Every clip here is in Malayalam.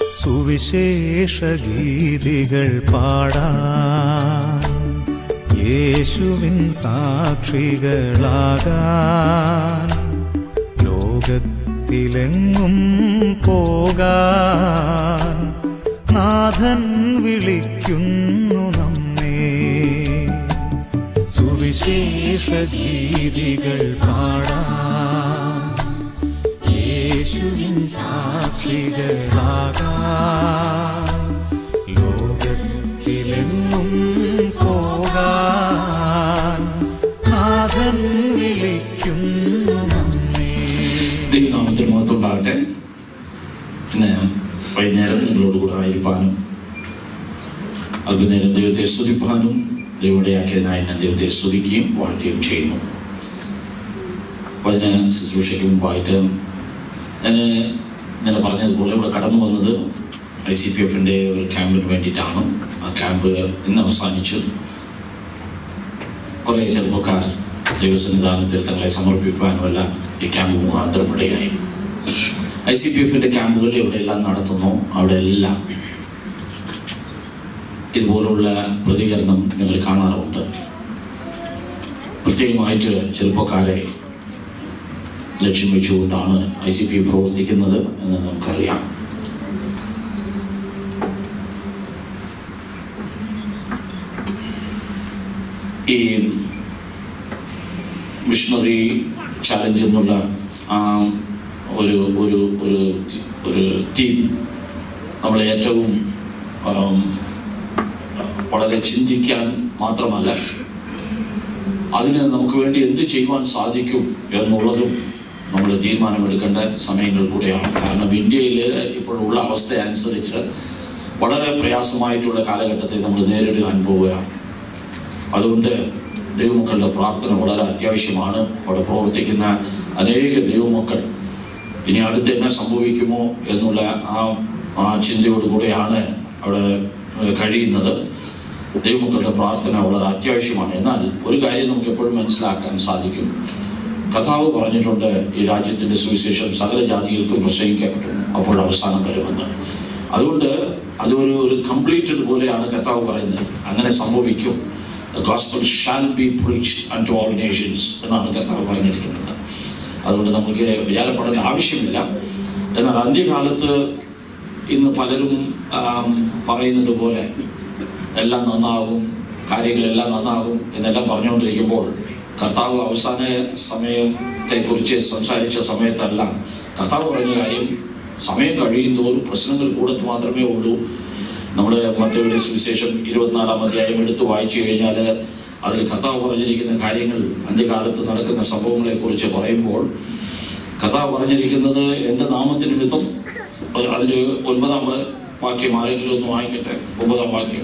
സുവിശേഷ ഗീതികൾ പാടാൻ യേശുവിൻ സാക്ഷികളാകാൻ ലോകത്തിലെങ്ങും പോകാൻ നാഥൻ വിളിക്കുന്നു നമ്മെ സുവിശേഷ ഗീതികൾ പാടാൻ യേശുവിൻ സാക്ഷികളാകാൻ ലോകത്തിലെങ്ങും പോകാൻ നാഥൻ വിളിക്കുന്നു നമ്മെ ദൈവനാമത്തിൽ മഹത്വമുണ്ടാകട്ടെ ഇന്ന് വൈകുന്നേരം നിങ്ങളോട് കൂടെ ആയിരിക്കാനും അല്പനേരം ദൈവത്തെ സ്തുതിപ്പാനും ദൈവയുടെയാക്കിയതിനായി ഞാൻ ദൈവത്തെ സ്തുതിക്കുകയും വാഴ്ത്തുകയും ചെയ്യുന്നു വചന ശുശ്രൂഷയ്ക്ക് മുമ്പായിട്ട് ഞാൻ ഇന്നലെ പറഞ്ഞതുപോലെ ഇവിടെ കടന്നു വന്നത് ഐ സി പി എഫിൻ്റെ ഒരു ക്യാമ്പിന് വേണ്ടിയിട്ടാണ് ആ ക്യാമ്പ് ഇന്ന് അവസാനിച്ചു കുറേ ചെറുപ്പക്കാർ ദൈവസന്നിധാനത്തിൽ തങ്ങളെ സമർപ്പിക്കുവാനുമല്ല ഈ ക്യാമ്പ് മുഖാന്തരം ഇടയായി ഐ സി പി എഫിൻ്റെ ക്യാമ്പുകൾ എവിടെയെല്ലാം നടത്തുന്നു അവിടെ എല്ലാം ഇതുപോലുള്ള പ്രതികരണം ഞങ്ങൾ കാണാറുണ്ട് പ്രത്യേകമായിട്ട് ചെറുപ്പക്കാരെ ലക്ഷ്യം വെച്ചുകൊണ്ടാണ് ഐ സി പി പ്രവർത്തിക്കുന്നത് എന്ന് നമുക്കറിയാം ഈ മിഷണറി ചാലഞ്ച് എന്നുള്ള ആ ഒരു ഒരു ഒരു ഒരു തീം നമ്മളെ ഏറ്റവും ആം, വളരെ ചിന്തിക്കാൻ മാത്രമല്ല അതിന് നമുക്ക് വേണ്ടി എന്ത് ചെയ്യുവാൻ സാധിക്കും എന്നുള്ളതും നമ്മൾ തീരുമാനമെടുക്കേണ്ട സമയങ്ങൾ കൂടെയാണ് കാരണം ഇന്ത്യയിൽ ഇപ്പോഴുള്ള അവസ്ഥ അനുസരിച്ച് വളരെ പ്രയാസമായിട്ടുള്ള കാലഘട്ടത്തെ നമ്മൾ നേരിടാൻ പോവുകയാണ് അതുകൊണ്ട് ദൈവമക്കളുടെ പ്രാർത്ഥന വളരെ അത്യാവശ്യമാണ് അവിടെ പ്രവർത്തിക്കുന്ന അനേക ദൈവമക്കൾ ഇനി അടുത്ത് എന്നെ സംഭവിക്കുമോ എന്നുള്ള ആ ആ ചിന്തയോടുകൂടെയാണ് അവിടെ ഏഹ്, കഴിയുന്നത് ദൈവമക്കളുടെ പ്രാർത്ഥന വളരെ അത്യാവശ്യമാണ് എന്നാൽ ഒരു കാര്യം നമുക്ക് എപ്പോഴും മനസ്സിലാക്കാൻ സാധിക്കും കഥാവ് പറഞ്ഞിട്ടുണ്ട് ഈ രാജ്യത്തിന്റെ സുവിശേഷം സകല ജാതികൾക്കും പ്രസംഗിക്കപ്പെട്ടു അപ്പോൾ അവസാനം വരുമെന്ന് അതുകൊണ്ട് അതൊരു ഒരു കംപ്ലീറ്റഡ് പോലെയാണ് കർത്താവ് പറയുന്നത് അങ്ങനെ സംഭവിക്കും The gospel shall be preached unto all nations എന്നാണ് കർത്താവ് പറഞ്ഞിരിക്കുന്നത് അതുകൊണ്ട് നമുക്ക് വിചാരപ്പെടേണ്ട ആവശ്യമില്ല എന്നാൽ അന്ത്യകാലത്ത് ഇന്ന് പലരും ആം, പറയുന്നത് പോലെ എല്ലാം നന്നാകും കാര്യങ്ങളെല്ലാം നന്നാകും എന്നെല്ലാം പറഞ്ഞുകൊണ്ടിരിക്കുമ്പോൾ കർത്താവ് അവസാന സമയത്തെക്കുറിച്ച് സംസാരിച്ച സമയത്തെല്ലാം കർത്താവ് പറഞ്ഞ കാര്യം സമയം കഴിയും തോറും പ്രശ്നങ്ങൾ കൂടത്ത് മാത്രമേ ഉള്ളൂ നമ്മൾ മറ്റൊരു സുവിശേഷം ഇരുപത്തിനാലാം അധ്യായം എടുത്ത് വായിച്ചു കഴിഞ്ഞാൽ അതിൽ കർത്താവ് പറഞ്ഞിരിക്കുന്ന കാര്യങ്ങൾ അന്ത്യകാലത്ത് നടക്കുന്ന സംഭവങ്ങളെ കുറിച്ച് പറയുമ്പോൾ കർത്താവ് പറഞ്ഞിരിക്കുന്നത് എൻ്റെ നാമത്തിന് മിതം അതിൽ ഒൻപതാം വ- വാക്യം ആരെങ്കിലും ഒന്ന് വായിക്കട്ടെ ഒമ്പതാം വാക്യം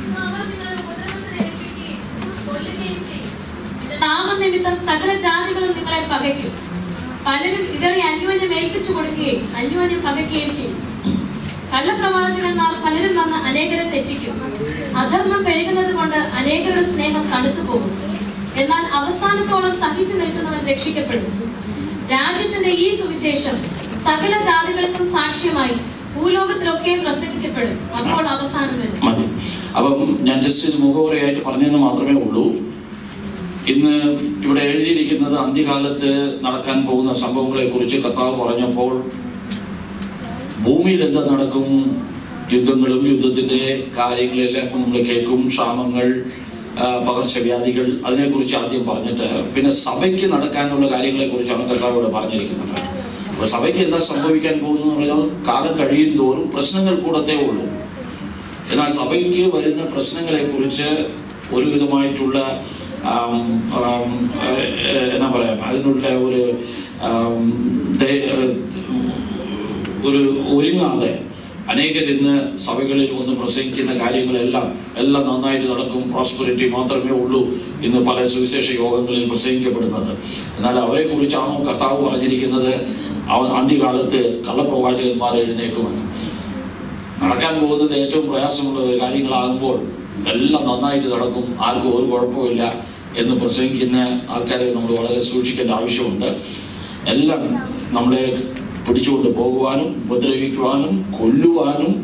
നാമനിമിത്തം സകല ജാതികളും നിങ്ങളെ പകയ്ക്കും പലരും ഇതറി അന്യോന്യം ഏൽപ്പിച്ചു കൊടുക്കുകയും അന്യോന്യം പകയ്ക്കുകയും ചെയ്യും കള്ളപ്രവാചകന്മാർ പലരും വന്ന് അനേകരെ തെറ്റിക്കും അധർമ്മം പെരുകുന്നത് കൊണ്ട് അനേകരുടെ സ്നേഹം തണുത്തു പോകും എന്നാൽ അവസാനത്തോളം സഹിച്ചു നിൽക്കുന്നവൻ രക്ഷിക്കപ്പെടും രാജ്യത്തിന്റെ ഈ സുവിശേഷം സകല ജാതികൾക്കും സാക്ഷ്യമായി ഭൂലോകത്തിലൊക്കെ പ്രസംഗിക്കപ്പെടും അപ്പോൾ അവസാനം വരും മതി അപ്പം ഞാൻ ജസ്റ്റ് ഇത് മുഖവരയായിട്ട് പറഞ്ഞതെന്ന് മാത്രമേ ഉള്ളൂ ഇന്ന് ഇവിടെ എഴുതിയിരിക്കുന്നത് അന്ത്യകാലത്ത് നടക്കാൻ പോകുന്ന സംഭവങ്ങളെ കുറിച്ച് കർത്താവ് പറഞ്ഞപ്പോൾ ഭൂമിയിൽ എന്താ നടക്കും യുദ്ധങ്ങളും യുദ്ധത്തിന്റെ കാര്യങ്ങളെല്ലാം നമ്മൾ കേൾക്കും ക്ഷാമങ്ങൾ ആ, പകർച്ചവ്യാധികൾ അതിനെക്കുറിച്ച് ആദ്യം പറഞ്ഞിട്ട് പിന്നെ സഭയ്ക്ക് നടക്കാനുള്ള കാര്യങ്ങളെ കുറിച്ചാണ് കർത്താവ് ഇവിടെ പറഞ്ഞിരിക്കുന്നത് അപ്പൊ സഭയ്ക്ക് എന്താ സംഭവിക്കാൻ പോകുന്നു എന്ന് പറഞ്ഞാൽ കാലം കഴിയും തോറും പ്രശ്നങ്ങൾ കൂടത്തേ ഉള്ളൂ എന്നാൽ സഭയ്ക്ക് വരുന്ന പ്രശ്നങ്ങളെ കുറിച്ച് ഒരുവിധമായിട്ടുള്ള ആം, ആം, ഏഹ്, ഏഹ്, എന്നാ പറയാ അതിനുള്ള ഒരു ആം, ദേ- ഏഹ്, ഒരു ഒരുങ്ങാതെ അനേകർ ഇന്ന് സഭകളിൽ വന്ന് പ്രസംഗിക്കുന്ന കാര്യങ്ങളെല്ലാം എല്ലാം നന്നായിട്ട് നടക്കും പ്രോസ്പെറിറ്റി മാത്രമേ ഉള്ളൂ ഇന്ന് പല സുവിശേഷ യോഗങ്ങളിൽ പ്രസംഗിക്കപ്പെടുന്നത് എന്നാൽ അവരെ കുറിച്ചാണോ കർത്താവ് പറഞ്ഞിരിക്കുന്നത് അവ- അന്ത്യകാലത്ത് കള്ളപ്രവാചകന്മാർ എഴുന്നേക്കുമെന്ന് നടക്കാൻ പോകുന്നത് ഏറ്റവും പ്രയാസമുള്ള കാര്യങ്ങളാകുമ്പോൾ എല്ലാം നന്നായിട്ട് നടക്കും ആർക്കും ഒരു കുഴപ്പമില്ല എന്ന് പ്രസംഗിക്കുന്ന ആൾക്കാരെ നമ്മൾ വളരെ സൂക്ഷിക്കേണ്ട ആവശ്യമുണ്ട് എല്ലാം നമ്മളെ പിടിച്ചുകൊണ്ട് പോകുവാനും ഉപദ്രവിക്കുവാനും കൊല്ലുവാനും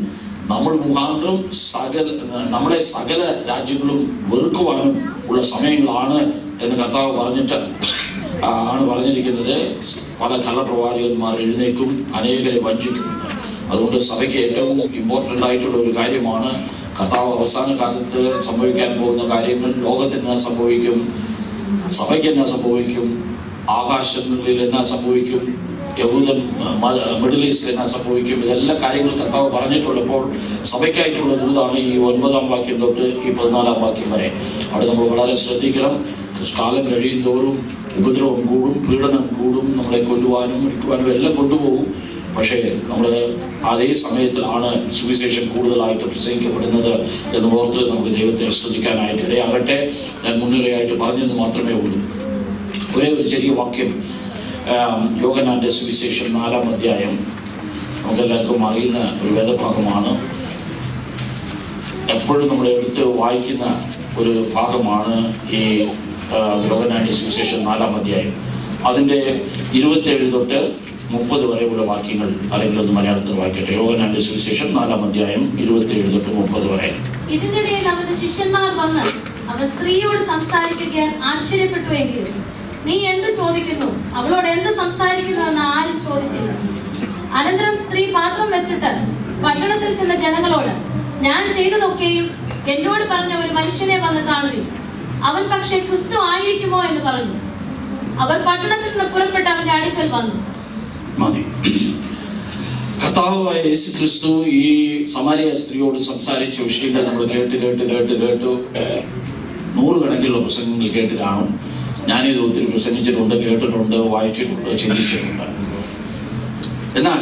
നമ്മൾ മുഖാന്തരം സകല നമ്മളെ സകല രാജ്യങ്ങളും വെറുക്കുവാനും ഉള്ള സമയങ്ങളാണ് എന്ന് കർത്താവ് പറഞ്ഞിട്ട് ആ, ആണ് പറഞ്ഞിരിക്കുന്നത് പല കള്ളപ്രവാചകന്മാർ എഴുന്നേക്കും അനേകരെ വഞ്ചിക്കുമെന്ന് അതുകൊണ്ട് സഭയ്ക്ക് ഏറ്റവും ഇമ്പോർട്ടൻ്റ് ആയിട്ടുള്ള ഒരു കാര്യമാണ് കർത്താവ് അവസാന കാലത്ത് സംഭവിക്കാൻ പോകുന്ന കാര്യങ്ങൾ ലോകത്തിന് എന്നാ സംഭവിക്കും സഭയ്ക്ക് എന്നാ സംഭവിക്കും ആകാശങ്ങളിൽ എന്നാ സംഭവിക്കും യഹൂദൻ മ- മിഡിൽ ഈസ്റ്റിൽ എന്നാ സംഭവിക്കും ഇതെല്ലാം കാര്യങ്ങൾ കർത്താവ് പറഞ്ഞിട്ടുള്ളപ്പോൾ സഭയ്ക്കായിട്ടുള്ള ദൂതാണ് ഈ ഒൻപതാം വാക്യം തൊട്ട് ഈ പതിനാലാം വാക്യം വരെ അവിടെ നമ്മൾ വളരെ ശ്രദ്ധിക്കണം കാലം കഴിയും തോറും ഉപദ്രവം കൂടും പീഡനം കൂടും നമ്മളെ കൊല്ലുവാനും ഇടിക്കുവാനും എല്ലാം കൊണ്ടുപോകും പക്ഷേ നമ്മൾ അതേ സമയത്തിലാണ് സുവിശേഷം കൂടുതലായിട്ട് പ്രസംഗിക്കപ്പെടുന്നത് എന്ന് ഓർത്ത് നമുക്ക് ദൈവത്തെ സ്തുതിക്കാനായിട്ട് ഇടയാകട്ടെ ഞാൻ മുൻനിരയായിട്ട് പറഞ്ഞത് മാത്രമേ ഉള്ളൂ ഒരേ ഒരു ചെറിയ വാക്യം ആം, യോഗനാന്റെ സുവിശേഷം നാലാം അധ്യായം നമുക്കെല്ലാവർക്കും അറിയുന്ന ഒരു വേദഭാഗമാണ് എപ്പോഴും നമ്മൾ എടുത്ത് വായിക്കുന്ന ഒരു ഭാഗമാണ് ഈ ആ, യോഗനാന്റെ സുവിശേഷം നാലാം അധ്യായം അതിൻ്റെ ഇരുപത്തേഴ് തൊട്ട് മുപ്പത് വരെയുള്ള വാക്യങ്ങൾ അല്ലെങ്കിൽ ഒന്ന് മലയാളത്തിൽ വായിക്കട്ടെ യോഗനാന്റെ സുവിശേഷം നാലാം അധ്യായം ഇരുപത്തേഴ് തൊട്ട് മുപ്പത് വരെ ഇതിനിടയിൽ അവന്റെ ശിഷ്യന്മാർ വന്ന് അവൻ സ്ത്രീയോട് സംസാരിക്കുകയാൽ ആശ്ചര്യപ്പെട്ടു എങ്കിലും നീ എന്ത് ചോദിക്കുന്നു അവളോട് എന്ത് സംസാരിക്കുന്നു എന്ന് ആരും ചോദിച്ചില്ല അനന്തരം സ്ത്രീ പാത്രം വെച്ചിട്ട് പട്ടണത്തിൽ ചെന്ന ജനങ്ങളോട് ഞാൻ ചെയ്തതൊക്കെയും എന്നോട് പറഞ്ഞ ഒരു മനുഷ്യനെ വന്ന് കാണുവിൻ അവൻ പക്ഷേ ക്രിസ്തു ആയിരിക്കുമോ എന്ന് പറഞ്ഞു അവർ പട്ടണത്തിൽ നിന്ന് പുറപ്പെട്ട് അവന്റെ അടുക്കൽ വന്നു മതി കർത്താവായ യേശു ക്രിസ്തു ഈ സമാരിയ സ്ത്രീയോട് സംസാരിച്ച വിഷയങ്ങൾ നമ്മൾ കേട്ട് കേട്ട് കേട്ട് കേട്ടു നൂറുകണക്കിലുള്ള പ്രസംഗങ്ങൾ കേട്ട് കാണും ഞാനിത് ഒത്തിരി പ്രസംഗിച്ചിട്ടുണ്ട് കേട്ടിട്ടുണ്ട് വായിച്ചിട്ടുണ്ട് ചിന്തിച്ചിട്ടുണ്ട് എന്നാൽ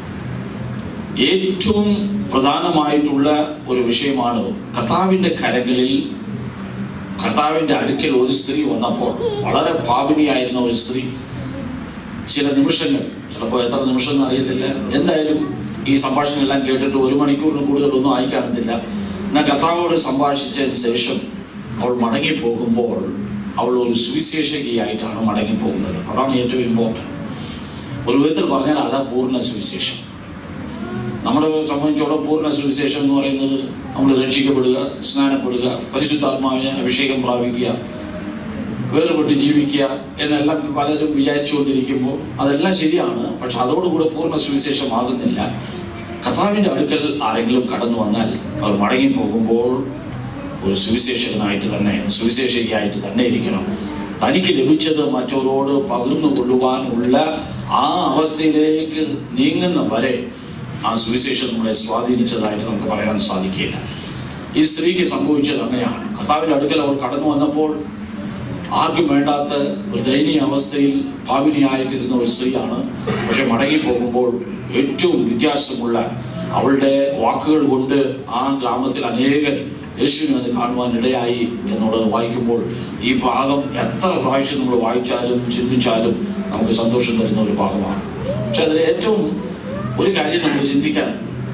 ഏറ്റവും പ്രധാനമായിട്ടുള്ള ഒരു വിഷയമാണ് കർത്താവിൻ്റെ കരങ്ങളിൽ കർത്താവിൻ്റെ അടുക്കൽ ഒരു സ്ത്രീ വന്നപ്പോൾ വളരെ പാപിനിയായിരുന്ന ഒരു സ്ത്രീ ചില നിമിഷങ്ങൾ ചിലപ്പോൾ എത്ര നിമിഷം എന്ന് അറിയത്തില്ല എന്തായാലും ഈ സംഭാഷണം എല്ലാം കേട്ടിട്ട് ഒരു മണിക്കൂറിന് കൂടുതലൊന്നും ആയി കാണത്തില്ല എന്നാൽ കർത്താവോട് സംഭാഷിച്ചതിന് ശേഷം അവൾ മടങ്ങി പോകുമ്പോൾ അവൾ ഒരു സുവിശേഷകയായിട്ടാണ് മടങ്ങി പോകുന്നത് അതാണ് ഏറ്റവും ഇമ്പോർട്ടൻറ്റ് ഒരു വിധത്തിൽ പറഞ്ഞാൽ അതാ പൂർണ്ണ സുവിശേഷം നമ്മളെ സംബന്ധിച്ചോളം പൂർണ്ണ സുവിശേഷം എന്ന് പറയുന്നത് നമ്മൾ രക്ഷിക്കപ്പെടുക സ്നാനപ്പെടുക പരിശുദ്ധാത്മാവിനെ അഭിഷേകം പ്രാപിക്കുക വേർപെട്ട് ജീവിക്കുക എന്നെല്ലാം പലരും വിചാരിച്ചുകൊണ്ടിരിക്കുമ്പോൾ അതെല്ലാം ശരിയാണ് പക്ഷെ അതോടുകൂടെ പൂർണ്ണ സുവിശേഷമാകുന്നില്ല കർത്താവിൻ്റെ അടുക്കൽ ആരെങ്കിലും കടന്നു വന്നാൽ അവർ മടങ്ങി പോകുമ്പോൾ ഒരു സുവിശേഷകനായിട്ട് തന്നെ സുവിശേഷകയായിട്ട് തന്നെ ഇരിക്കണം തനിക്ക് ലഭിച്ചത് മറ്റൊരോട് പകർന്നു കൊള്ളുവാനുള്ള ആ അവസ്ഥയിലേക്ക് നീങ്ങുന്ന വരെ ആ സുവിശേഷം നമ്മളെ സ്വാധീനിച്ചതായിട്ട് നമുക്ക് പറയാൻ സാധിക്കില്ല ഈ സ്ത്രീക്ക് സംഭവിച്ചത് അങ്ങനെയാണ് കർത്താവിൻ്റെ അടുക്കൽ അവൾ കടന്നു വന്നപ്പോൾ ആർക്കും വേണ്ടാത്ത ഒരു ദയനീയ അവസ്ഥയിൽ ഭാവിനിയായിട്ടിരുന്ന ഒരു സ്ത്രീയാണ് പക്ഷെ മടങ്ങി പോകുമ്പോൾ ഏറ്റവും വ്യത്യാസമുള്ള അവളുടെ വാക്കുകൾ കൊണ്ട് ആ ഗ്രാമത്തിൽ അനേകർ യേശുവിനെ ഒന്ന് കാണുവാൻ ഇടയായി എന്നുള്ളത് വായിക്കുമ്പോൾ ഈ ഭാഗം എത്ര പ്രാവശ്യം നമ്മൾ വായിച്ചാലും ചിന്തിച്ചാലും നമുക്ക് സന്തോഷം തരുന്ന ഒരു ഭാഗമാണ് പക്ഷെ അതിൽ ഏറ്റവും ഒരു കാര്യം നമ്മൾ ചിന്തിക്കാൻ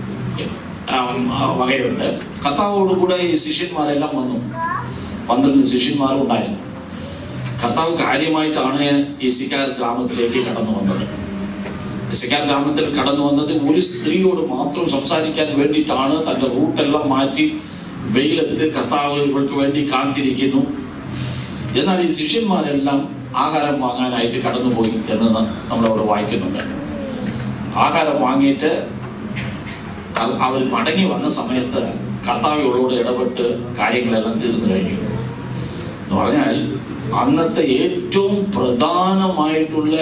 ആം, ആ, വകയുണ്ട് കർത്താവോടുകൂടെ ഈ ശിഷ്യന്മാരെല്ലാം വന്നു പന്ത്രണ്ട് ശിഷ്യന്മാരും ഉണ്ടായിരുന്നു കർത്താവ് കാര്യമായിട്ടാണ് ഈ സിക്കാർ ഗ്രാമത്തിലേക്ക് കടന്നു വന്നത് സിക്കാർ ഗ്രാമത്തിൽ കടന്നു വന്നത് ഒരു സ്ത്രീയോട് മാത്രം സംസാരിക്കാൻ വേണ്ടിയിട്ടാണ് തൻ്റെ റൂട്ടെല്ലാം മാറ്റി വെയിലത്ത് കർത്താവ് ഇവൾക്ക് വേണ്ടി കാത്തിരിക്കുന്നു എന്നാൽ ഈ ശിഷ്യന്മാരെല്ലാം ആഹാരം വാങ്ങാനായിട്ട് കടന്നുപോയി എന്ന് ന- നമ്മളവിടെ വായിക്കുന്നുണ്ട് ആഹാരം വാങ്ങിയിട്ട് ക- അവർ മടങ്ങി വന്ന സമയത്ത് കർത്താവികളോട് ഇടപെട്ട് കാര്യങ്ങളെല്ലാം തീർന്നു കഴിഞ്ഞു എന്ന് പറഞ്ഞാൽ അന്നത്തെ ഏറ്റവും പ്രധാനമായിട്ടുള്ള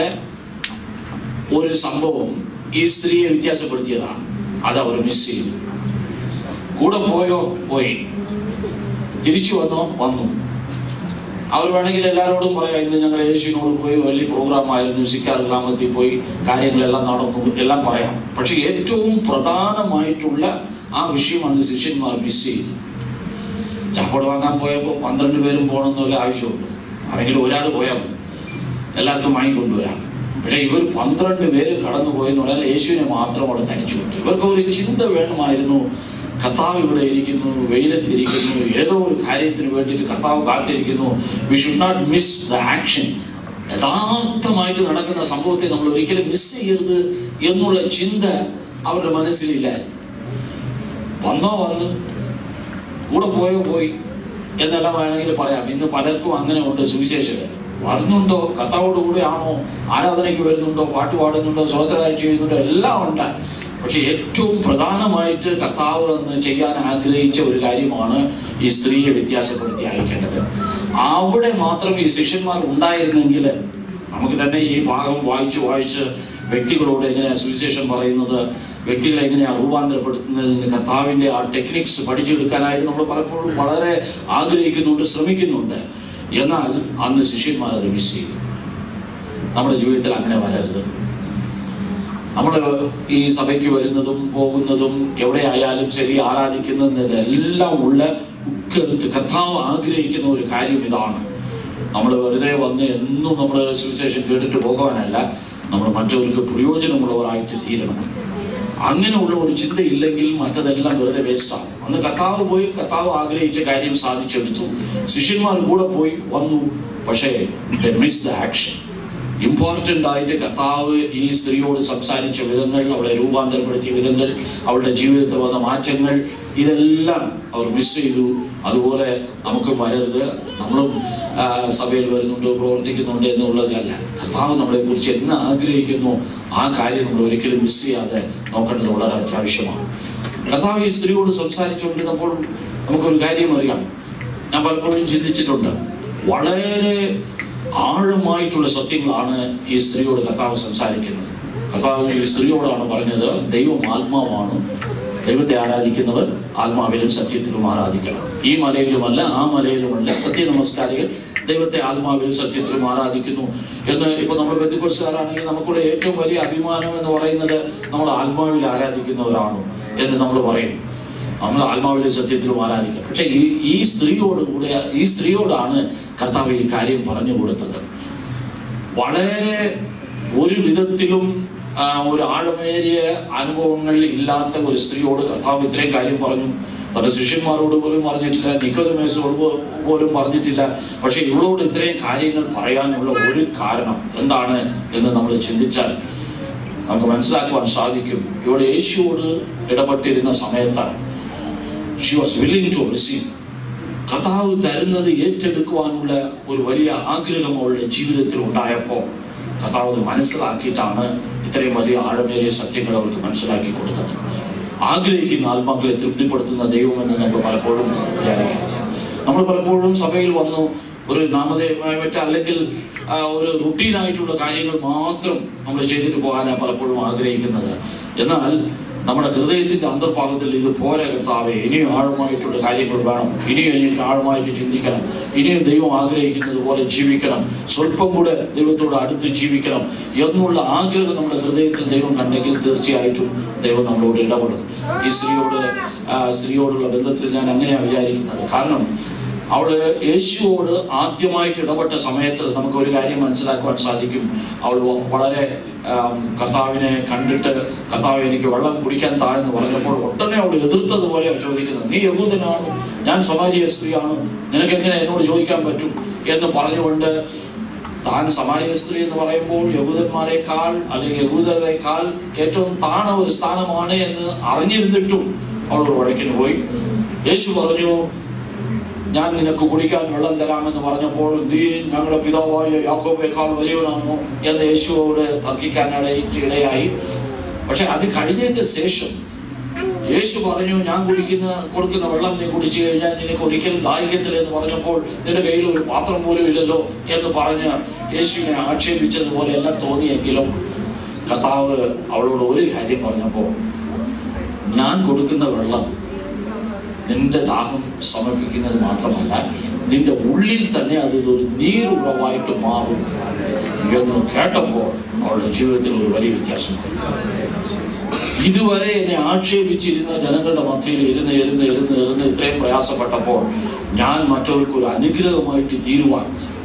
ഒരു സംഭവം ഈ സ്ത്രീയെ വ്യത്യാസപ്പെടുത്തിയതാണ് അത് അവർ മിസ് ചെയ്തു കൂടെ പോയോ പോയി തിരിച്ചു വന്നോ വന്നു അവർ വേണമെങ്കിൽ എല്ലാവരോടും പറയാം ഇന്ന് ഞങ്ങൾ യേശുവിനോട് പോയി വലിയ പ്രോഗ്രാം ആയിരുന്നു സിക്കാർ ഗ്രാമത്തിൽ പോയി കാര്യങ്ങളെല്ലാം നടന്നു എല്ലാം പറയാം പക്ഷെ ഏറ്റവും പ്രധാനമായിട്ടുള്ള ആ വിഷയം അന്ന് ശിഷ്യന്മാർ മിസ് ചെയ്തു ചാപ്പാട് വാങ്ങാൻ പോയപ്പോൾ പന്ത്രണ്ട് പേരും പോകണമെന്നുള്ള ആവശ്യമുള്ളൂ ആരെങ്കിലും ഒരാൾ പോയാൽ മതി എല്ലാവർക്കും വാങ്ങിക്കൊണ്ടുവരാം പക്ഷെ ഇവർ പന്ത്രണ്ട് പേര് കടന്നു പോയെന്ന് പറഞ്ഞാൽ യേശുവിനെ മാത്രം അവിടെ തനിച്ചു വിട്ടു ഇവർക്ക് ഒരു ചിന്ത വേണമായിരുന്നു കർത്താവ് ഇവിടെ ഇരിക്കുന്നു വെയിലത്തിരിക്കുന്നു ഏതോ ഒരു കാര്യത്തിന് വേണ്ടിയിട്ട് കർത്താവ് കാത്തിരിക്കുന്നു we should not miss the action യഥാർത്ഥമായിട്ട് നടക്കുന്ന സംഭവത്തെ നമ്മൾ ഒരിക്കലും മിസ് ചെയ്യരുത് എന്നുള്ള ചിന്ത അവരുടെ മനസ്സിലില്ലായിരുന്നു വന്നോ വന്ന് കൂടെ പോയോ പോയി എന്നെല്ലാം വേണമെങ്കിൽ പറയാം ഇന്ന് പലർക്കും അങ്ങനെ ഉണ്ട് സുവിശേഷകർ വരുന്നുണ്ടോ കർത്താവോട് കൂടെയാണോ ആരാധനയ്ക്ക് വരുന്നുണ്ടോ പാട്ട് പാടുന്നുണ്ടോ സ്വതന്ത്രരായി ചെയ്യുന്നുണ്ടോ എല്ലാം ഉണ്ട് പക്ഷെ ഏറ്റവും പ്രധാനമായിട്ട് കർത്താവ് എന്ന് ചെയ്യാൻ ആഗ്രഹിച്ച ഒരു കാര്യമാണ് ഈ സ്ത്രീയെ വ്യത്യാസപ്പെടുത്തി അയക്കേണ്ടത് അവിടെ മാത്രം ഈ ശിഷ്യന്മാർ ഉണ്ടായിരുന്നെങ്കിൽ നമുക്ക് തന്നെ ഈ ഭാഗം വായിച്ച് വായിച്ച് വ്യക്തികളോട് എങ്ങനെയാ സുവിശേഷം പറയുന്നത് വ്യക്തികളെ എങ്ങനെയാ രൂപാന്തരപ്പെടുത്തുന്നത് എന്ന് കർത്താവിന്റെ ആ ടെക്നിക്സ് പഠിച്ചെടുക്കാനായിട്ട് നമ്മൾ പലപ്പോഴും വളരെ ആഗ്രഹിക്കുന്നുണ്ട് ശ്രമിക്കുന്നുണ്ട് എന്നാൽ അന്ന് ശിഷ്യന്മാർ അത് മിസ് ചെയ്തു നമ്മുടെ ജീവിതത്തിൽ അങ്ങനെ വരരുത് നമ്മൾ ഈ സഭയ്ക്ക് വരുന്നതും പോകുന്നതും എവിടെ ആയാലും ശരി ആരാധിക്കുന്നതെല്ലാം ഉള്ള ഉക്കരുത്ത് കർത്താവ് ആഗ്രഹിക്കുന്ന ഒരു കാര്യം ഇതാണ് നമ്മൾ വെറുതെ വന്ന് എന്നും നമ്മൾ സുവിശേഷം കേട്ടിട്ട് പോകാനല്ല നമ്മൾ മറ്റവർക്ക് പ്രയോജനമുള്ളവരായിട്ട് തീരണം അങ്ങനെയുള്ള ഒരു ചിന്തയില്ലെങ്കിൽ മറ്റതെല്ലാം വെറുതെ വേസ്റ്റാണ് അന്ന് കർത്താവ് പോയി കർത്താവ് ആഗ്രഹിച്ച കാര്യം സാധിച്ചെടുത്തു ശിഷ്യന്മാർ കൂടെ പോയി വന്നു പക്ഷേ മിസ് ദ ആക്ഷൻ ഇമ്പോർട്ടൻ്റ് ആയിട്ട് കർത്താവ് ഈ സ്ത്രീയോട് സംസാരിച്ച വിധങ്ങൾ അവളെ രൂപാന്തരപ്പെടുത്തിയ വിധങ്ങൾ അവളുടെ ജീവിതത്തിൽ വന്ന മാറ്റങ്ങൾ ഇതെല്ലാം അവർ മിസ് ചെയ്തു അതുപോലെ നമുക്ക് വരരുത് നമ്മളും ആ, സഭയിൽ വരുന്നുണ്ട് പ്രവർത്തിക്കുന്നുണ്ട് എന്നുള്ളതല്ല കർത്താവ് നമ്മളെ കുറിച്ച് എന്ന് ആഗ്രഹിക്കുന്നു ആ കാര്യം നമ്മൾ ഒരിക്കലും മിസ് ചെയ്യാതെ നോക്കേണ്ടത് വളരെ അത്യാവശ്യമാണ് കർത്താവ് ഈ സ്ത്രീയോട് സംസാരിച്ചുകൊണ്ടിരുന്നപ്പോൾ നമുക്കൊരു കാര്യം അറിയാം ഞാൻ പലപ്പോഴും ചിന്തിച്ചിട്ടുണ്ട് വളരെ ആഴമായിട്ടുള്ള സത്യങ്ങളാണ് ഈ സ്ത്രീയോട് കർത്താവ് സംസാരിക്കുന്നത് കർത്താവ് ഈ സ്ത്രീയോടാണ് പറഞ്ഞത് ദൈവം ആത്മാവാണ് ദൈവത്തെ ആരാധിക്കുന്നവർ ആത്മാവിലും സത്യത്തിലും ആരാധിക്കണം ഈ മലയിലുമല്ല ആ മലയിലുമല്ല സത്യ നമസ്കാരികൾ ദൈവത്തെ ആത്മാവിലും സത്യത്തിലും ആരാധിക്കുന്നു എന്ന് ഇപ്പൊ നമ്മൾ ബന്ധുക്കോസുകാരാണെങ്കിൽ നമുക്കുള്ള ഏറ്റവും വലിയ അഭിമാനം എന്ന് പറയുന്നത് നമ്മൾ ആത്മാവിൽ ആരാധിക്കുന്നവരാണ് എന്ന് നമ്മൾ പറയും നമ്മൾ ആത്മാവിലെ സത്യത്തിലും ആരാധിക്കാം പക്ഷെ ഈ ഈ സ്ത്രീയോട് കൂടെ ഈ സ്ത്രീയോടാണ് കർത്താവ് ഈ കാര്യം പറഞ്ഞു കൊടുത്തത് വളരെ ഒരു വിധത്തിലും ആ, ഒരു ആഴമേറിയ അനുഭവങ്ങൾ ഇല്ലാത്ത ഒരു സ്ത്രീയോട് കർത്താവ് ഇത്രയും കാര്യം പറഞ്ഞു തന്റെ ശിഷ്യന്മാരോട് പോലും പറഞ്ഞിട്ടില്ല നിക്കോദമേസോട് പോ- പോലും പറഞ്ഞിട്ടില്ല പക്ഷെ ഇവളോട് ഇത്രയും കാര്യങ്ങൾ പറയാനുള്ള ഒരു കാരണം എന്താണ് എന്ന് നമ്മൾ ചിന്തിച്ചാൽ നമുക്ക് മനസ്സിലാക്കുവാൻ സാധിക്കും ഇവിടെ യേശുവോട് ഇടപെട്ടിരുന്ന സമയത്താണ് she was willing to receive കർത്താവ് തരുന്നത് ഏറ്റെടുക്കുവാനുള്ള ഒരു വലിയ ആഗ്രഹം അവളുടെ ജീവിതത്തിൽ ഉണ്ടായപ്പോൾ കർത്താവ് അത് മനസ്സിലാക്കിയിട്ടാണ് ഇത്രയും വലിയ ആഴമേറിയ സത്യങ്ങൾ അവർക്ക് മനസ്സിലാക്കി കൊടുത്തത് ആഗ്രഹിക്കുന്ന ആത്മാക്കളെ തൃപ്തിപ്പെടുത്തുന്ന ദൈവമെന്ന് നമ്മൾ പലപ്പോഴും വിചാരിക്കാം നമ്മൾ പലപ്പോഴും സഭയിൽ വന്നു ഒരു നാമധേയമായ മറ്റ അല്ലെങ്കിൽ ആ, ഒരു റുട്ടീനായിട്ടുള്ള കാര്യങ്ങൾ മാത്രം നമ്മൾ ചെയ്തിട്ട് പോകാനാണ് പലപ്പോഴും ആഗ്രഹിക്കുന്നത് എന്നാൽ നമ്മുടെ ഹൃദയത്തിന്റെ അന്തർഭാഗത്തിൽ ഇത് പോരാ കർത്താവെ ഇനിയും ആഴമായിട്ടുള്ള കാര്യങ്ങൾ വേണം ഇനിയും എനിക്ക് ആഴമായിട്ട് ചിന്തിക്കണം ഇനിയും ദൈവം ആഗ്രഹിക്കുന്നത് പോലെ ജീവിക്കണം സ്വല്പം കൂടെ ദൈവത്തോട് അടുത്ത് ജീവിക്കണം എന്നുള്ള ആഗ്രഹം നമ്മുടെ ഹൃദയത്തിൽ ദൈവം കണ്ടെങ്കിൽ തീർച്ചയായിട്ടും ദൈവം നമ്മളോട് ഇടപെടും ഈ സ്ത്രീയോട് ആ, സ്ത്രീയോടുള്ള ബന്ധത്തിൽ ഞാൻ അങ്ങനെയാണ് വിചാരിക്കുന്നത് കാരണം അവള് യേശുവോട് ആദ്യമായിട്ട് ഇടപെട്ട സമയത്ത് നമുക്ക് ഒരു കാര്യം മനസ്സിലാക്കുവാൻ സാധിക്കും അവൾ വ- വളരെ ആം, കർത്താവിനെ കണ്ടിട്ട് കർത്താവ് എനിക്ക് വെള്ളം കുടിക്കാൻ താഴ്ന്ന് പറഞ്ഞപ്പോൾ ഉടനെ അവൾ എതിർത്തതുപോലെയാണ് ചോദിക്കുന്നത് നീ യഹൂദനാണ് ഞാൻ സമാരിയ സ്ത്രീയാണ് നിനക്ക് എങ്ങനെ എന്നോട് ചോദിക്കാൻ പറ്റും എന്ന് പറഞ്ഞുകൊണ്ട് താൻ സമാരിയ സ്ത്രീ എന്ന് പറയുമ്പോൾ യഹൂദന്മാരെക്കാൾ അല്ലെങ്കിൽ യഹൂദരെക്കാൾ ഏറ്റവും താണ ഒരു സ്ഥാനമാണ് എന്ന് അറിഞ്ഞിരുന്നിട്ടും അവൾ ഒരു വഴക്കിന് പോയി യേശു പറഞ്ഞു ഞാൻ നിനക്ക് കുടിക്കാൻ വെള്ളം തരാമെന്ന് പറഞ്ഞപ്പോൾ നീ ഞങ്ങളുടെ പിതാവായ യാക്കോബേക്കാൾ വലിയവനാണോ എന്ന് യേശുവോട് തർക്കിക്കാനിടയിട്ട് ഇടയായി പക്ഷെ അത് കഴിഞ്ഞതിന്റെ ശേഷം യേശു പറഞ്ഞു ഞാൻ കുടിക്കുന്ന കൊടുക്കുന്ന വെള്ളം നീ കുടിച്ചു കഴിഞ്ഞാൽ നിനക്ക് ഒരിക്കലും ദാരിദ്ര്യത്തിൽ എന്ന് പറഞ്ഞപ്പോൾ നിന്റെ കയ്യിൽ ഒരു പാത്രം പോലും ഇല്ലല്ലോ എന്ന് പറഞ്ഞ് യേശുവിനെ ആക്ഷേപിച്ചതുപോലെ എല്ലാം തോന്നിയെങ്കിലും കർത്താവ് അവളോട് ഒരു കാര്യം പറഞ്ഞപ്പോൾ ഞാൻ കൊടുക്കുന്ന വെള്ളം നിന്റെ ദാഹം സമർപ്പിക്കുന്നത് മാത്രമല്ല നിന്റെ ഉള്ളിൽ തന്നെ അത് ഒരു നീരുറവായിട്ട് മാറും എന്ന് കേട്ടപ്പോൾ അവളുടെ ജീവിതത്തിൽ ഒരു വലിയ വ്യത്യാസം ഇതുവരെ എന്നെ ആക്ഷേപിച്ചിരുന്ന ജനങ്ങളുടെ മധ്യയിൽ ഇരുന്ന് ഇരുന്ന് ഇരുന്ന് ഇരുന്ന് ഇത്രയും പ്രയാസപ്പെട്ടപ്പോൾ ഞാൻ മറ്റവർക്ക് ഒരു അനുഗ്രഹമായിട്ട് തീരുവാൻ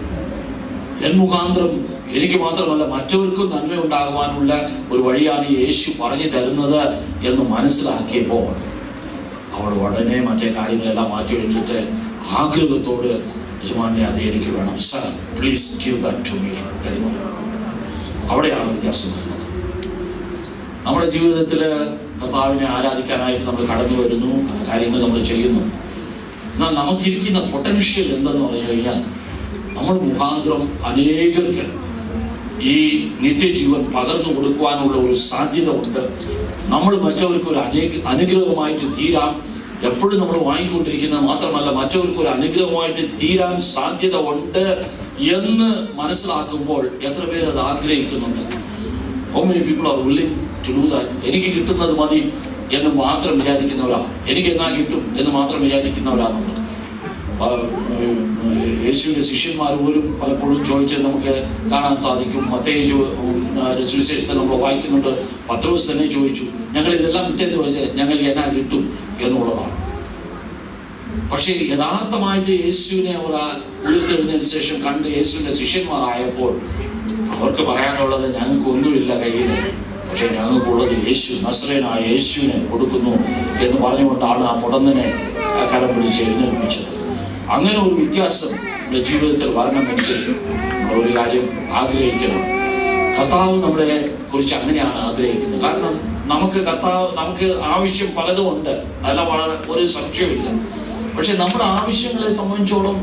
എൻ മുഖാന്തരം എനിക്ക് മാത്രമല്ല മറ്റവർക്കും നന്മ ഉണ്ടാകുവാനുള്ള ഒരു വഴിയാണ് ഈ യേശു പറഞ്ഞു തരുന്നത് എന്ന് മനസ്സിലാക്കിയപ്പോൾ അവൾ ഉടനെ മറ്റേ കാര്യങ്ങളെല്ലാം മാറ്റി വെച്ചിട്ട് ആഗ്രഹത്തോട് യജമാനെ അത് എനിക്ക് വേണം sir please give that to me അവിടെയാണ് വ്യത്യാസം വരുന്നത് നമ്മുടെ ജീവിതത്തിൽ കർത്താവിനെ ആരാധിക്കാനായിട്ട് നമ്മൾ കടന്നു വരുന്നു ആ കാര്യങ്ങൾ നമ്മൾ ചെയ്യുന്നു എന്നാൽ നമുക്കിരിക്കുന്ന പൊട്ടൻഷ്യൽ എന്തെന്ന് പറഞ്ഞു കഴിഞ്ഞാൽ നമ്മൾ മുഖാന്തരം അനേകർക്ക് ഈ നിത്യജീവൻ പകർന്നു കൊടുക്കുവാനുള്ള ഒരു സാധ്യത ഉണ്ട് നമ്മൾ മറ്റവർക്ക് ഒരു അനേക അനുഗ്രഹമായിട്ട് തീരാം എപ്പോഴും നമ്മൾ വാങ്ങിക്കൊണ്ടിരിക്കുന്നത് മാത്രമല്ല മറ്റവർക്ക് ഒരു അനുഗ്രഹമായിട്ട് തീരാൻ സാധ്യത ഉണ്ട് എന്ന് മനസ്സിലാക്കുമ്പോൾ എത്ര പേര് അത് ആഗ്രഹിക്കുന്നുണ്ട് how many people are willing to do that എനിക്ക് കിട്ടുന്നത് മതി എന്ന് മാത്രം വിചാരിക്കുന്നവരാ എനിക്ക് എന്നാ കിട്ടും എന്ന് മാത്രം വിചാരിക്കുന്നവരാണ് നമ്മൾ ആ, ഉം, യേശുവിന്റെ ശിഷ്യന്മാർ പോലും പലപ്പോഴും ചോദിച്ചത് നമുക്ക് കാണാൻ സാധിക്കും മത്തേ സുവിശേഷത്തിൽ നമ്മൾ വായിക്കുന്നുണ്ട് പത്രോസ് തന്നെ ചോദിച്ചു ഞങ്ങൾ ഇതെല്ലാം വിട്ടെന്ന് ചോദിച്ചാൽ ഞങ്ങൾ എന്നാ കിട്ടും എന്നുള്ളതാണ് പക്ഷേ യഥാർത്ഥമായിട്ട് യേശുവിനെ അവർ ആ ഉയർത്തെഴുന്നതിന് ശേഷം കണ്ട് യേശുവിന്റെ ശിഷ്യന്മാരായപ്പോൾ അവർക്ക് പറയാനുള്ളത് ഞങ്ങൾക്ക് ഒന്നുമില്ല കയ്യിൽ പക്ഷെ ഞങ്ങൾക്കുള്ളത് യേശു നസ്രേനായ യേശുവിനെ കൊടുക്കുന്നു എന്ന് പറഞ്ഞുകൊണ്ടാണ് ആ മുടന്നിനെ ആ കരം പിടിച്ച് എഴുന്നേൽപ്പിച്ചത് അങ്ങനെ ഒരു വ്യത്യാസം നമ്മുടെ ജീവിതത്തിൽ വരണമെങ്കിൽ നമ്മൾ ഒരു കാര്യം ആഗ്രഹിക്കണം കർത്താവ് നമ്മളെ കുറിച്ച് അങ്ങനെയാണ് ആഗ്രഹിക്കുന്നത് കാരണം നമുക്ക് കർത്താവ് നമുക്ക് ആവശ്യം പലതും ഉണ്ട് നല്ല വളരെ ഒരു സംശയമില്ല പക്ഷെ നമ്മുടെ ആവശ്യങ്ങളെ സംബന്ധിച്ചോളം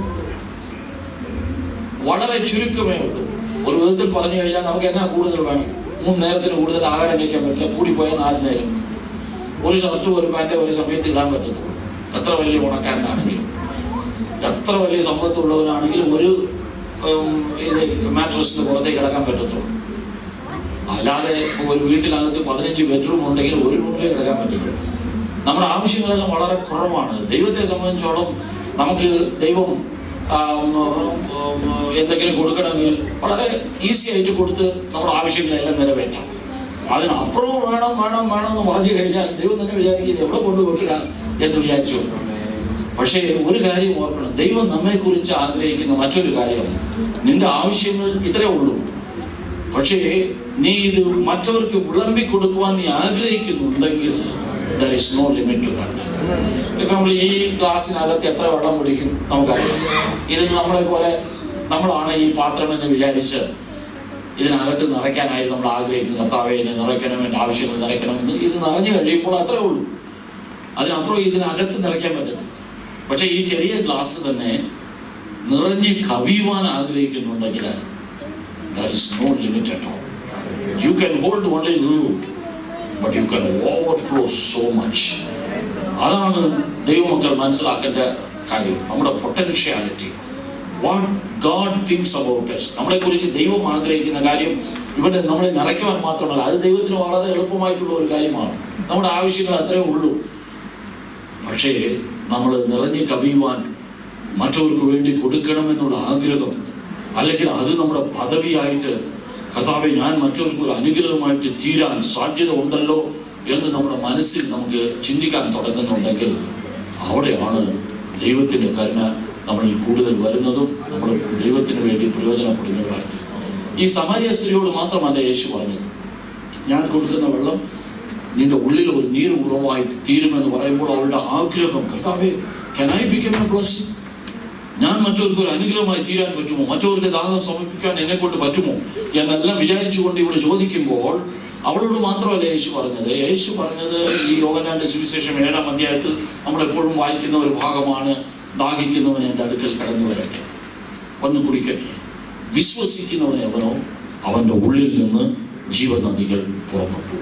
വളരെ ചുരുക്കമേ ഉള്ളൂ ഒരു വിധത്തിൽ പറഞ്ഞു കഴിഞ്ഞാൽ നമുക്ക് എന്നാ കൂടുതൽ വേണം മൂന്ന് നേരത്തിന് കൂടുതൽ ആഹാരം കഴിക്കാൻ പറ്റില്ല കൂടിപ്പോയാൽ നാല് നേരം ഒരു ഷർട്ടും ഒരു പാൻറ് ഒരു സമയത്ത് ഇടാൻ പറ്റത്തുള്ളൂ എത്ര വലിയ ഉണക്കാരനാണെങ്കിലും എത്ര വലിയ സമ്പത്തുള്ളവനാണെങ്കിലും ഒരു ഉം, ഇത് മാട്രസിന് പുറത്തേക്ക് കിടക്കാൻ പറ്റത്തുള്ളൂ അല്ലാതെ ഒരു വീട്ടിനകത്ത് പതിനഞ്ച് ബെഡ്റൂം ഉണ്ടെങ്കിൽ ഒരു റൂമിലേ കിടക്കാൻ പറ്റത്തുള്ളൂ നമ്മുടെ ആവശ്യങ്ങളെല്ലാം വളരെ കുറവാണ് ദൈവത്തെ സംബന്ധിച്ചോളം നമുക്ക് ദൈവം ആ, ഉം, ഉം, എന്തെങ്കിലും കൊടുക്കണമെങ്കിൽ വളരെ ഈസി ആയിട്ട് കൊടുത്ത് നമ്മുടെ ആവശ്യങ്ങളെല്ലാം നിറവേറ്റാം അതിനപ്പുറവും വേണം വേണം വേണം എന്ന് പറഞ്ഞു കഴിഞ്ഞാൽ ദൈവം തന്നെ വിചാരിക്കുന്നത് എവിടെ കൊണ്ട് വെക്കുക എന്ന് വിചാരിച്ചു പക്ഷേ ഒരു കാര്യം ഓർക്കണം ദൈവം നമ്മെ കുറിച്ച് ആഗ്രഹിക്കുന്ന മറ്റൊരു കാര്യം നിന്റെ ആവശ്യങ്ങൾ ഇത്രേ ഉള്ളൂ പക്ഷേ നീ ഇത് മറ്റവർക്ക് വിളമ്പി കൊടുക്കുവാൻ നീ ആഗ്രഹിക്കുന്നുണ്ടെങ്കിൽ there is no limit to that example ഈ ഗ്ലാസ്സിനകത്ത് എത്ര വെള്ളം കുടിക്കും നമുക്കറിയാം ഇത് നമ്മളെ പോലെ നമ്മളാണ് ഈ പാത്രം എന്ന് വിചാരിച്ച് ഇതിനകത്ത് നിറയ്ക്കാനായി നമ്മൾ ആഗ്രഹിക്കുന്നു കർത്താവെ എന്നെ നിറയ്ക്കണം എൻ്റെ ആവശ്യങ്ങൾ നിറയ്ക്കണമെന്ന് ഇത് നിറഞ്ഞു കഴിയുമ്പോൾ അത്രേ ഉള്ളൂ അതിനപ്പുറം ഇതിനകത്ത് നിറയ്ക്കാൻ പറ്റത്തില്ല പക്ഷേ ഈ ചെറിയ ഗ്ലാസ് തന്നെ നിറഞ്ഞ് കവിയുവാൻ ആഗ്രഹിക്കുന്നുണ്ടെങ്കിൽ there is no limit at all. You can hold only little, but you can overflow so much. അതാണ് ദൈവമക്കൾ മനസ്സിലാക്കേണ്ട കാര്യം നമ്മുടെ potentiality what God thinks about us നമ്മളെ കുറിച്ച് ദൈവം ആഗ്രഹിക്കുന്ന കാര്യം ഇവിടെ നമ്മളെ നിറയ്ക്കുവാൻ മാത്രമല്ല അത് ദൈവത്തിന് വളരെ എളുപ്പമായിട്ടുള്ള ഒരു കാര്യമാണ് നമ്മുടെ ആവശ്യങ്ങൾ അത്രേ ഉള്ളൂ പക്ഷേ നമ്മൾ നിറഞ്ഞ് കവിയുവാൻ മറ്റവർക്ക് വേണ്ടി കൊടുക്കണമെന്നുള്ള ആഗ്രഹം അല്ലെങ്കിൽ അത് നമ്മുടെ പദവിയായിട്ട് കഥാവെ ഞാൻ മറ്റവർക്ക് ഒരു അനുഗ്രഹമായിട്ട് തീരാൻ സാധ്യത ഉണ്ടല്ലോ എന്ന് നമ്മുടെ മനസ്സിൽ നമുക്ക് ചിന്തിക്കാൻ തുടങ്ങുന്നുണ്ടെങ്കിൽ അവിടെയാണ് ദൈവത്തിൻ്റെ കരുണ നമ്മളിൽ കൂടുതൽ വരുന്നതും നമ്മൾ ദൈവത്തിന് വേണ്ടി പ്രയോജനപ്പെടുന്നവരായിട്ട് ഈ സമാരിയ സ്ത്രീയോട് മാത്രമല്ല യേശു പറഞ്ഞത് ഞാൻ കൊടുക്കുന്ന വെള്ളം നിന്റെ ഉള്ളിൽ ഒരു നീർ ഉറവായിട്ട് തീരുമെന്ന് പറയുമ്പോൾ അവളുടെ ആഗ്രഹം കർത്താവെ can I become a blessing ഞാൻ മറ്റവർക്ക് ഒരു അനുഗ്രഹമായി തീരാൻ പറ്റുമോ മറ്റവർക്ക് ദാഹം സമർപ്പിക്കാൻ എന്നെ കൊണ്ട് പറ്റുമോ എന്നെല്ലാം വിചാരിച്ചുകൊണ്ട് ഇവിടെ ചോദിക്കുമ്പോൾ അവളോട് മാത്രമല്ല യേശു പറഞ്ഞത് യേശു പറഞ്ഞത് ഈ യോഗനാന്റെ സുവിശേഷം ഏഴാം അധ്യായത്തിൽ നമ്മൾ എപ്പോഴും വായിക്കുന്ന ഒരു ഭാഗമാണ് ദാഹിക്കുന്നവൻ എൻ്റെ അടുക്കൽ കടന്നു വരട്ടെ വന്ന് കുടിക്കട്ടെ വിശ്വസിക്കുന്നവൻ എവനോ അവന്റെ ഉള്ളിൽ നിന്ന് ജീവനദികൾ പുറപ്പെട്ടു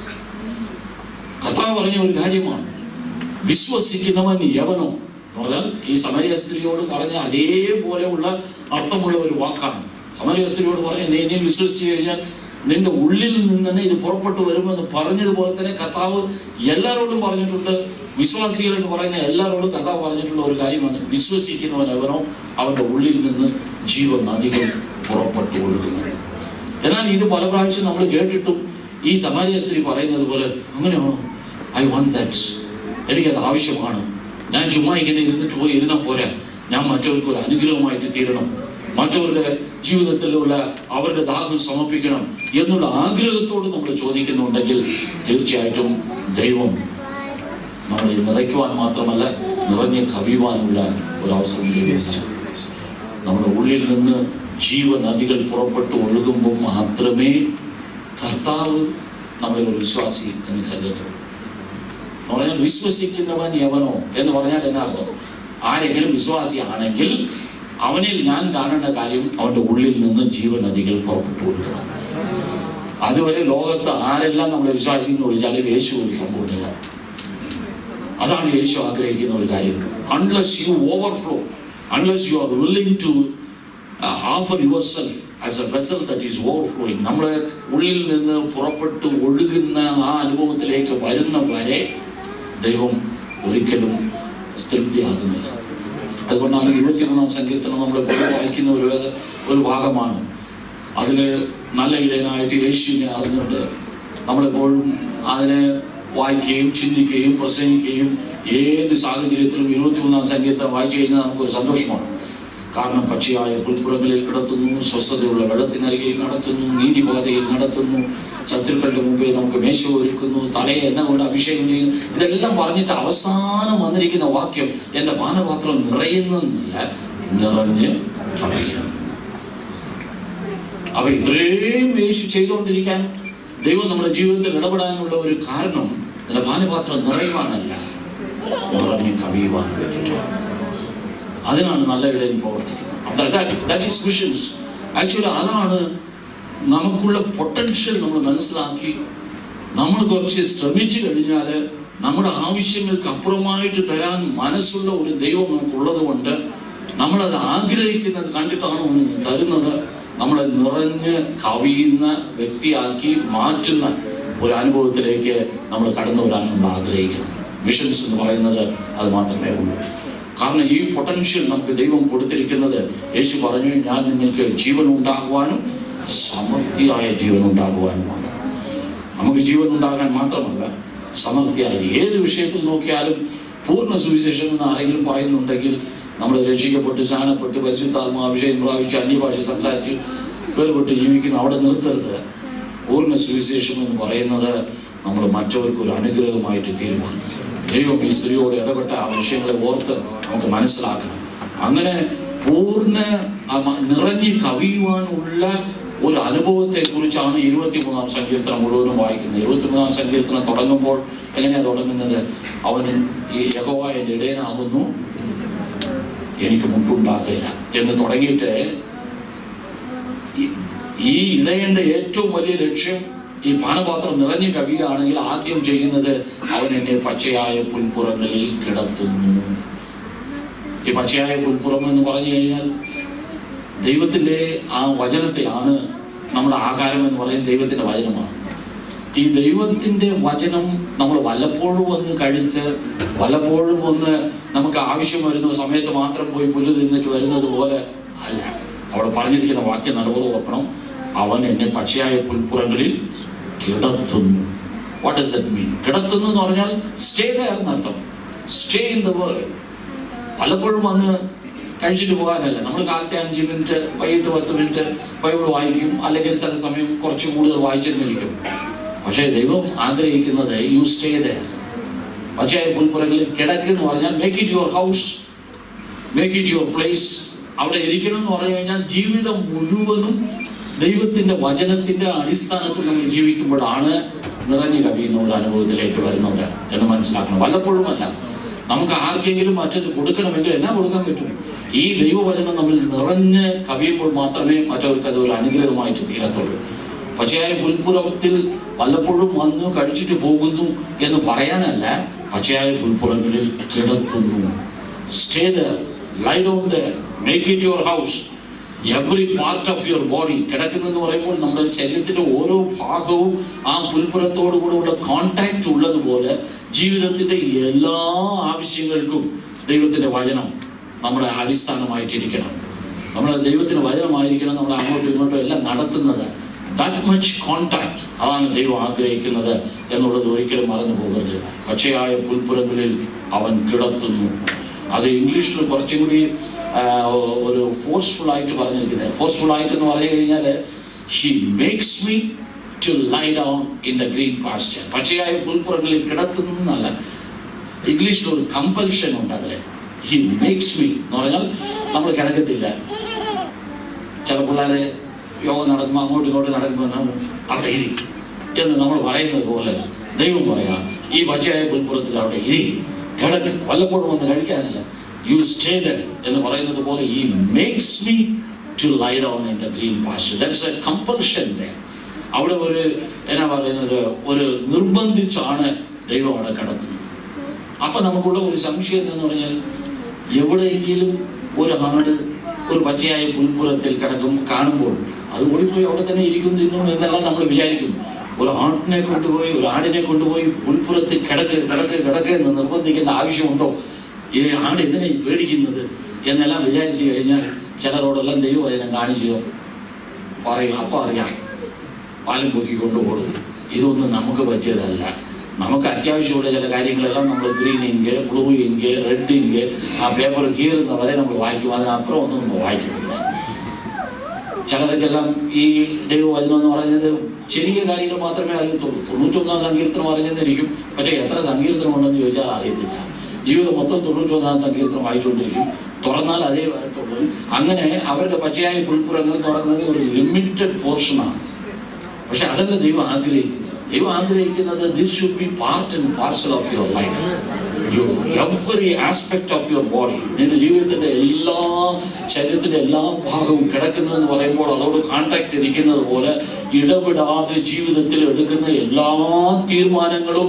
കർത്താവ് പറഞ്ഞ ഒരു കാര്യമാണ് വിശ്വസിക്കുന്നവൻ യവനോ എന്ന് പറഞ്ഞാൽ ഈ സമരിയ സ്ത്രീയോട് പറഞ്ഞ അതേപോലെയുള്ള അർത്ഥമുള്ള ഒരു വാക്കാണ് സമരിയ സ്ത്രീയോട് പറഞ്ഞ നീ നീ വിശ്വസിച്ച് കഴിഞ്ഞാൽ നിന്റെ ഉള്ളിൽ നിന്ന് തന്നെ ഇത് പുറപ്പെട്ടു വരുമെന്ന് പറഞ്ഞതുപോലെ തന്നെ കർത്താവ് എല്ലാവരോടും പറഞ്ഞിട്ടുണ്ട് വിശ്വാസികൾ എന്ന് പറയുന്ന എല്ലാവരോടും കർത്താവ് പറഞ്ഞിട്ടുള്ള ഒരു കാര്യമാണ് വിശ്വസിക്കുന്നവൻ എവനോ അവന്റെ ഉള്ളിൽ നിന്ന് ജീവ നദികൾ പുറപ്പെട്ടു ഒഴുകുന്നത് എന്നാൽ ഇത് പല പ്രാവശ്യം നമ്മൾ കേട്ടിട്ടും ഈ സമാരിയ സ്ത്രീ പറയുന്നത് പോലെ അങ്ങനെയാണോ ഐ വാണ്ട് ദാറ്റ് എനിക്കത് ആവശ്യമാണ് ഞാൻ ചുമ്മാ ഇങ്ങനെ ഇരുന്നിട്ട് പോയി ഇരുന്നാൽ പോരാ ഞാൻ മറ്റവർക്ക് ഒരു അനുഗ്രഹമായിട്ട് തീരണം മറ്റവരുടെ ജീവിതത്തിലുള്ള അവരുടെ ദാഹം സമർപ്പിക്കണം എന്നുള്ള ആഗ്രഹത്തോട് നമ്മൾ ചോദിക്കുന്നുണ്ടെങ്കിൽ തീർച്ചയായിട്ടും ദൈവം നമ്മളെ നിറയ്ക്കുവാൻ മാത്രമല്ല നിറഞ്ഞ് കവിയുവാനുള്ള ഒരു അവസരം ലഭിക്കും നമ്മുടെ ഉള്ളിൽ നിന്ന് ജീവനദികൾ പുറപ്പെട്ട് ഒഴുകുമ്പോൾ മാത്രമേ കർത്താവ് നമ്മളെ ഒരു വിശ്വാസി എന്ന് കരുതത്തുള്ളൂ എന്ന് പറഞ്ഞാൽ വിശ്വസിക്കുന്നവൻ യവനോ എന്ന് പറഞ്ഞാൽ എന്നാ അർത്ഥം ആരെങ്കിലും വിശ്വാസിയാണെങ്കിൽ അവനിൽ ഞാൻ കാണേണ്ട കാര്യം അവന്റെ ഉള്ളിൽ നിന്ന് ജീവൻ നദികൾ പുറപ്പെട്ടു കൊടുക്കണം അതുവരെ ലോകത്ത് ആരെല്ലാം നമ്മളെ വിശ്വാസി എന്ന് വിളിച്ചാലും യേശു വിളിക്കാൻ പോകുന്നില്ല അതാണ് യേശു ആഗ്രഹിക്കുന്ന ഒരു കാര്യം unless you overflow unless you are willing to offer your self as a vessel that is overflowing നമ്മളെ ഉള്ളിൽ നിന്ന് പുറപ്പെട്ട് ഒഴുകുന്ന ആ അനുഭവത്തിലേക്ക് വരുന്ന വരെ ദൈവം ഒരിക്കലും തൃപ്തിയാകുന്നില്ല അതുകൊണ്ടാണ് ഇരുപത്തിമൂന്നാം സങ്കീർത്തനം നമ്മൾ പൊതുവെ വായിക്കുന്ന ഒരു ഒരു ഭാഗമാണ് അതിൽ നല്ല ഇടയനായിട്ട് യേശുവിനെ അറിഞ്ഞുകൊണ്ട് നമ്മളെപ്പോഴും അതിനെ വായിക്കുകയും ചിന്തിക്കുകയും പ്രസംഗിക്കുകയും ഏത് സാഹചര്യത്തിലും ഇരുപത്തിമൂന്നാം സങ്കീർത്തനം വായിച്ചു കഴിഞ്ഞാൽ നമുക്കൊരു സന്തോഷമാണ് കാരണം പക്ഷിയായ പുൽപ്പുറങ്ങളിൽ കിടത്തുന്നു സ്വസ്ഥതയുള്ള വെള്ളത്തിനരികെ നടത്തുന്നു നീതിപാതയിൽ നടത്തുന്നു ശത്രുക്കളുടെ മുമ്പേ നമുക്ക് മേശ ഒരുക്കുന്നു തലയെ എണ്ണ കൊണ്ട് അഭിഷേകം ചെയ്യുന്നു ഇതെല്ലാം പറഞ്ഞിട്ട് അവസാനം വന്നിരിക്കുന്ന വാക്യം എൻ്റെ പാനപാത്രം നിറയുന്നല്ല നിറഞ്ഞ് കളയുന്നു അവ ഇത്രയും യേശു ചെയ്തുകൊണ്ടിരിക്കാൻ ദൈവം നമ്മുടെ ജീവിതത്തിൽ ഇടപെടാനുള്ള ഒരു കാരണം നിന്റെ പാനപാത്രം നിറയുവാനല്ല നിറഞ്ഞ് കവിയുവാൻ വേണ്ടിയിട്ടാണ് അതിനാണ് നല്ല ഇടയിൽ പ്രവർത്തിക്കുന്നത് വിഷൻസ് ആക്ച്വലി അതാണ് നമുക്കുള്ള പൊട്ടൻഷ്യൽ നമ്മൾ മനസ്സിലാക്കി നമ്മൾ കുറച്ച് ശ്രമിച്ചു കഴിഞ്ഞാൽ നമ്മുടെ ആവശ്യങ്ങൾക്ക് അപ്പുറമായിട്ട് തരാൻ മനസ്സുള്ള ഒരു ദൈവം നമുക്കുള്ളത് കൊണ്ട് നമ്മളത് ആഗ്രഹിക്കുന്നത് കണ്ടിട്ടാണ് അവന് തരുന്നത് നമ്മളെ നിറഞ്ഞ് കവിയുന്ന വ്യക്തിയാക്കി മാറ്റുന്ന ഒരു അനുഭവത്തിലേക്ക് നമ്മൾ കടന്നു വരാൻ നമ്മൾ ആഗ്രഹിക്കണം മിഷൻസ് എന്ന് പറയുന്നത് അത് മാത്രമേ ഉള്ളൂ കാരണം ഈ പൊട്ടൻഷ്യൽ നമുക്ക് ദൈവം കൊടുത്തിരിക്കുന്നത് യേശു പറഞ്ഞു ഞാൻ നിങ്ങൾക്ക് ജീവൻ ഉണ്ടാകുവാനും സമൃദ്ധിയായ ജീവൻ ഉണ്ടാകുവാനുമാണ് നമുക്ക് ജീവൻ ഉണ്ടാകാൻ മാത്രമല്ല സമൃദ്ധിയായി ഏത് വിഷയത്തിൽ നോക്കിയാലും പൂർണ്ണ സുവിശേഷം എന്ന് ആരെങ്കിലും പറയുന്നുണ്ടെങ്കിൽ നമ്മൾ രക്ഷിക്കപ്പെട്ട് സ്നാനപ്പെട്ട് പരിശുദ്ധാത്മ അഭിഷേകം പ്രാപിച്ച് അന്യഭാഷ സംസാരിച്ച് വേർപെട്ട് ജീവിക്കുന്ന അവിടെ നിർത്തരുത് പൂർണ്ണ സുവിശേഷം എന്ന് പറയുന്നത് നമ്മൾ മറ്റവർക്ക് ഒരു അനുഗ്രഹമായിട്ട് തീരുമാനിക്കും ദൈവം ഈ സ്ത്രീയോട് ഇടപെട്ട ആ വിഷയങ്ങളെ ഓർത്ത് നമുക്ക് മനസ്സിലാക്കണം അങ്ങനെ പൂർണ്ണ ആ മ- നിറഞ്ഞ് കവിയുവാനുള്ള ഒരു അനുഭവത്തെ കുറിച്ചാണ് ഇരുപത്തിമൂന്നാം സങ്കീർത്തനം മുഴുവനും വായിക്കുന്നത് ഇരുപത്തിമൂന്നാം സങ്കീർത്തനം തുടങ്ങുമ്പോൾ എങ്ങനെയാണ് തുടങ്ങുന്നത് അവൻ ഈ യഹോവ എൻ്റെ ഇടയനാകുന്നു എനിക്ക് മുട്ടുണ്ടാകില്ല എന്ന് തുടങ്ങിയിട്ട് ഈ- ഈ ഇടയന്റെ ഏറ്റവും വലിയ ലക്ഷ്യം ഈ പാനപാത്രം നിറഞ്ഞു കവിയുകയാണെങ്കിൽ ആദ്യം ചെയ്യുന്നത് അവൻ എന്നെ പച്ചയായ പുൽപ്പുറങ്ങളിൽ കിടത്തുന്നു ഈ പച്ചയായ പുൽപ്പുറം എന്ന് പറഞ്ഞു കഴിഞ്ഞാൽ ദൈവത്തിന്റെ ആ വചനത്തെയാണ് നമ്മുടെ ആഹാരം എന്ന് പറയുന്നത് ദൈവത്തിന്റെ വചനമാണ് ഈ ദൈവത്തിന്റെ വചനം നമ്മൾ വല്ലപ്പോഴും ഒന്ന് കഴിച്ച് വല്ലപ്പോഴും ഒന്ന് നമുക്ക് ആവശ്യം വരുന്ന സമയത്ത് മാത്രം പോയി പുല്ല് തിന്നിട്ട് വരുന്നത് പോലെ അല്ല അവിടെ പറഞ്ഞിരിക്കുന്ന വാക്യം നല്ലപോലെ ഓർക്കണം അവൻ എന്നെ പച്ചയായ പുൽപ്പുറങ്ങളിൽ കിടത്തുന്നു വാട്ട് ഡസ് ദറ്റ് മീൻ കിടത്തുന്നു എന്ന് പറഞ്ഞാൽ സ്റ്റേ എന്നർത്ഥം സ്റ്റേ ഇൻ ദ വേൾഡ് പലപ്പോഴും വന്ന് കഴിച്ചിട്ട് പോകാനല്ല നമ്മൾ കാലത്തെ അഞ്ച് മിനിറ്റ് വൈകിട്ട് പത്ത് മിനിറ്റ് ബൈബിൾ വായിക്കും അല്ലെങ്കിൽ ചില സമയം കുറച്ച് കൂടുതൽ വായിച്ചെന്നിരിക്കും പക്ഷേ ദൈവം ആഗ്രഹിക്കുന്നത് യു സ്റ്റേ ദ പക്ഷേ പുൽപ്പുറങ്ങളിൽ കിടക്കെന്ന് പറഞ്ഞാൽ make it your house make it your place അവിടെ ഇരിക്കണം എന്ന് പറഞ്ഞു കഴിഞ്ഞാൽ ജീവിതം മുഴുവനും ദൈവത്തിന്റെ വചനത്തിന്റെ അടിസ്ഥാനത്തിൽ നമ്മൾ ജീവിക്കുമ്പോഴാണ് നിറഞ്ഞു കവിയുന്ന ഒരു അനുഭവത്തിലേക്ക് വരുന്നത് എന്ന് മനസ്സിലാക്കണം വല്ലപ്പോഴുമല്ല നമുക്ക് ആർക്കെങ്കിലും മറ്റത് കൊടുക്കണമെങ്കിൽ എന്നാ കൊടുക്കാൻ പറ്റും ഈ ദൈവവചനം നമ്മൾ നിറഞ്ഞ് കവിയുമ്പോൾ മാത്രമേ മറ്റവർക്ക് അത് ഒരു അനുഗ്രഹമായിട്ട് തീരത്തുള്ളൂ പച്ചയായ പുൽപ്പുറത്തിൽ വല്ലപ്പോഴും വന്നു കഴിച്ചിട്ട് പോകുന്നു എന്ന് പറയാനല്ല പച്ചയായ പുൽപ്പുറങ്ങളിൽ കിടത്തുന്നു stay lie down make it your house every part of your body കിടക്കുന്നെന്ന് പറയുമ്പോൾ നമ്മുടെ ശരീരത്തിന്റെ ഓരോ ഭാഗവും ആ പുൽപ്പുറത്തോടു കൂടെ ഉള്ള കോണ്ടാക്ട് ഉള്ളതുപോലെ ജീവിതത്തിന്റെ എല്ലാ ആവശ്യങ്ങൾക്കും ദൈവത്തിന്റെ വചനം നമ്മുടെ അടിസ്ഥാനമായിട്ടിരിക്കണം നമ്മുടെ ദൈവത്തിന്റെ വചനമായിരിക്കണം നമ്മൾ അങ്ങോട്ടും ഇങ്ങോട്ടും എല്ലാം നടത്തുന്നത് ദാറ്റ് മച്ച് കോണ്ടാക്ട് അതാണ് ദൈവം ആഗ്രഹിക്കുന്നത് എന്നുള്ളത് ഒരിക്കലും മറന്നു പോകരുത് പച്ചയായ പുൽപ്പുറങ്ങളിൽ അവൻ കിടത്തുന്നു അത് ഇംഗ്ലീഷിൽ കുറച്ചും കൂടി ആ, ഒരു ഫോഴ്സ്ഫുൾ ആയിട്ട് പറഞ്ഞിരിക്കുന്നത് ഫോഴ്സ്ഫുൾ ആയിട്ട് എന്ന് പറഞ്ഞു കഴിഞ്ഞാൽ he makes me to lie down in the green pasture പച്ചയായ പുൽപ്പുറങ്ങളിൽ കിടത്തുന്നു എന്നല്ല ഇംഗ്ലീഷിൽ ഒരു കമ്പൽഷൻ ഉണ്ട് അതിൽ ഹി മേക്സ് മീ എന്ന് പറഞ്ഞാൽ നമ്മൾ കിടക്കത്തില്ല ചില പിള്ളേരെ യോഗ നടക്കുമ്പോൾ അങ്ങോട്ടും ഇങ്ങോട്ടും നടക്കുമ്പോൾ അവിടെ ഇരി എന്ന് നമ്മൾ പറയുന്നത് പോലെ ദൈവം പറയാം ഈ പച്ചയായ പുൽപ്പുറത്തിൽ അവിടെ ഇരി കിടക്ക് വല്ലപ്പോഴും വന്ന് കഴിക്കാനല്ല യു സ്റ്റേ എന്ന് പറയുന്നത് പോലെ ഈ makes me to lie down in the green past that's a compulsion അവിടെ ഒരു എന്നാ പറയുന്നത് ഒരു നിർബന്ധിച്ചാണ് ദൈവം അവിടെ കിടത്തുന്നത് അപ്പൊ നമുക്കുള്ള ഒരു സംശയം എന്ന് പറഞ്ഞാൽ എവിടെയെങ്കിലും ഒരു ആട് ഒരു പച്ചയായ പുൽപ്പുറത്തിൽ കിടക്കും കാണുമ്പോൾ അത് ഓടിപ്പോയി അവിടെ തന്നെ ഇരിക്കും തിന്നും എന്നെല്ലാം നമ്മൾ വിചാരിക്കും ഒരു ആട്ടിനെ കൊണ്ടുപോയി ഒരു ആടിനെ കൊണ്ടുപോയി പുൽപ്പുറത്തിൽ കിടക്ക് കിടക്ക് കിടക്ക് എന്ന് നിർബന്ധിക്കേണ്ട ആവശ്യമുണ്ടോ ഈ ആട് എന്തിനാ ഈ പേടിക്കുന്നത് എന്നെല്ലാം വിചാരിച്ചു കഴിഞ്ഞാൽ ചിലരോടെല്ലാം ദൈവവചനം കാണിച്ചു പറയും അപ്പം അറിയാം പാലും പൊക്കിക്കൊണ്ട് ഓടും ഇതൊന്നും നമുക്ക് പറ്റിയതല്ല നമുക്ക് അത്യാവശ്യമുള്ള ചില കാര്യങ്ങളെല്ലാം നമ്മൾ green ink blue ink red ink ആ പേപ്പർ കീറുന്ന വരെ നമ്മൾ വായിക്കും അതിനപ്പുറം ഒന്നും നമ്മൾ വായിക്കത്തില്ല ചിലർക്കെല്ലാം ഈ ദൈവവചനം എന്ന് പറയുന്നത് ചെറിയ കാര്യങ്ങൾ മാത്രമേ അറിയത്തുള്ളൂ തൊണ്ണൂറ്റൊന്നാം സങ്കീർത്തനം അറിഞ്ഞെന്നിരിക്കും പക്ഷേ എത്ര സങ്കീർത്തനം ഉണ്ടെന്ന് ചോദിച്ചാൽ അറിയത്തില്ല ജീവിതം മൊത്തം തൊണ്ണൂറ്റൊന്നാം സങ്കീർത്തനം വായിച്ചുകൊണ്ടിരിക്കും തുറന്നാൽ അതേ വരത്തുള്ളൂ അങ്ങനെ അവരുടെ പച്ചയായ പുൽപ്പുറങ്ങൾ എന്ന് പറയുന്നത് ഒരു ലിമിറ്റഡ് പോർഷനാണ് പക്ഷെ അതല്ല ദൈവം ആഗ്രഹിക്കുന്നത് ദൈവം ആഗ്രഹിക്കുന്നത് this should be part and parcel of your life you every aspect of your body നിന്റെ ജീവിതത്തിന്റെ എല്ലാ ശരീരത്തിന്റെ എല്ലാ ഭാഗവും കിടക്കുന്നു എന്ന് പറയുമ്പോൾ അതോട് കോണ്ടാക്ട് ഇരിക്കുന്നത് പോലെ ഇടപെടാതെ ജീവിതത്തിൽ എടുക്കുന്ന എല്ലാ തീരുമാനങ്ങളും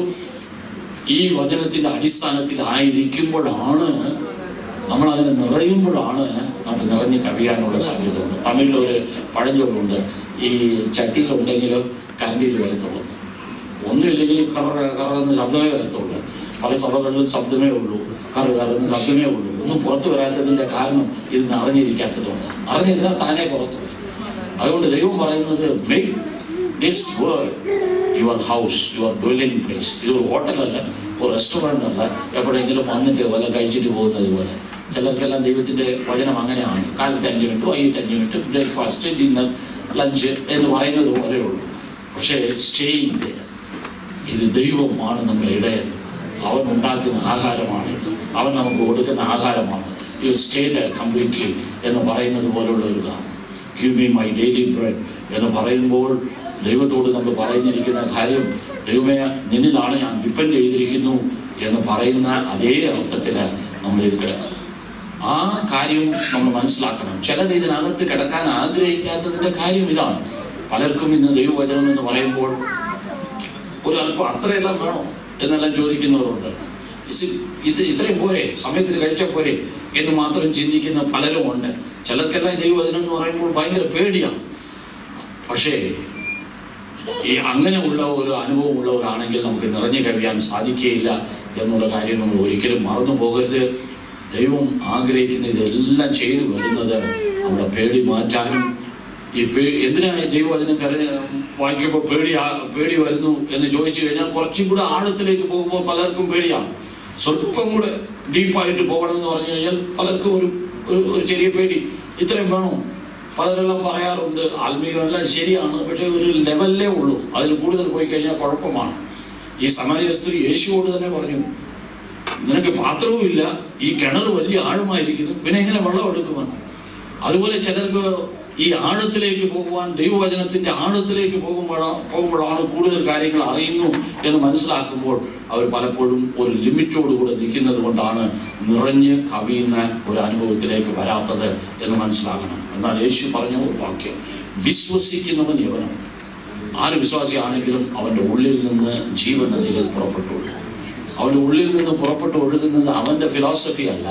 ഈ വചനത്തിന്റെ അടിസ്ഥാനത്തിൽ ആയിരിക്കുമ്പോഴാണ് നമ്മൾ അതിനെ നിറയുമ്പോഴാണ് നമുക്ക് നിറഞ്ഞ് കവിയാനുള്ള സാധ്യതയുണ്ട് തമിഴിൽ ഒരു പഴഞ്ചൊല്ലുണ്ട് ഈ ചട്ടിയിലുണ്ടെങ്കിൽ കരണ്ടിൽ വരത്തുള്ളൂ ഒന്നുമില്ലെങ്കിൽ കറ കറന്ന് ശബ്ദമേ വരത്തുള്ളൂ പല സഭകളിലും ശബ്ദമേ ഉള്ളൂ കറ കറന്ന് ശബ്ദമേ ഉള്ളൂ ഒന്നും പുറത്തു വരാത്തതിന്റെ കാരണം ഇത് നിറഞ്ഞിരിക്കാത്തതുകൊണ്ട് നിറഞ്ഞിരുന്നാൽ താനേ പുറത്തു വരും അതുകൊണ്ട് ദൈവം പറയുന്നത് make this world your house your dwelling place ഇതൊരു ഹോട്ടലല്ല ഒരു റെസ്റ്റോറൻ്റ് അല്ല എപ്പോഴെങ്കിലും വന്നിട്ട് വല്ല കഴിച്ചിട്ട് പോകുന്നത് പോലെ ചിലർക്കെല്ലാം ദൈവത്തിന്റെ വചനം അങ്ങനെയാണ് കാലത്ത് അഞ്ച് മിനിറ്റ് വൈകിട്ട് അഞ്ച് മിനിറ്റ് ബ്രേക്ക്ഫാസ്റ്റ് ഡിന്നർ ലഞ്ച് എന്ന് പറയുന്നത് പോലെയുള്ളൂ പക്ഷേ സ്റ്റേയിങ് ഇത് ദൈവമാണ് നമ്മുടെ ഇടയൻ അവൻ ഉണ്ടാക്കുന്ന ആഹാരമാണ് ഇത് അവൻ നമുക്ക് കൊടുക്കുന്ന ആഹാരമാണ് യു സ്റ്റേ കംപ്ലീറ്റ്ലി എന്ന് പറയുന്നത് പോലുള്ള ഒരു കാര്യം give me my daily bread എന്ന് പറയുമ്പോൾ ദൈവത്തോട് നമ്മൾ പറയുന്നിരിക്കുന്ന കാര്യം ദൈവമേ നിന്നിലാണ് ഞാൻ ഡിപ്പെൻഡ് ചെയ്തിരിക്കുന്നു എന്ന് പറയുന്ന അതേ അർത്ഥത്തിൽ നമ്മൾ ഇത് കിടക്കും ആ കാര്യം നമ്മൾ മനസ്സിലാക്കണം ചിലർ ഇതിനകത്ത് കിടക്കാൻ ആഗ്രഹിക്കാത്തതിന്റെ കാര്യം ഇതാണ് പലർക്കും ഇന്ന് ദൈവവചനം എന്ന് പറയുമ്പോൾ ഒരല്പം അത്രയെല്ലാം വേണോ എന്നെല്ലാം ചോദിക്കുന്നവരുണ്ട് ഇസ് ഇത് ഇത്രയും പോരെ സമയത്തിന് കഴിച്ചാൽ പോരെ എന്ന് മാത്രം ചിന്തിക്കുന്ന പലരും ഉണ്ട് ചിലർക്കെല്ലാം ദൈവവചനം എന്ന് പറയുമ്പോൾ ഭയങ്കര പേടിയാണ് പക്ഷേ ഈ അങ്ങനെയുള്ള ഒരു അനുഭവം ഉള്ളവരാണെങ്കിൽ നമുക്ക് നിറഞ്ഞു കഴിയാൻ സാധിക്കുകയില്ല എന്നുള്ള കാര്യം നമ്മൾ ഒരിക്കലും മറന്നു പോകരുത് ദൈവം ആഗ്രഹിക്കുന്ന ഇതെല്ലാം ചെയ്തു വരുന്നത് നമ്മുടെ പേടി മാറ്റാനും ഈ പേ എന്തിനാണ് ദൈവവചനം കര വായിക്കുമ്പോൾ പേടി ആ- പേടി വരുന്നു എന്ന് ചോദിച്ചു കഴിഞ്ഞാൽ കുറച്ചും കൂടെ ആഴത്തിലേക്ക് പോകുമ്പോൾ പലർക്കും പേടിയാണ് സ്വല്പം കൂടെ ഡീപ്പായിട്ട് പോകണം എന്ന് പറഞ്ഞു കഴിഞ്ഞാൽ പലർക്കും ഒരു ഒരു- ഒരു ചെറിയ പേടി ഇത്രയും വേണോ പലരെല്ലാം പറയാറുണ്ട് ആത്മീയമെല്ലാം ശരിയാണ് പക്ഷെ ഒരു ലെവലിലേ ഉള്ളൂ അതിൽ കൂടുതൽ പോയി കഴിഞ്ഞാൽ കുഴപ്പമാണ് ഈ സമാരിയ സ്ത്രീ യേശുവോട് തന്നെ പറഞ്ഞു നിനക്ക് പാത്രവും ഇല്ല ഈ കിണർ വലിയ ആഴമായിരിക്കുന്നു പിന്നെ എങ്ങനെ വെള്ളം എടുക്കുമെന്ന് അതുപോലെ ചിലർക്ക് ഈ ആഴത്തിലേക്ക് പോകുവാൻ ദൈവവചനത്തിന്റെ ആഴത്തിലേക്ക് പോകുമ്പോഴാണ് പോകുമ്പോഴാണ് കൂടുതൽ കാര്യങ്ങൾ അറിയുന്നു എന്ന് മനസ്സിലാക്കുമ്പോൾ അവർ പലപ്പോഴും ഒരു ലിമിറ്റോടുകൂടെ നിൽക്കുന്നത് കൊണ്ടാണ് നിറഞ്ഞ് കവിയുന്ന ഒരു അനുഭവത്തിലേക്ക് വരാത്തത് എന്ന് മനസ്സിലാക്കണം എന്നാൽ യേശു പറഞ്ഞ ഒരു വാക്യം വിശ്വസിക്കുന്നവൻ യവനം ആര് വിശ്വാസിയാണെങ്കിലും അവന്റെ ഉള്ളിൽ നിന്ന് ജീവനദികൾ പുറപ്പെട്ടു അവന്റെ ഉള്ളിൽ നിന്ന് പുറപ്പെട്ടു ഒഴുകുന്നത് അവന്റെ ഫിലോസഫി അല്ല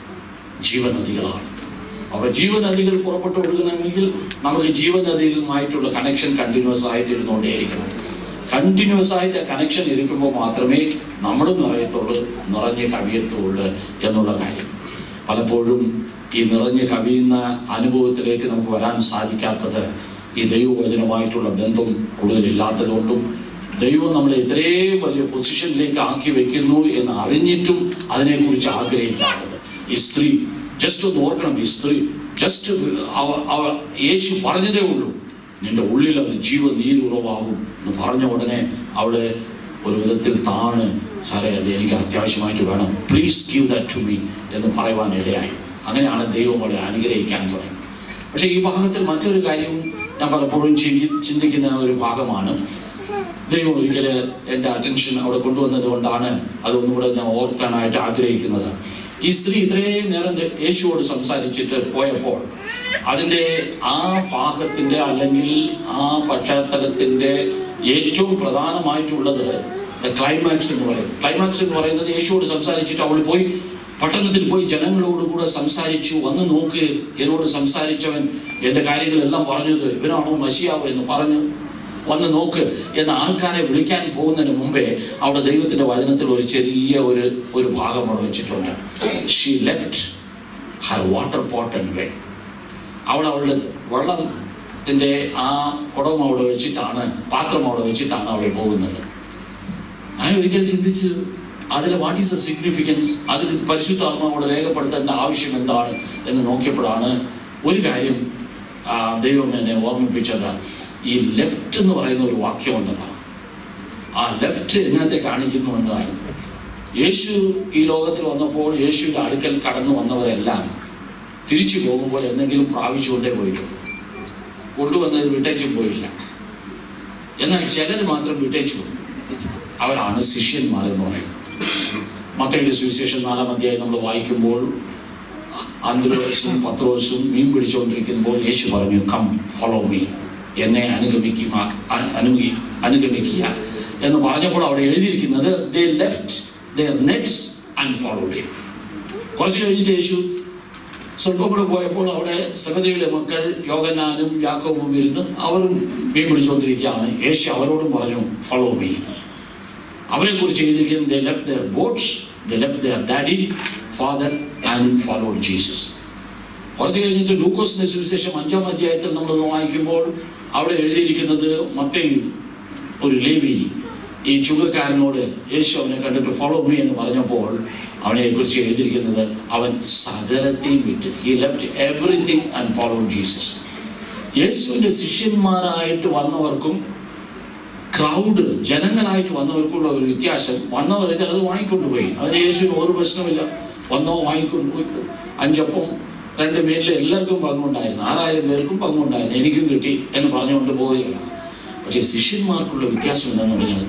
ജീവനദികളാണ് അപ്പൊ ജീവനദികൾ പുറപ്പെട്ടു ഒഴുകണമെങ്കിൽ നമുക്ക് ജീവനദികളുമായിട്ടുള്ള കണക്ഷൻ കണ്ടിന്യൂസ് ആയിട്ട് ഇരുന്നുകൊണ്ടേയിരിക്കണം കണ്ടിന്യൂസ് ആയിട്ട് കണക്ഷൻ ഇരിക്കുമ്പോൾ മാത്രമേ നമ്മളും നിറയത്തുള്ളൂ നിറഞ്ഞ് കവിയത്തുള്ളൂ എന്നുള്ള കാര്യം പലപ്പോഴും ഈ നിറഞ്ഞ് കവിയുന്ന അനുഭവത്തിലേക്ക് നമുക്ക് വരാൻ സാധിക്കാത്തത് ഈ ദൈവവചനമായിട്ടുള്ള ബന്ധം കൂടുതലില്ലാത്തതുകൊണ്ടും ദൈവം നമ്മളെ ഇത്രയും വലിയ പൊസിഷനിലേക്ക് ആക്കി വെക്കുന്നു എന്ന് അറിഞ്ഞിട്ടും അതിനെക്കുറിച്ച് ആഗ്രഹിക്കാത്തത് ഈ സ്ത്രീ ജസ്റ്റ് ഒന്ന് ഓർക്കണം ഈ സ്ത്രീ ജസ്റ്റ് അവ യേശു പറഞ്ഞതേ ഉള്ളൂ നിന്റെ ഉള്ളിൽ അത് ജീവ നീരുറവാകും എന്ന് പറഞ്ഞ ഉടനെ അവള് ഒരു വിധത്തിൽ താണ് സാറേ അത് എനിക്ക് അത്യാവശ്യമായിട്ട് വേണം please give that to me എന്ന് പറയുവാൻ ഇടയായി അങ്ങനെയാണ് ദൈവം അവളെ അനുഗ്രഹിക്കാൻ തുടങ്ങി പക്ഷേ ഈ ഭാഗത്തിൽ മറ്റൊരു കാര്യവും ഞാൻ പലപ്പോഴും ചിന്തി ചിന്തിക്കുന്ന ഒരു ഭാഗമാണ് ദൈവം ഒരിക്കല് എൻ്റെ അറ്റൻഷൻ അവിടെ കൊണ്ടുവന്നത് കൊണ്ടാണ് അതൊന്നുകൂടെ ഞാൻ ഓർക്കാനായിട്ട് ആഗ്രഹിക്കുന്നത് ഈ സ്ത്രീ ഇത്രയും നേരം ദേ- യേശുവോട് സംസാരിച്ചിട്ട് പോയപ്പോൾ അതിൻ്റെ ആ ഭാഗത്തിൻ്റെ അല്ലെങ്കിൽ ആ പശ്ചാത്തലത്തിൻ്റെ ഏറ്റവും പ്രധാനമായിട്ടുള്ളത് ക്ലൈമാക്സ് എന്ന് പറയും ക്ലൈമാക്സ് എന്ന് പറയുന്നത് യേശുവോട് സംസാരിച്ചിട്ട് അവൾ പോയി പട്ടണത്തിൽ പോയി ജനങ്ങളോട് കൂടെ സംസാരിച്ചു വന്ന് നോക്ക് എന്നോട് സംസാരിച്ചവൻ എൻ്റെ കാര്യങ്ങളെല്ലാം പറഞ്ഞത് ഇവനാണോ മഷിയാവോ എന്ന് പറഞ്ഞു വന്ന് നോക്ക് എന്ന ആൾക്കാരെ വിളിക്കാൻ പോകുന്നതിന് മുമ്പേ അവിടെ ദൈവത്തിന്റെ വചനത്തിൽ ഒരു ചെറിയ ഒരു ഒരു ഭാഗം അവിടെ വെച്ചിട്ടുണ്ട് she left her water pot and way അവൾ അവളുടെ വെള്ളത്തിന്റെ ആ കുടം അവിടെ വെച്ചിട്ടാണ് പാത്രം അവിടെ വെച്ചിട്ടാണ് അവൾ പോകുന്നത് ഞാൻ ഒരിക്കൽ ചിന്തിച്ച് അതിൽ വാട്ട് ഈസ് ദ സിഗ്നിഫിക്കൻസ് അത് പരിശുദ്ധാത്മാവോട് രേഖപ്പെടുത്തേണ്ട ആവശ്യം എന്താണ് എന്ന് നോക്കിയപ്പോഴാണ് ഒരു കാര്യം ആ, ദൈവം എന്നെ ഓർമ്മിപ്പിച്ചത് ഈ ലെഫ്റ്റ് എന്ന് പറയുന്ന ഒരു വാക്യം ഉണ്ടതാണ് ആ ലെഫ്റ്റ് എന്നത്തെ കാണിക്കുന്നു എന്നതാണ് യേശു ഈ ലോകത്തിൽ വന്നപ്പോൾ യേശുവിൻ്റെ അടുക്കൽ കടന്നു വന്നവരെല്ലാം തിരിച്ചു പോകുമ്പോൾ എന്തെങ്കിലും പ്രാപിച്ചുകൊണ്ടേ പോയിട്ടുള്ളൂ കൊണ്ടുവന്നത് വിട്ടേച്ചും പോയില്ല എന്നാൽ ചിലർ മാത്രം വിട്ടേച്ചു പോയി അവരാണ് ശിഷ്യന്മാർ എന്ന് പറയുന്നത് മത്തയുടെ സുവിശേഷം നാലാം അധ്യായം നമ്മൾ വായിക്കുമ്പോൾ അന്ത്രോസും പത്രോസും മീൻ പിടിച്ചുകൊണ്ടിരിക്കുമ്പോൾ യേശു പറഞ്ഞു കം ഫോളോ മീ എന്നെ അനുഗമിക്കുക അ- അനുഗി അനുഗമിക്കുക എന്ന് പറഞ്ഞപ്പോൾ അവിടെ എഴുതിയിരിക്കുന്നത് they left their nets and follow day കുറച്ച് കഴിഞ്ഞിട്ട് യേശു സ്വല്പം കൂടെ പോയപ്പോൾ അവിടെ സഹദേവിലെ മക്കൾ യോഗനാനും യാക്കോബും ഇരുന്ന് അവരും മീൻ പിടിച്ചുകൊണ്ടിരിക്കുകയാണ് യേശു അവരോടും പറഞ്ഞു ഫോളോ മീ അവരെ കുറിച്ച് എഴുതിയിരിക്കുന്നത് they left their boats they left their daddy father and followed Jesus കുറച്ച് കഴിഞ്ഞിട്ട് ലൂക്കോസിന്റെ സുവിശേഷം അഞ്ചാം അധ്യായത്തിൽ നമ്മൾ വായിക്കുമ്പോൾ അവിടെ എഴുതിയിരിക്കുന്നത് മറ്റേ ഒരു ലേവി ഈ ചുങ്കക്കാരനോട് യേശു അവനെ കണ്ടിട്ട് ഫോളോ മീ എന്ന് പറഞ്ഞപ്പോൾ അവനെ കുറിച്ച് എഴുതിയിരിക്കുന്നത് അവൻ സകലത്തെയും വിട്ട് he left everything and follow Jesus യേശുവിന്റെ ശിഷ്യന്മാരായിട്ട് വന്നവർക്കും ക്രൗഡ് ജനങ്ങളായിട്ട് വന്നവർക്കുള്ള ഒരു വ്യത്യാസം വന്നവർ ചിലത് വാങ്ങിക്കൊണ്ടുപോയി അതിന് യേശുവിന് ഒരു പ്രശ്നമില്ല വന്നോ വാങ്ങിക്കൊണ്ട് പോയി അഞ്ചപ്പം രണ്ട് മീനിൽ എല്ലാവർക്കും പങ്കുണ്ടായിരുന്നു ആറായിരം പേർക്കും പങ്കുണ്ടായിരുന്നു എനിക്കും കിട്ടി എന്ന് പറഞ്ഞുകൊണ്ട് പോവുകയില്ല പക്ഷേ ശിഷ്യന്മാർക്കുള്ള വ്യത്യാസം എന്താണെന്ന് പറഞ്ഞാൽ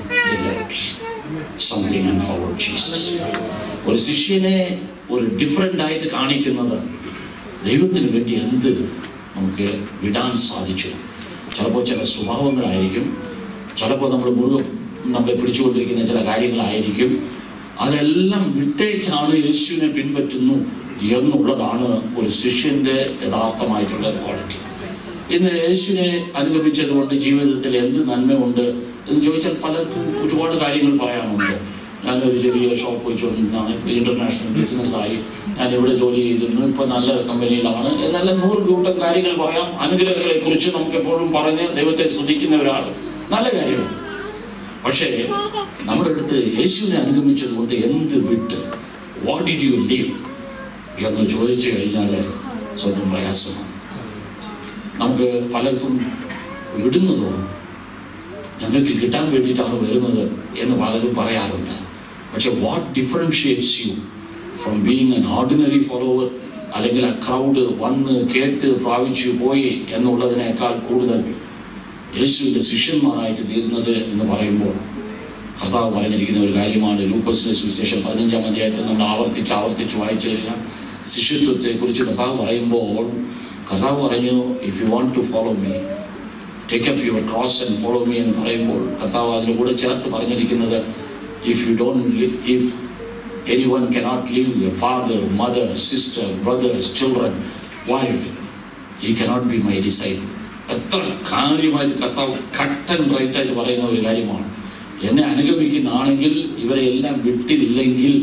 സംതിങ് ആൻഡ് ഫോളോ ജീസസ് ഒരു ശിഷ്യനെ ഒരു ഡിഫറെൻ്റ് ആയിട്ട് കാണിക്കുന്നത് ദൈവത്തിന് വേണ്ടി എന്ത് നമുക്ക് വിടാൻ സാധിച്ചു ചിലപ്പോൾ ചില സ്വഭാവങ്ങളായിരിക്കും ചിലപ്പോൾ നമ്മൾ മുറുകെ നമ്മളെ പിടിച്ചുകൊണ്ടിരിക്കുന്ന ചില കാര്യങ്ങളായിരിക്കും അതെല്ലാം വിട്ടേച്ചാണ് യേശുവിനെ പിൻപറ്റുന്നു എന്നുള്ളതാണ് ഒരു ശിഷ്യന്റെ യഥാർത്ഥമായിട്ടുള്ള ക്വാളിറ്റി ഇന്ന് യേശുവിനെ അനുഗമിച്ചത് കൊണ്ട് ജീവിതത്തിൽ എന്ത് നന്മയുണ്ട് എന്ന് ചോദിച്ചാൽ പലർക്കും ഒരുപാട് കാര്യങ്ങൾ പറയാനുണ്ട് ഞാനൊരു ചെറിയ ഷോപ്പ് വെച്ചുകൊണ്ടിരുന്നതാണ് ഇപ്പോൾ ഇന്റർനാഷണൽ ബിസിനസ്സായി ഞാൻ ഇവിടെ ജോലി ചെയ്തിരുന്നു ഇപ്പൊ നല്ല കമ്പനിയിലാണ് എന്നെല്ലാം നൂറ് കൂട്ടം കാര്യങ്ങൾ പറയാം അനുഗ്രഹങ്ങളെ കുറിച്ച് നമുക്ക് എപ്പോഴും പറഞ്ഞ് ദൈവത്തെ സ്തുതിക്കുന്നവരാണ് നല്ല കാര്യമാണ് പക്ഷേ നമ്മുടെ അടുത്ത് യേശുവിനെ അനുഗമിച്ചത് കൊണ്ട് എന്ത് വിട്ട് വാട്ട് ഡിഡ് യു ലീവ് എന്ന് ചോദിച്ചു കഴിഞ്ഞാൽ സ്വന്തം പ്രയാസമാണ് നമുക്ക് പലർക്കും വിടുന്നതോ ഞങ്ങൾക്ക് കിട്ടാൻ വേണ്ടിയിട്ടാണ് വരുന്നത് എന്ന് പലരും പറയാറുണ്ട് പക്ഷെ what differentiates you from being an ordinary follower അല്ലെങ്കിൽ ആ ക്രൗഡ് വന്ന് കേട്ട് പ്രാപിച്ചു പോയി എന്നുള്ളതിനേക്കാൾ കൂടുതൽ യേശുവിൻ്റെ ശിഷ്യന്മാരായിട്ട് തീരുന്നത് എന്ന് പറയുമ്പോൾ കർത്താവ് പറഞ്ഞിരിക്കുന്ന ഒരു കാര്യമാണ് ലൂക്കോസിന്റെ സുവിശേഷം പതിനഞ്ചാം അധ്യായത്തിൽ നമ്മൾ ആവർത്തിച്ച് ആവർത്തിച്ച് വായിച്ചു കഴിഞ്ഞാൽ ശിഷ്യത്വത്തെ കുറിച്ച് കർത്താവ് പറയുമ്പോൾ കർത്താവ് പറഞ്ഞു if you want to follow me take up your cross and follow me എന്ന് പറയുമ്പോൾ കർത്താവ് അതിന് കൂടെ ചേർത്ത് പറഞ്ഞിരിക്കുന്നത് if you don't if any one cannot leave your father mother sister brothers children wife ഈ കനോട്ട് ബി മൈ ഡിസൈഡ് എത്ര കാര്യമായിട്ട് കർത്താവ് കട്ട് ആൻഡ് റൈറ്റ് ആയിട്ട് പറയുന്ന ഒരു കാര്യമാണ് എന്നെ അനുഗമിക്കുന്നതാണെങ്കിൽ ഇവരെ എല്ലാം വിട്ടില്ലെങ്കിൽ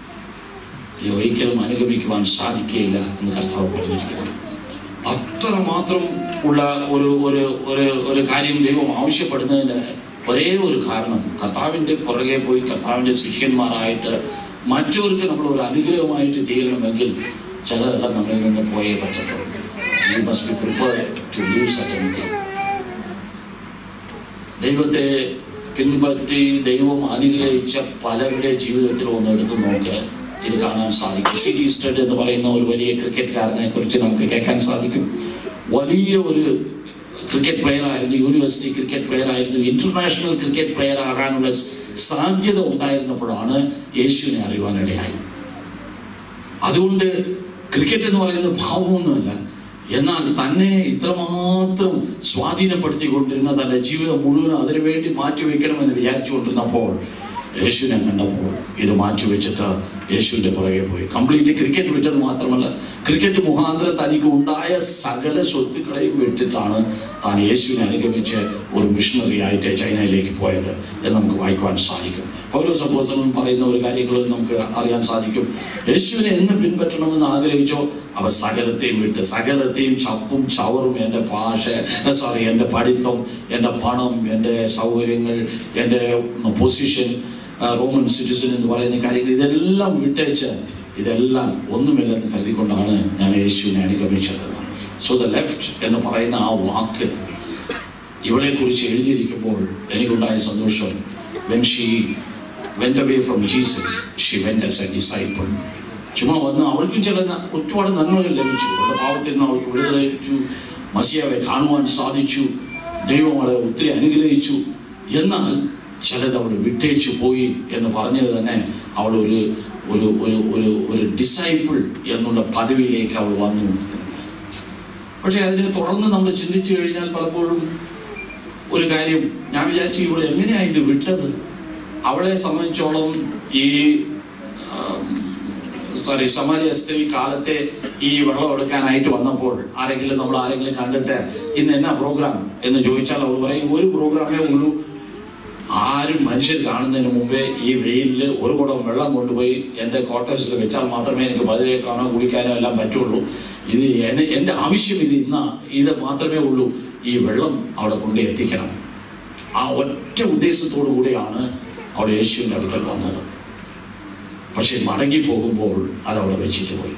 ഈ ഒരിക്കലും അനുഗമിക്കുവാൻ സാധിക്കുകയില്ല എന്ന് കർത്താവ് പറഞ്ഞിരിക്കുന്നു അത്ര മാത്രം ഉള്ള ഒരു ഒരു ഒരു ഒരു കാര്യം ദൈവം ആവശ്യപ്പെടുന്നതിൻ്റെ ഒരേ ഒരു കാരണം കർത്താവിൻ്റെ പുറകെ പോയി കർത്താവിൻ്റെ ശിഷ്യന്മാരായിട്ട് മറ്റവർക്ക് നമ്മൾ ഒരു അനുഗ്രഹമായിട്ട് തീരണമെങ്കിൽ ചിലതെല്ലാം നമ്മളിൽ നിന്ന് പോയേ പറ്റത്തുള്ളൂ you must be prepared to leave such anything ദൈവത്തെ പിൻപറ്റി ദൈവം അനുഗ്രഹിച്ച പലരുടെ ജീവിതത്തിൽ ഒന്ന് എടുത്തു നോക്ക് ഇത് കാണാൻ സാധിക്കും സിറ്റി സ്റ്റഡ് എന്ന് പറയുന്ന ഒരു വലിയ ക്രിക്കറ്റുകാരനെ കുറിച്ച് നമുക്ക് കേൾക്കാൻ സാധിക്കും വലിയ ഒരു ക്രിക്കറ്റ് പ്ലെയർ ആയിരുന്നു യൂണിവേഴ്സിറ്റി ക്രിക്കറ്റ് പ്ലെയർ ആയിരുന്നു ഇന്റർനാഷണൽ ക്രിക്കറ്റ് പ്ലെയർ ആകാനുള്ള സ് സാധ്യത ഉണ്ടായിരുന്നപ്പോഴാണ് യേശുവിനെ അറിയുവാനിടയായി അതുകൊണ്ട് ക്രിക്കറ്റ് എന്ന് പറയുന്നത് ഭാവമൊന്നുമല്ല എന്നാൽ തന്നെ ഇത്രമാത്രം സ്വാധീനപ്പെടുത്തിക്കൊണ്ടിരുന്ന തൻ്റെ ജീവിതം മുഴുവൻ അതിനുവേണ്ടി മാറ്റിവെക്കണമെന്ന് വിചാരിച്ചുകൊണ്ടിരുന്നപ്പോൾ യേശുവിനെ കണ്ടപ്പോൾ ഇത് മാറ്റിവെച്ചിട്ട് യേശുവിൻ്റെ പുറകെ പോയി കംപ്ലീറ്റ് ക്രിക്കറ്റ് വിറ്റത് മാത്രമല്ല ക്രിക്കറ്റ് മുഖാന്തരം തനിക്ക് ഉണ്ടായ സകല സ്വത്തുക്കളെയും വിട്ടിട്ടാണ് താൻ യേശുവിനെ അനുഗമിച്ച് ഒരു മിഷണറി ആയിട്ട് ചൈനയിലേക്ക് പോയത് എന്ന് നമുക്ക് വായിക്കുവാൻ സാധിക്കും പൗലോ സപ്പോസനും പറയുന്ന ഒരു കാര്യങ്ങളും നമുക്ക് അറിയാൻ സാധിക്കും യേശുവിനെ എന്ന് പിൻപറ്റണമെന്ന് ആഗ്രഹിച്ചോ അവ സകലത്തെയും വിട്ട് സകലത്തെയും ചപ്പും ചവറും എൻ്റെ ഭാഷ സോറി എൻ്റെ പഠിത്തം എൻ്റെ പണം എൻ്റെ സൗകര്യങ്ങൾ എൻ്റെ പൊസിഷൻ റോമൻ സിറ്റിസൺ എന്ന് പറയുന്ന കാര്യങ്ങൾ ഇതെല്ലാം വിട്ടേച്ച് ഇതെല്ലാം ഒന്നുമില്ലെന്ന് കരുതിക്കൊണ്ടാണ് ഞാൻ യേശുവിനെ അനുഗമിച്ചത് സോ ദ ലെഫ്റ്റ് എന്ന് പറയുന്ന ആ വാക്ക് ഇവളെ കുറിച്ച് എഴുതിയിരിക്കുമ്പോൾ എനിക്കുണ്ടായ സന്തോഷം when she went away from Jesus she went as a disciple ചുമ്മാ വന്ന് അവൾക്കും ചില ന- ഒരുപാട് നന്മകൾ ലഭിച്ചു അവളുടെ പാവത്തിൽ നിന്ന് അവൾക്ക് വിടുതല ലഭിച്ചു മസിയാവെ കാണുവാൻ സാധിച്ചു ദൈവം അവളെ ഒത്തിരി അനുഗ്രഹിച്ചു എന്നാൽ ചിലത് അവൾ വിട്ടേച്ചു പോയി എന്ന് പറഞ്ഞത് തന്നെ അവൾ ഒരു ഒരു ഒരു ഒരു ഒരു ഡിസൈപ്പിൾ എന്നുള്ള പദവിയിലേക്ക് അവൾ വന്നു പക്ഷെ അതിനെ തുടർന്ന് നമ്മൾ ചിന്തിച്ചു കഴിഞ്ഞാൽ പലപ്പോഴും ഒരു കാര്യം ഞാൻ വിചാരിച്ചു ഇവിടെ എങ്ങനെയാണ് ഇത് വിട്ടത് അവളെ സംബന്ധിച്ചോളം ഈ സോറി സമാലി സ്ത്രീ കാലത്തെ ഈ വെള്ളം എടുക്കാനായിട്ട് വന്നപ്പോൾ ആരെങ്കിലും നമ്മൾ ആരെങ്കിലും കണ്ടിട്ട് ഇന്ന് എന്നാ പ്രോഗ്രാം എന്ന് ചോദിച്ചാൽ അവൾ പറയും ഒരു പ്രോഗ്രാമേ ഉള്ളൂ ആരും മനുഷ്യർ കാണുന്നതിന് മുമ്പേ ഈ വെയിലിൽ ഒരു കുടം വെള്ളം കൊണ്ടുപോയി എൻ്റെ ക്വാർട്ടേഴ്സിൽ വെച്ചാൽ മാത്രമേ എനിക്ക് ബദിലേക്കാനോ കുടിക്കാനോ എല്ലാം പറ്റുള്ളൂ ഇത് എന്നെ എൻ്റെ ആവശ്യം ഇത് ഇന്ന ഇത് മാത്രമേ ഉള്ളൂ ഈ വെള്ളം അവിടെ കൊണ്ട് എത്തിക്കണം ആ ഒറ്റ ഉദ്ദേശത്തോടു കൂടിയാണ് അവിടെ യേശുവിൻ്റെ അടുക്കൽ വന്നത് പക്ഷെ മടങ്ങി പോകുമ്പോൾ അത് അവിടെ വെച്ചിട്ട് പോയി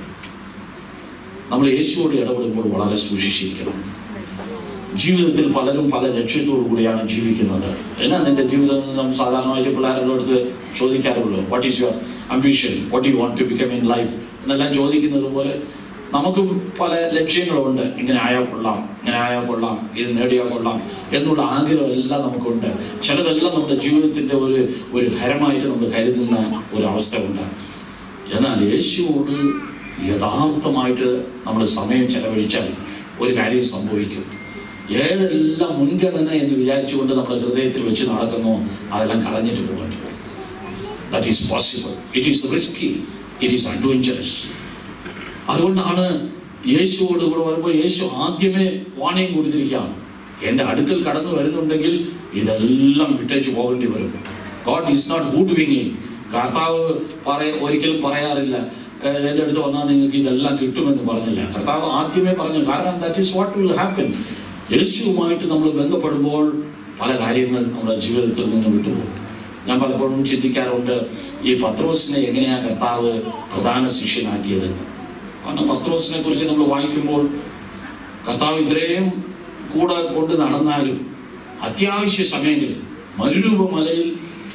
നമ്മൾ യേശുവോട് ഇടപെടുമ്പോൾ വളരെ സൂക്ഷിച്ചിരിക്കണം ജീവിതത്തിൽ പലരും പല ലക്ഷ്യത്തോടു കൂടിയാണ് ജീവിക്കുന്നത് എന്നാ നിന്റെ ജീവിതം എന്ന് നാം സാധാരണമായിട്ട് പിള്ളേരുടെ അടുത്ത് ചോദിക്കാറുള്ളൂ what is your ambition what you want to become in life എന്നെല്ലാം ചോദിക്കുന്നത് പോലെ നമുക്കും പല ലക്ഷ്യങ്ങളുണ്ട് ഇങ്ങനെ ആയാൽ കൊള്ളാം ഇങ്ങനെ ആയാൽ കൊള്ളാം ഇത് നേടിയാൽ കൊള്ളാം എന്നുള്ള ആഗ്രഹം എല്ലാം നമുക്കുണ്ട് ചിലതെല്ലാം നമ്മുടെ ജീവിതത്തിന്റെ ഒരു ഒരു ഹരമായിട്ട് നമ്മൾ കരുതുന്ന ഒരു അവസ്ഥ ഉണ്ട് എന്നാൽ യേശുവോട് യഥാർത്ഥമായിട്ട് നമ്മൾ സമയം ചെലവഴിച്ചാൽ ഒരു കാര്യം സംഭവിക്കും ഏതെല്ലാം മുൻഗണന എന്ന് വിചാരിച്ചുകൊണ്ട് നമ്മുടെ ഹൃദയത്തിൽ വെച്ച് നടക്കുന്നു അതെല്ലാം കളഞ്ഞിട്ട് പോകേണ്ടി വരും that is possible it is risky it is adventurous അതുകൊണ്ടാണ് യേശുവോട് കൂടെ വരുമ്പോൾ യേശു ആദ്യമേ വാണിംഗ് കൊടുത്തിരിക്കുകയാണ് എൻ്റെ അടുക്കൽ കടന്നു വരുന്നുണ്ടെങ്കിൽ ഇതെല്ലാം വിട്ടേച്ച് പോകേണ്ടി വരും God is not who doing കർത്താവ് പറയ ഒരിക്കലും പറയാറില്ല "ഏഹ്, എൻ്റെ അടുത്ത് വന്നാൽ നിങ്ങൾക്ക് ഇതെല്ലാം കിട്ടുമെന്ന് പറഞ്ഞില്ല കർത്താവ് ആദ്യമേ പറഞ്ഞു കാരണം that is what will happen യേശുവുമായിട്ട് നമ്മൾ ബന്ധപ്പെടുമ്പോൾ പല കാര്യങ്ങൾ നമ്മുടെ ജീവിതത്തിൽ നിന്ന് വിട്ടുപോകും ഞാൻ പലപ്പോഴും ചിന്തിക്കാറുണ്ട് ഈ പത്രോസിനെ എങ്ങനെയാണ് കർത്താവ് പ്രധാന ശിഷ്യനാക്കിയതെന്ന് കാരണം പത്രോസിനെ കുറിച്ച് നമ്മൾ വായിക്കുമ്പോൾ കർത്താവ് ഇത്രയും കൂടെ കൊണ്ട് നടന്നാലും അത്യാവശ്യ സമയങ്ങളിൽ മരുരൂപ മലയിൽ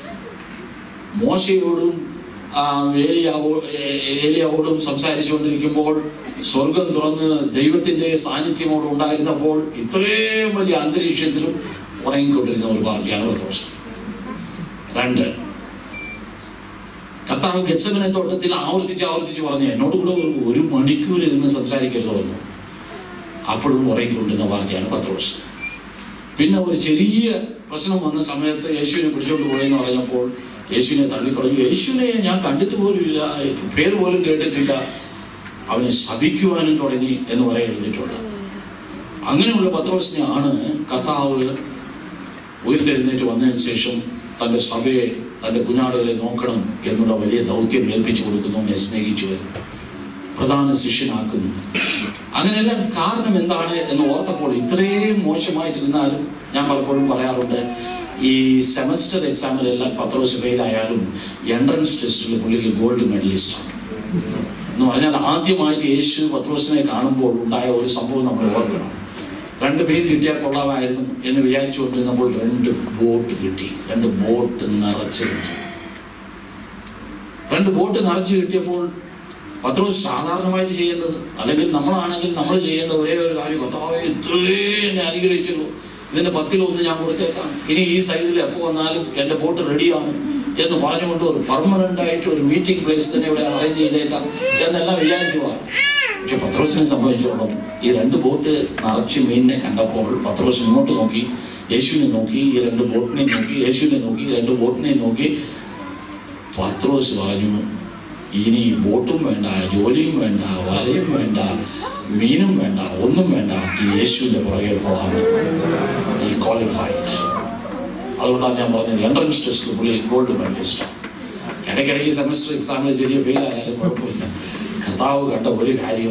മോശയോടും ആ, ഏലിയാവോ ഏ- ഏലിയാവോടും സംസാരിച്ചുകൊണ്ടിരിക്കുമ്പോൾ സ്വർഗം തുറന്ന് ദൈവത്തിന്റെ സാന്നിധ്യമോട് ഉണ്ടായിരുന്നപ്പോൾ ഇത്രയും വലിയ അന്തരീക്ഷത്തിലും ഉറങ്ങിക്കൊണ്ടിരുന്ന ഒരു പാർട്ടിയാണ് പത്രോസ് രണ്ട് കർത്താവ് ഗച്ചമനെ തോട്ടത്തിൽ ആവർത്തിച്ച് ആവർത്തിച്ച് പറഞ്ഞു എന്നോട് കൂടെ ഒരു ഒരു മണിക്കൂർ ഇരുന്ന് സംസാരിക്കരുത് പറഞ്ഞു അപ്പോഴും ഉറങ്ങിക്കൊണ്ടിരുന്ന പാർട്ടിയാണ് പത്രോസ് പിന്നെ ഒരു ചെറിയ പ്രശ്നം വന്ന സമയത്ത് യേശുവിനെ പിടിച്ചോണ്ട് പോയെന്ന് പറഞ്ഞപ്പോൾ യേശുവിനെ തള്ളിക്കളഞ്ഞു യേശുവിനെ ഞാൻ കണ്ടിട്ട് പോലുമില്ല പേര് പോലും കേട്ടിട്ടില്ല അവനെ ശപിക്കുവാനും തുടങ്ങി എന്ന് വരെ എഴുതിയിട്ടുണ്ട് അങ്ങനെയുള്ള പത്രോസിനെ ആണ് കർത്താവ് ഉയർത്തെഴുന്നേറ്റ് വന്നതിന് ശേഷം തൻ്റെ സഭയെ തൻ്റെ കുഞ്ഞാടുകളെ നോക്കണം എന്നുള്ള വലിയ ദൗത്യം ഏൽപ്പിച്ചു കൊടുക്കുന്നു അവനെ സ്നേഹിച്ചു വരുന്നു പ്രധാന ശിഷ്യനാക്കുന്നു അങ്ങനെയെല്ലാം കാരണം എന്താണ് എന്ന് ഓർത്തപ്പോൾ ഇത്രയും മോശമായിട്ടിരുന്നാലും ഞാൻ പലപ്പോഴും പറയാറുണ്ട് ഈ സെമസ്റ്റർ എക്സാമിലെല്ലാം പത്രോസ് ഫെയിലായാലും എൻട്രൻസ് ടെസ്റ്റിൽ പുള്ളിക്ക് ഗോൾഡ് മെഡലിസ്റ്റാണ് എന്ന് പറഞ്ഞാൽ ആദ്യമായിട്ട് യേശു പത്രോസിനെ കാണുമ്പോൾ ഉണ്ടായ ഒരു സംഭവം നമ്മൾ ഓർക്കണം രണ്ട് പേര് കിട്ടിയാൽ കൊള്ളാമായിരുന്നു എന്ന് വിചാരിച്ചുകൊണ്ടിരുന്നപ്പോൾ രണ്ട് ബോട്ട് കിട്ടി രണ്ട് ബോട്ട് നിറച്ച് കിട്ടി രണ്ട് ബോട്ട് നിറച്ച് കിട്ടിയപ്പോൾ പത്രോസ് സാധാരണമായിട്ട് ചെയ്യേണ്ടത് അല്ലെങ്കിൽ നമ്മളാണെങ്കിൽ നമ്മൾ ചെയ്യേണ്ട ഒരേ ഒരു കാര്യം കർത്താവേ ഇത്രയും എന്നെ അനുഗ്രഹിച്ചുള്ളൂ ഇതിന്റെ പത്തിലൊന്ന് ഞാൻ കൊടുത്തേക്കാം ഇനി ഈ സൈഡിൽ എപ്പോൾ വന്നാലും എൻ്റെ ബോട്ട് റെഡിയാണ് എന്ന് പറഞ്ഞുകൊണ്ട് ഒരു പെർമനന്റ് ആയിട്ട് ഒരു മീറ്റിംഗ് പ്ലേസ് തന്നെ ഇവിടെ അറേഞ്ച് ചെയ്തേക്കാം എന്നെല്ലാം വിചാരിച്ചു പോകാം പക്ഷെ പത്രോസിനെ സംബന്ധിച്ചോളം ഈ രണ്ട് ബോട്ട് നിറച്ച് മീനിനെ കണ്ടപ്പോൾ പത്രോസ് ഇങ്ങോട്ട് നോക്കി യേശുവിനെ നോക്കി ഈ രണ്ട് ബോട്ടിനെ നോക്കി യേശുവിനെ നോക്കി ഈ രണ്ട് ബോട്ടിനെ നോക്കി പത്രോസ് പറഞ്ഞു ഇനി ബോട്ടും വേണ്ട ജോലിയും വേണ്ട വലയും വേണ്ട മീനും വേണ്ട ഒന്നും വേണ്ട ഈ യേശുവിന്റെ പുറകെ പോകാൻ ഈ ക്വാളിഫൈഡ് അതുകൊണ്ടാണ് ഞാൻ പറഞ്ഞത് എൻട്രൻസ് ടെസ്റ്റിൽ പുള്ളി ഗോൾഡ് മെഡലിസ്റ്റ് ഇടയ്ക്കിടയ്ക്ക് സെമസ്റ്റർ എക്സാമിൽ ചെറിയ ഫെയിൽ ആയാലും കുഴപ്പമില്ല കർത്താവ് കണ്ട ഒരു കാര്യം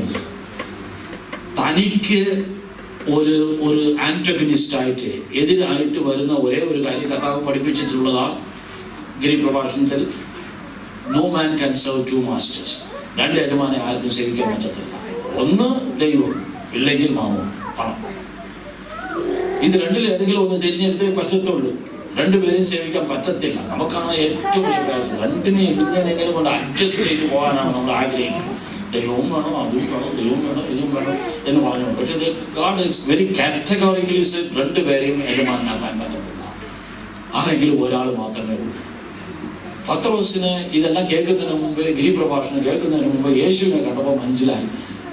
തനിക്ക് ഒരു ഒരു ആന്റഗനിസ്റ്റ് ആയിട്ട് എതിരായിട്ട് വരുന്ന ഒരേ ഒരു കാര്യം കർത്താവ് പഠിപ്പിച്ചിട്ടുള്ളതാ ഗിരിപ്രഭാഷണത്തിൽ no man can serve two masters രണ്ട് യജമാനെ ആർക്കും സേവിക്കാൻ പറ്റത്തില്ല ഒന്ന് ദൈവം ഇല്ലെങ്കിൽ മാമോ പണം ഇത് രണ്ടിൽ ഏതെങ്കിലും ഒന്ന് തിരഞ്ഞെടുത്തേ പറ്റത്തുള്ളൂ രണ്ടുപേരെയും സേവിക്കാൻ പറ്റത്തില്ല നമുക്കാണ് ഏറ്റവും വലിയ പ്രയാസം രണ്ടിനെയും എങ്ങനെയെങ്കിലും കൊണ്ട് അഡ്ജസ്റ്റ് ചെയ്ത് പോകാനാണ് നമ്മൾ ആഗ്രഹിക്കുന്നത് ദൈവവും വേണം അതും വേണം ദൈവവും വേണം ഇതും വേണം എന്ന് പറഞ്ഞു പക്ഷേ ഗാഡ് ഇസ് വെരി കാറ്റഗോറിക്കലി രണ്ടുപേരെയും യജമാനാക്കാൻ പറ്റത്തില്ല ആരെങ്കിലും ഒരാൾ മാത്രമേ ഉള്ളൂ പത്രോസിന് ഇതെല്ലാം കേൾക്കുന്നതിന് മുമ്പ് ഗിരിപ്രഭാഷണം കേൾക്കുന്നതിന് മുമ്പ് യേശുവിനെ കണ്ടപ്പോൾ മനസ്സിലായി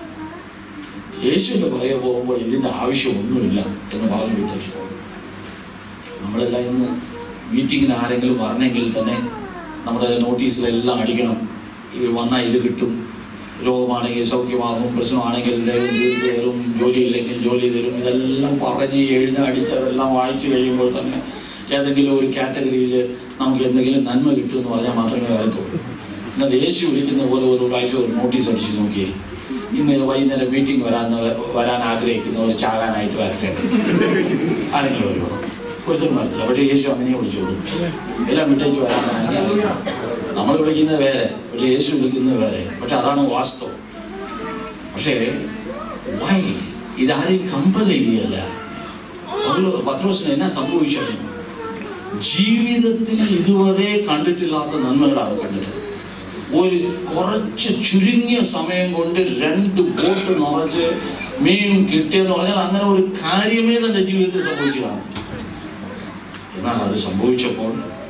യേശുവിന്റെ പുറകെ പോകുമ്പോൾ ഇതിന്റെ ആവശ്യമൊന്നുമില്ല എന്ന് പറഞ്ഞു വിട്ടു നമ്മളെല്ലാം ഇന്ന് മീറ്റിങ്ങിന് ആരെങ്കിലും വരണമെങ്കിൽ തന്നെ നമ്മുടെ നോട്ടീസിലെല്ലാം അടിക്കണം ഈ വന്നാൽ ഇത് കിട്ടും രോഗമാണെങ്കിൽ സൗഖ്യമാകും പ്രശ്നമാണെങ്കിൽ ദൈവം തീർത്ത് തരും ജോലി ഇല്ലെങ്കിൽ ജോലി തരും ഇതെല്ലാം പറഞ്ഞ് എഴുതി അടിച്ചതെല്ലാം വായിച്ചു കഴിയുമ്പോൾ തന്നെ ഏതെങ്കിലും ഒരു കാറ്റഗറിയിൽ നമുക്ക് എന്തെങ്കിലും നന്മ കിട്ടുമെന്ന് പറഞ്ഞാൽ മാത്രമേ വരത്തുള്ളൂ എന്നാൽ യേശു വിളിക്കുന്ന പോലെ ഒരു പ്രാവശ്യം ഒരു നോട്ടീസ് അടിച്ച് നോക്കിയേ ഇന്ന് വൈകുന്നേരം മീറ്റിംഗ് വരാൻ വരാൻ ആഗ്രഹിക്കുന്നവർ ചാകാനായിട്ട് വരട്ടെ ആരെങ്കിലും വരുമോ ഒരുത്തരും വരത്തില്ല പക്ഷേ യേശു അങ്ങനെ വിളിച്ചോളൂ എല്ലാം വിട്ടേച്ച് വരാൻ നമ്മൾ വിളിക്കുന്നത് വേറെ പക്ഷെ യേശു വിളിക്കുന്നത് വേറെ പക്ഷെ അതാണ് വാസ്തവം പക്ഷേ വൈ ഇതാരെയും കമ്പൽ ചെയ്യുകയല്ല പൗലോ- പത്രോസിന് എന്നാ സംഭവിച്ചത് ജീവിതത്തിൽ ഇതുവരെ കണ്ടിട്ടില്ലാത്ത നന്മകളാണ് കണ്ടത് ഒരു കുറച്ച് ചുരുങ്ങിയ സമയം കൊണ്ട് രണ്ട് ബോട്ട് നിറച്ച് മീൻ കിട്ടിയെന്ന് പറഞ്ഞാൽ അങ്ങനെ ഒരു കാര്യമേ തന്റെ ജീവിതത്തിൽ സംഭവിച്ചു കാണും എന്നാൽ അത് സംഭവിച്ചപ്പോൾ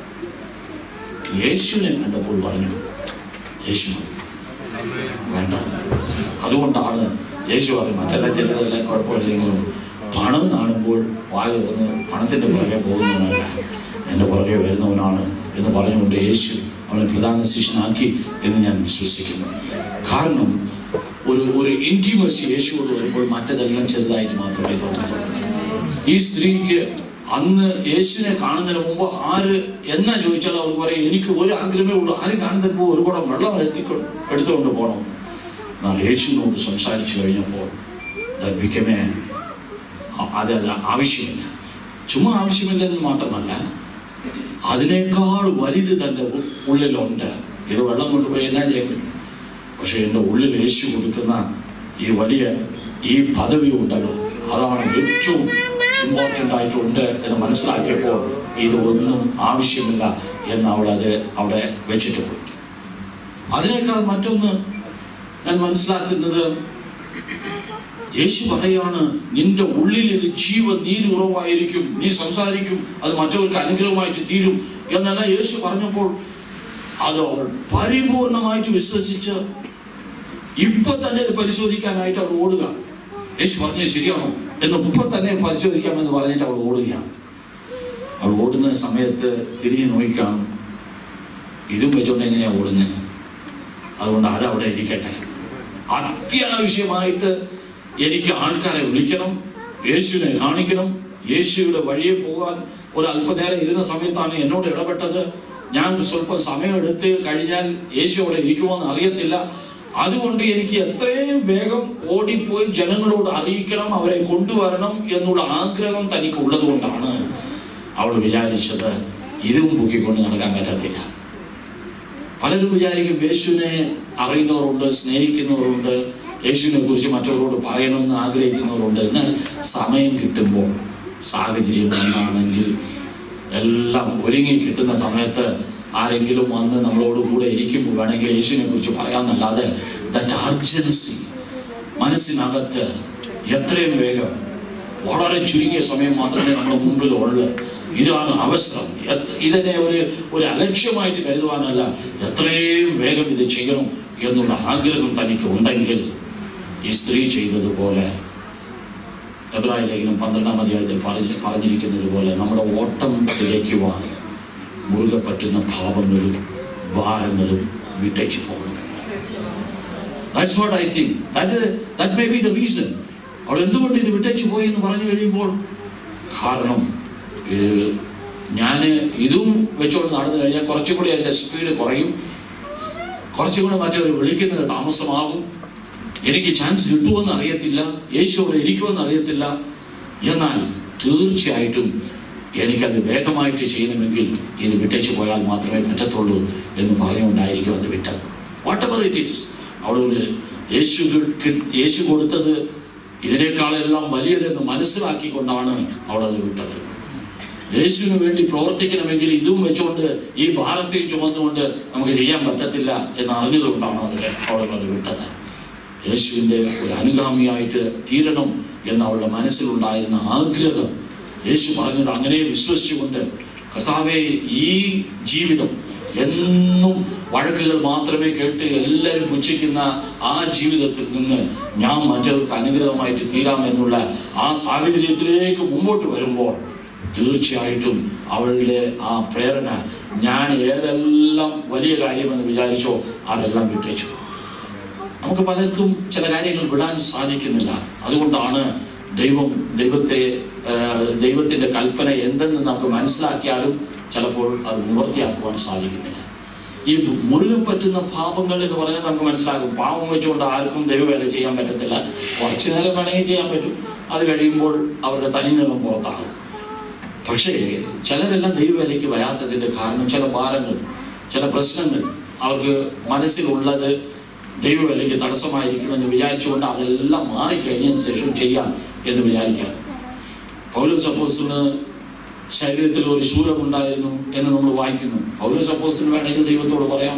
യേശുവിനെ കണ്ടപ്പോൾ പറഞ്ഞു യേശു മതി. വേണ്ട അതുകൊണ്ടാണ് യേശു അത് മറ്റെല്ലാം ചിലതെല്ലാം കുഴപ്പമില്ലെങ്കിലും പണം കാണുമ്പോൾ വായ തുറന്ന് പണത്തിന്റെ പുറകെ പോകുന്നവനല്ല എൻ്റെ പുറകെ വരുന്നവനാണ് എന്ന് പറഞ്ഞുകൊണ്ട് യേശു അവനെ പ്രധാന ശിഷ്യനാക്കി എന്ന് ഞാൻ വിശ്വസിക്കുന്നു കാരണം ഒരു ഒരു ഇൻറ്റിമസി യേശുവോട് വരുമ്പോൾ മറ്റതെല്ലാം ചെറുതായിട്ട് മാത്രമേ തോന്നത്തുള്ളൂ ഈ സ്ത്രീക്ക് അന്ന് യേശുവിനെ കാണുന്നതിന് മുമ്പ് ആര് എന്നാ ചോദിച്ചാൽ അവർ പറയും എനിക്ക് ഒരു ആഗ്രഹമേ ഉള്ളൂ ആരും കാണുന്നതിന് മുമ്പ് ഒരു കുടം വെള്ളം എടുത്തിക്കൊണ്ട് എടുത്തുകൊണ്ട് പോകണം എന്നാൽ യേശുവിനോട് സംസാരിച്ചു കഴിഞ്ഞപ്പോൾ that became a- അ- അത് അത് ആവശ്യമില്ല ചുമ്മാ ആവശ്യമില്ലെന്ന് മാത്രമല്ല അതിനേക്കാൾ വലുത് തൻ്റെ ഉ- ഉള്ളിലുണ്ട് ഇത് വെള്ളം കൊണ്ടുപോയി എന്നാ ചെയ്യാൻ പറ്റും പക്ഷെ എൻ്റെ ഉള്ളിൽ യേശു കൊടുക്കുന്ന ഈ വലിയ ഈ പദവി ഉണ്ടല്ലോ അതാണ് ഏറ്റവും ഇമ്പോർട്ടൻ്റ് ആയിട്ടുണ്ട് എന്ന് മനസ്സിലാക്കിയപ്പോൾ ഇത് ഒന്നും ആവശ്യമില്ല എന്ന് അവൾ അത് അവിടെ വെച്ചിട്ട് പോയി അതിനേക്കാൾ മറ്റൊന്ന് ഞാൻ മനസ്സിലാക്കുന്നത് യേശു പറയാണ് നിന്റെ ഉള്ളിൽ ഇത് ജീവ നീര് ഉറവായിരിക്കും നീ സംസാരിക്കും അത് മറ്റവർക്ക് അനുഗ്രഹമായിട്ട് തീരും എന്നല്ല യേശു പറഞ്ഞപ്പോൾ അത് അവൾ പരിപൂർണമായിട്ട് വിശ്വസിച്ച് ഇപ്പൊ തന്നെ ഇത് പരിശോധിക്കാനായിട്ട് അവൾ ഓടുക യേശു പറഞ്ഞത് ശരിയാണോ എന്ന് ഇപ്പൊ തന്നെ പരിശോധിക്കാമെന്ന് പറഞ്ഞിട്ട് അവൾ ഓടുകയാണ് അവൾ ഓടുന്ന സമയത്ത് തിരിഞ്ഞു നോക്കിക്കാണും ഇതും വെച്ചോണ്ട് എങ്ങനെയാ ഓടുന്നത് അതുകൊണ്ട് അത് അവിടെ ഇരിക്കട്ടെ അത്യാവശ്യമായിട്ട് എനിക്ക് ആൾക്കാരെ വിളിക്കണം യേശുവിനെ കാണിക്കണം യേശുവിടെ വഴിയെ പോകാൻ ഒരു അല്പനേരം ഇരുന്ന സമയത്താണ് എന്നോട് ഇടപെട്ടത് ഞാൻ സ്വല്പം സമയമെടുത്ത് കഴിഞ്ഞാൽ യേശു അവിടെ ഇരിക്കുമോന്ന് അറിയത്തില്ല അതുകൊണ്ട് എനിക്ക് എത്രയും വേഗം ഓടിപ്പോയി ജനങ്ങളോട് അറിയിക്കണം അവരെ കൊണ്ടുവരണം എന്നുള്ള ആഗ്രഹം തനിക്ക് ഉള്ളത് കൊണ്ടാണ് അവൾ വിചാരിച്ചത് ഇതും പൊക്കിക്കൊണ്ട് നടക്കാൻ പറ്റത്തില്ല പലരും വിചാരിക്കും യേശുവിനെ അറിയുന്നവരുണ്ട് സ്നേഹിക്കുന്നവരുണ്ട് യേശുവിനെ കുറിച്ച് മറ്റവരോട് പറയണമെന്ന് ആഗ്രഹിക്കുന്നവരുണ്ട് എന്നാൽ സമയം കിട്ടുമ്പോൾ സാഹചര്യം എന്താണെങ്കിൽ എല്ലാം ഒരുങ്ങി കിട്ടുന്ന സമയത്ത് ആരെങ്കിലും വന്ന് നമ്മളോട് കൂടെ ഇരിക്കുമ്പോൾ വേണമെങ്കിൽ യേശുവിനെ കുറിച്ച് പറയാമെന്നല്ലാതെ ദറ്റ് അർജൻസി മനസ്സിനകത്ത് എത്രയും വേഗം വളരെ ചുരുങ്ങിയ സമയം മാത്രമേ നമ്മുടെ മുമ്പിൽ ഉള്ളൂ ഇതാണ് അവസരം എത്ര- ഇതിനെ ഒരു ഒരു അലക്ഷ്യമായിട്ട് കരുതുവാനല്ല എത്രയും വേഗം ഇത് ചെയ്യണം എന്നുള്ള ആഗ്രഹം തനിക്ക് ഉണ്ടെങ്കിൽ ഈ സ്ത്രീ ചെയ്തതുപോലെ എബ്രായ ലേഖനം പന്ത്രണ്ടാം അധ്യായത്തിൽ പറഞ്ഞ് പറഞ്ഞിരിക്കുന്നത് പോലെ നമ്മുടെ ഓട്ടം തികയ്ക്കുവാൻ മുറുകെ പറ്റുന്ന ഭാവങ്ങളും ഭാരങ്ങളും വിട്ടേച്ച് പോകണം That's what I think. That, is, that may be the reason. അവൾ എന്തുകൊണ്ട് ഇത് വിട്ടേച്ച് പോയി എന്ന് പറഞ്ഞു കഴിയുമ്പോൾ കാരണം ഞാൻ ഇതും വെച്ചുകൊണ്ട് നടന്നു കഴിഞ്ഞാൽ കുറച്ചും കൂടി എൻ്റെ സ്പീഡ് കുറയും കുറച്ചും കൂടെ മറ്റൊരു വിളിക്കുന്നത് താമസമാകും എനിക്ക് ചാൻസ് കിട്ടുമെന്ന് അറിയത്തില്ല യേശു അവിടെ ഇരിക്കുമെന്ന് അറിയത്തില്ല എന്നാൽ തീർച്ചയായിട്ടും എനിക്കത് വേഗമായിട്ട് ചെയ്യണമെങ്കിൽ ഇത് വിട്ടേച്ച് പോയാൽ മാത്രമേ പറ്റത്തുള്ളൂ എന്ന് പറഞ്ഞുകൊണ്ടായിരിക്കും അത് വിട്ടത് വാട്ട് എവർ ഇറ്റ് ഈസ് അവിടെ ഒരു യേശു കി- യേശു കൊടുത്തത് ഇതിനേക്കാളെല്ലാം വലിയതെന്ന് മനസ്സിലാക്കിക്കൊണ്ടാണ് അവിടെ അത് വിട്ടത് യേശുവിന് വേണ്ടി പ്രവർത്തിക്കണമെങ്കിൽ ഇതും വെച്ചുകൊണ്ട് ഈ ഭാരത്തെയും ചുമന്നുകൊണ്ട് നമുക്ക് ചെയ്യാൻ പറ്റത്തില്ല എന്ന് അറിഞ്ഞതുകൊണ്ടാണ് അതിൽ അവൾ അത് വിട്ടത് യേശുവിൻ്റെ ഒരു അനുഗാമിയായിട്ട് തീരണം എന്ന് അവളുടെ മനസ്സിലുണ്ടായിരുന്ന ആഗ്രഹം യേശു പറഞ്ഞത് അങ്ങനെ വിശ്വസിച്ചുകൊണ്ട് കർത്താവെ ഈ ജീവിതം എന്നും വഴക്കുകൾ മാത്രമേ കേട്ട് എല്ലാവരും പുച്ഛിക്കുന്ന ആ ജീവിതത്തിൽ നിന്ന് ഞാൻ മറ്റവർക്ക് അനുഗ്രഹമായിട്ട് തീരാമെന്നുള്ള ആ സാഹചര്യത്തിലേക്ക് മുമ്പോട്ട് വരുമ്പോൾ തീർച്ചയായിട്ടും അവളുടെ ആ പ്രേരണ ഞാൻ ഏതെല്ലാം വലിയ കാര്യമെന്ന് വിചാരിച്ചോ അതെല്ലാം വിട്ടേച്ചു നമുക്ക് പലർക്കും ചില കാര്യങ്ങൾ വിടാൻ സാധിക്കുന്നില്ല അതുകൊണ്ടാണ് ദൈവം ദൈവത്തെ ആ, ദൈവത്തിന്റെ കൽപ്പന എന്തെന്ന് നമുക്ക് മനസ്സിലാക്കിയാലും ചിലപ്പോൾ അത് നിവർത്തിയാക്കുവാൻ സാധിക്കുന്നില്ല ഈ മുറുകെ പറ്റുന്ന പാപങ്ങൾ എന്ന് പറഞ്ഞാൽ നമുക്ക് മനസ്സിലാക്കും പാപം വെച്ചുകൊണ്ട് ആർക്കും ദൈവവേല ചെയ്യാൻ പറ്റത്തില്ല കുറച്ചു നേരം വേണമെങ്കിൽ ചെയ്യാൻ പറ്റും അത് കഴിയുമ്പോൾ അവരുടെ തനിനിറം പുറത്താകും പക്ഷേ ചിലരെല്ലാം ദൈവവേലയ്ക്ക് വരാത്തതിന്റെ കാരണം ചില ഭാരങ്ങൾ ചില പ്രശ്നങ്ങൾ അവർക്ക് മനസ്സിലുള്ളത് ദൈവവേലയ്ക്ക് തടസ്സമായിരിക്കുമെന്ന് വിചാരിച്ചുകൊണ്ട് അതെല്ലാം മാറിക്കഴിഞ്ഞതിന് ശേഷം ചെയ്യാം എന്ന് വിചാരിക്കാം പൗലോസ് അപ്പോസിന് ശരീരത്തിൽ ഒരു ശൂലമുണ്ടായിരുന്നു എന്ന് നമ്മൾ വായിക്കുന്നു പൗലോസ് അപ്പോസിന് വേണമെങ്കിൽ ദൈവത്തോട് പറയാം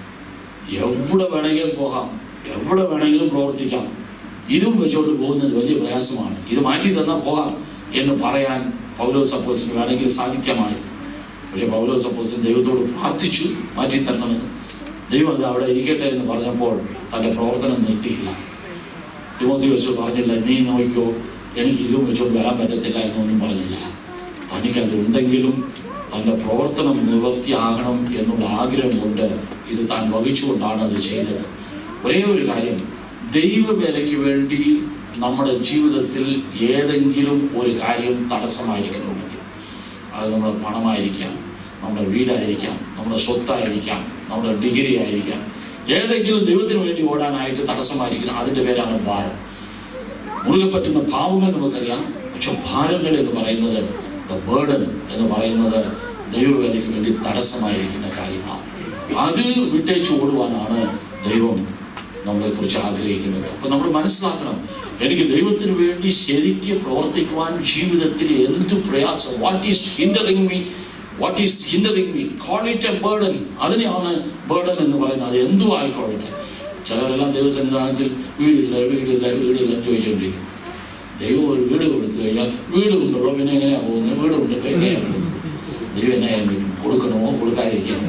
എവിടെ വേണമെങ്കിലും പോകാം എവിടെ വേണമെങ്കിലും പ്രവർത്തിക്കാം ഇതും വെച്ചോണ്ട് പോകുന്നത് വലിയ പ്രയാസമാണ് ഇത് മാറ്റി തന്നാൽ പോകാം എന്ന് പറയാൻ പൗലോസ് അപ്പോസിന് വേണമെങ്കിൽ സാധിക്കാമായിരുന്നു പക്ഷെ പൗലോസ് അപ്പോസിന് ദൈവത്തോട് പ്രാർത്ഥിച്ചു മാറ്റി തരണമെന്ന് ദൈവം അത് അവിടെ ഇരിക്കട്ടെ എന്ന് പറഞ്ഞപ്പോൾ തൻ്റെ പ്രവർത്തനം നിർത്തിയില്ല തിമോത്തിയോസ് പറഞ്ഞില്ല നീ നോക്കിക്കോ എനിക്ക് ഇതും വെച്ചോണ്ട് വരാൻ പറ്റത്തില്ല എന്നൊന്നും പറഞ്ഞില്ല തനിക്കത് ഉണ്ടെങ്കിലും തൻ്റെ പ്രവർത്തനം നിവൃത്തിയാകണം എന്നുള്ള ആഗ്രഹം കൊണ്ട് ഇത് താൻ വഹിച്ചുകൊണ്ടാണ് അത് ചെയ്തത് ഒരേ ഒരു കാര്യം ദൈവവേലയ്ക്ക് വേണ്ടി നമ്മുടെ ജീവിതത്തിൽ ഏതെങ്കിലും ഒരു കാര്യം തടസ്സമായിരിക്കുന്നുണ്ടെങ്കിൽ അത് നമ്മുടെ പണമായിരിക്കാം നമ്മുടെ വീടായിരിക്കാം നമ്മുടെ സ്വത്തായിരിക്കാം നമ്മുടെ ഡിഗ്രി ആയിരിക്കാം ഏതെങ്കിലും ദൈവത്തിന് വേണ്ടി ഓടാനായിട്ട് തടസ്സമായിരിക്കണം അതിൻ്റെ പേരാണ് ഭാരം മുറുകെ പറ്റുന്ന പാവങ്ങൾ നമുക്കറിയാം പക്ഷെ ഭാരങ്ങൾ എന്ന് പറയുന്നത് ദ ബേർഡൻ എന്ന് പറയുന്നത് ദൈവവേലയ്ക്ക് വേണ്ടി തടസ്സമായിരിക്കുന്ന കാര്യമാണ് അത് വിട്ടേച്ച് ഓടുവാനാണ് ദൈവം നമ്മളെ കുറിച്ച് ആഗ്രഹിക്കുന്നത് അപ്പൊ നമ്മൾ മനസ്സിലാക്കണം എനിക്ക് ദൈവത്തിന് വേണ്ടി ശരിക്ക് പ്രവർത്തിക്കുവാൻ ജീവിതത്തിൽ എന്ത് പ്രയാസം what is hindering me what is hindering me call it a burden അതിനെയാണ് ബേർഡൻ എന്ന് പറയുന്നത് അത് എന്തും ആയിക്കൊള്ളട്ടെ ചിലരെല്ലാം ദൈവസന്നിധാനത്തിൽ വീടില്ല വീടില്ല വീടില്ല എന്ന് ചോദിച്ചുകൊണ്ടിരിക്കും ദൈവം ഒരു വീട് കൊടുത്തു കഴിഞ്ഞാൽ വീട് കൊണ്ടുള്ള പിന്നെ എങ്ങനെയാ പോകുന്നത് വീട് കൊണ്ടുള്ള എങ്ങനെയാ പോകുന്നത് ദൈവം എന്നെ കൊടുക്കണമോ കൊടുക്കാതിരിക്കണമോ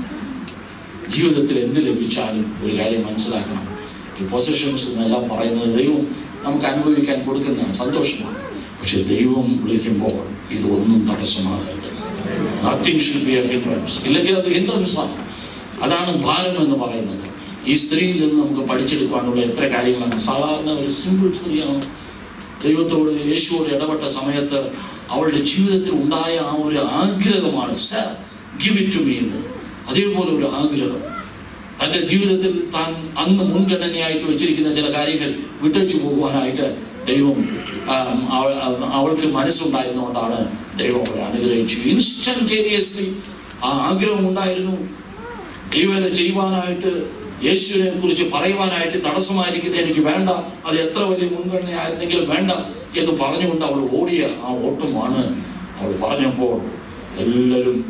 ജീവിതത്തിൽ എന്ത് ലഭിച്ചാലും ഒരു കാര്യം മനസ്സിലാക്കണം ഈ പൊസിഷൻസ് എന്നെല്ലാം പറയുന്നത് ദൈവം നമുക്ക് അനുഭവിക്കാൻ കൊടുക്കുന്ന സന്തോഷമാണ് പക്ഷെ ദൈവം വിളിക്കുമ്പോൾ ഇത് ഒന്നും തടസ്സമാകരുത് nothing should be a hindrance ഇല്ലെങ്കിൽ അത് ഹിൻഡ്രൻസ് ആണ് അതാണ് ഭാരം എന്ന് പറയുന്നത് ഈ സ്ത്രീയിൽ നിന്ന് നമുക്ക് പഠിച്ചെടുക്കാനുള്ള എത്ര കാര്യങ്ങളാണ് സാധാരണ ഒരു സിമ്പിൾ സ്ത്രീയാണ് ദൈവത്തോട് യേശുവോട് ഇടപെട്ട സമയത്ത് അവളുടെ ജീവിതത്തിൽ ഉണ്ടായ ആ ഒരു ആഗ്രഹമാണ് sir give it to me എന്ന് അതേപോലെ ഒരു ആഗ്രഹം തൻ്റെ ജീവിതത്തിൽ താൻ അന്ന് മുൻഗണനയായിട്ട് വെച്ചിരിക്കുന്ന ചില കാര്യങ്ങൾ വിട്ടച്ചു പോകുവാനായിട്ട് ദൈവം ആം, അവ- അവ- അവൾക്ക് മനസ്സുണ്ടായിരുന്നുകൊണ്ടാണ് ദൈവം അവളെ അനുഗ്രഹിച്ചു ഇൻസ്റ്റന്റേനിയസ്ലി ആ ആഗ്രഹം ഉണ്ടായിരുന്നു ദൈവനെ ചെയ്യുവാനായിട്ട് യേശുവിനെ കുറിച്ച് പറയുവാനായിട്ട് തടസ്സമായിരിക്കുന്നത് എനിക്ക് വേണ്ട അത് എത്ര വലിയ മുൻഗണനയായിരുന്നെങ്കിലും വേണ്ട എന്ന് പറഞ്ഞുകൊണ്ട് അവൾ ഓടിയ ആ ഓട്ടമാണ് അവൾ പറഞ്ഞപ്പോൾ എല്ലാവരും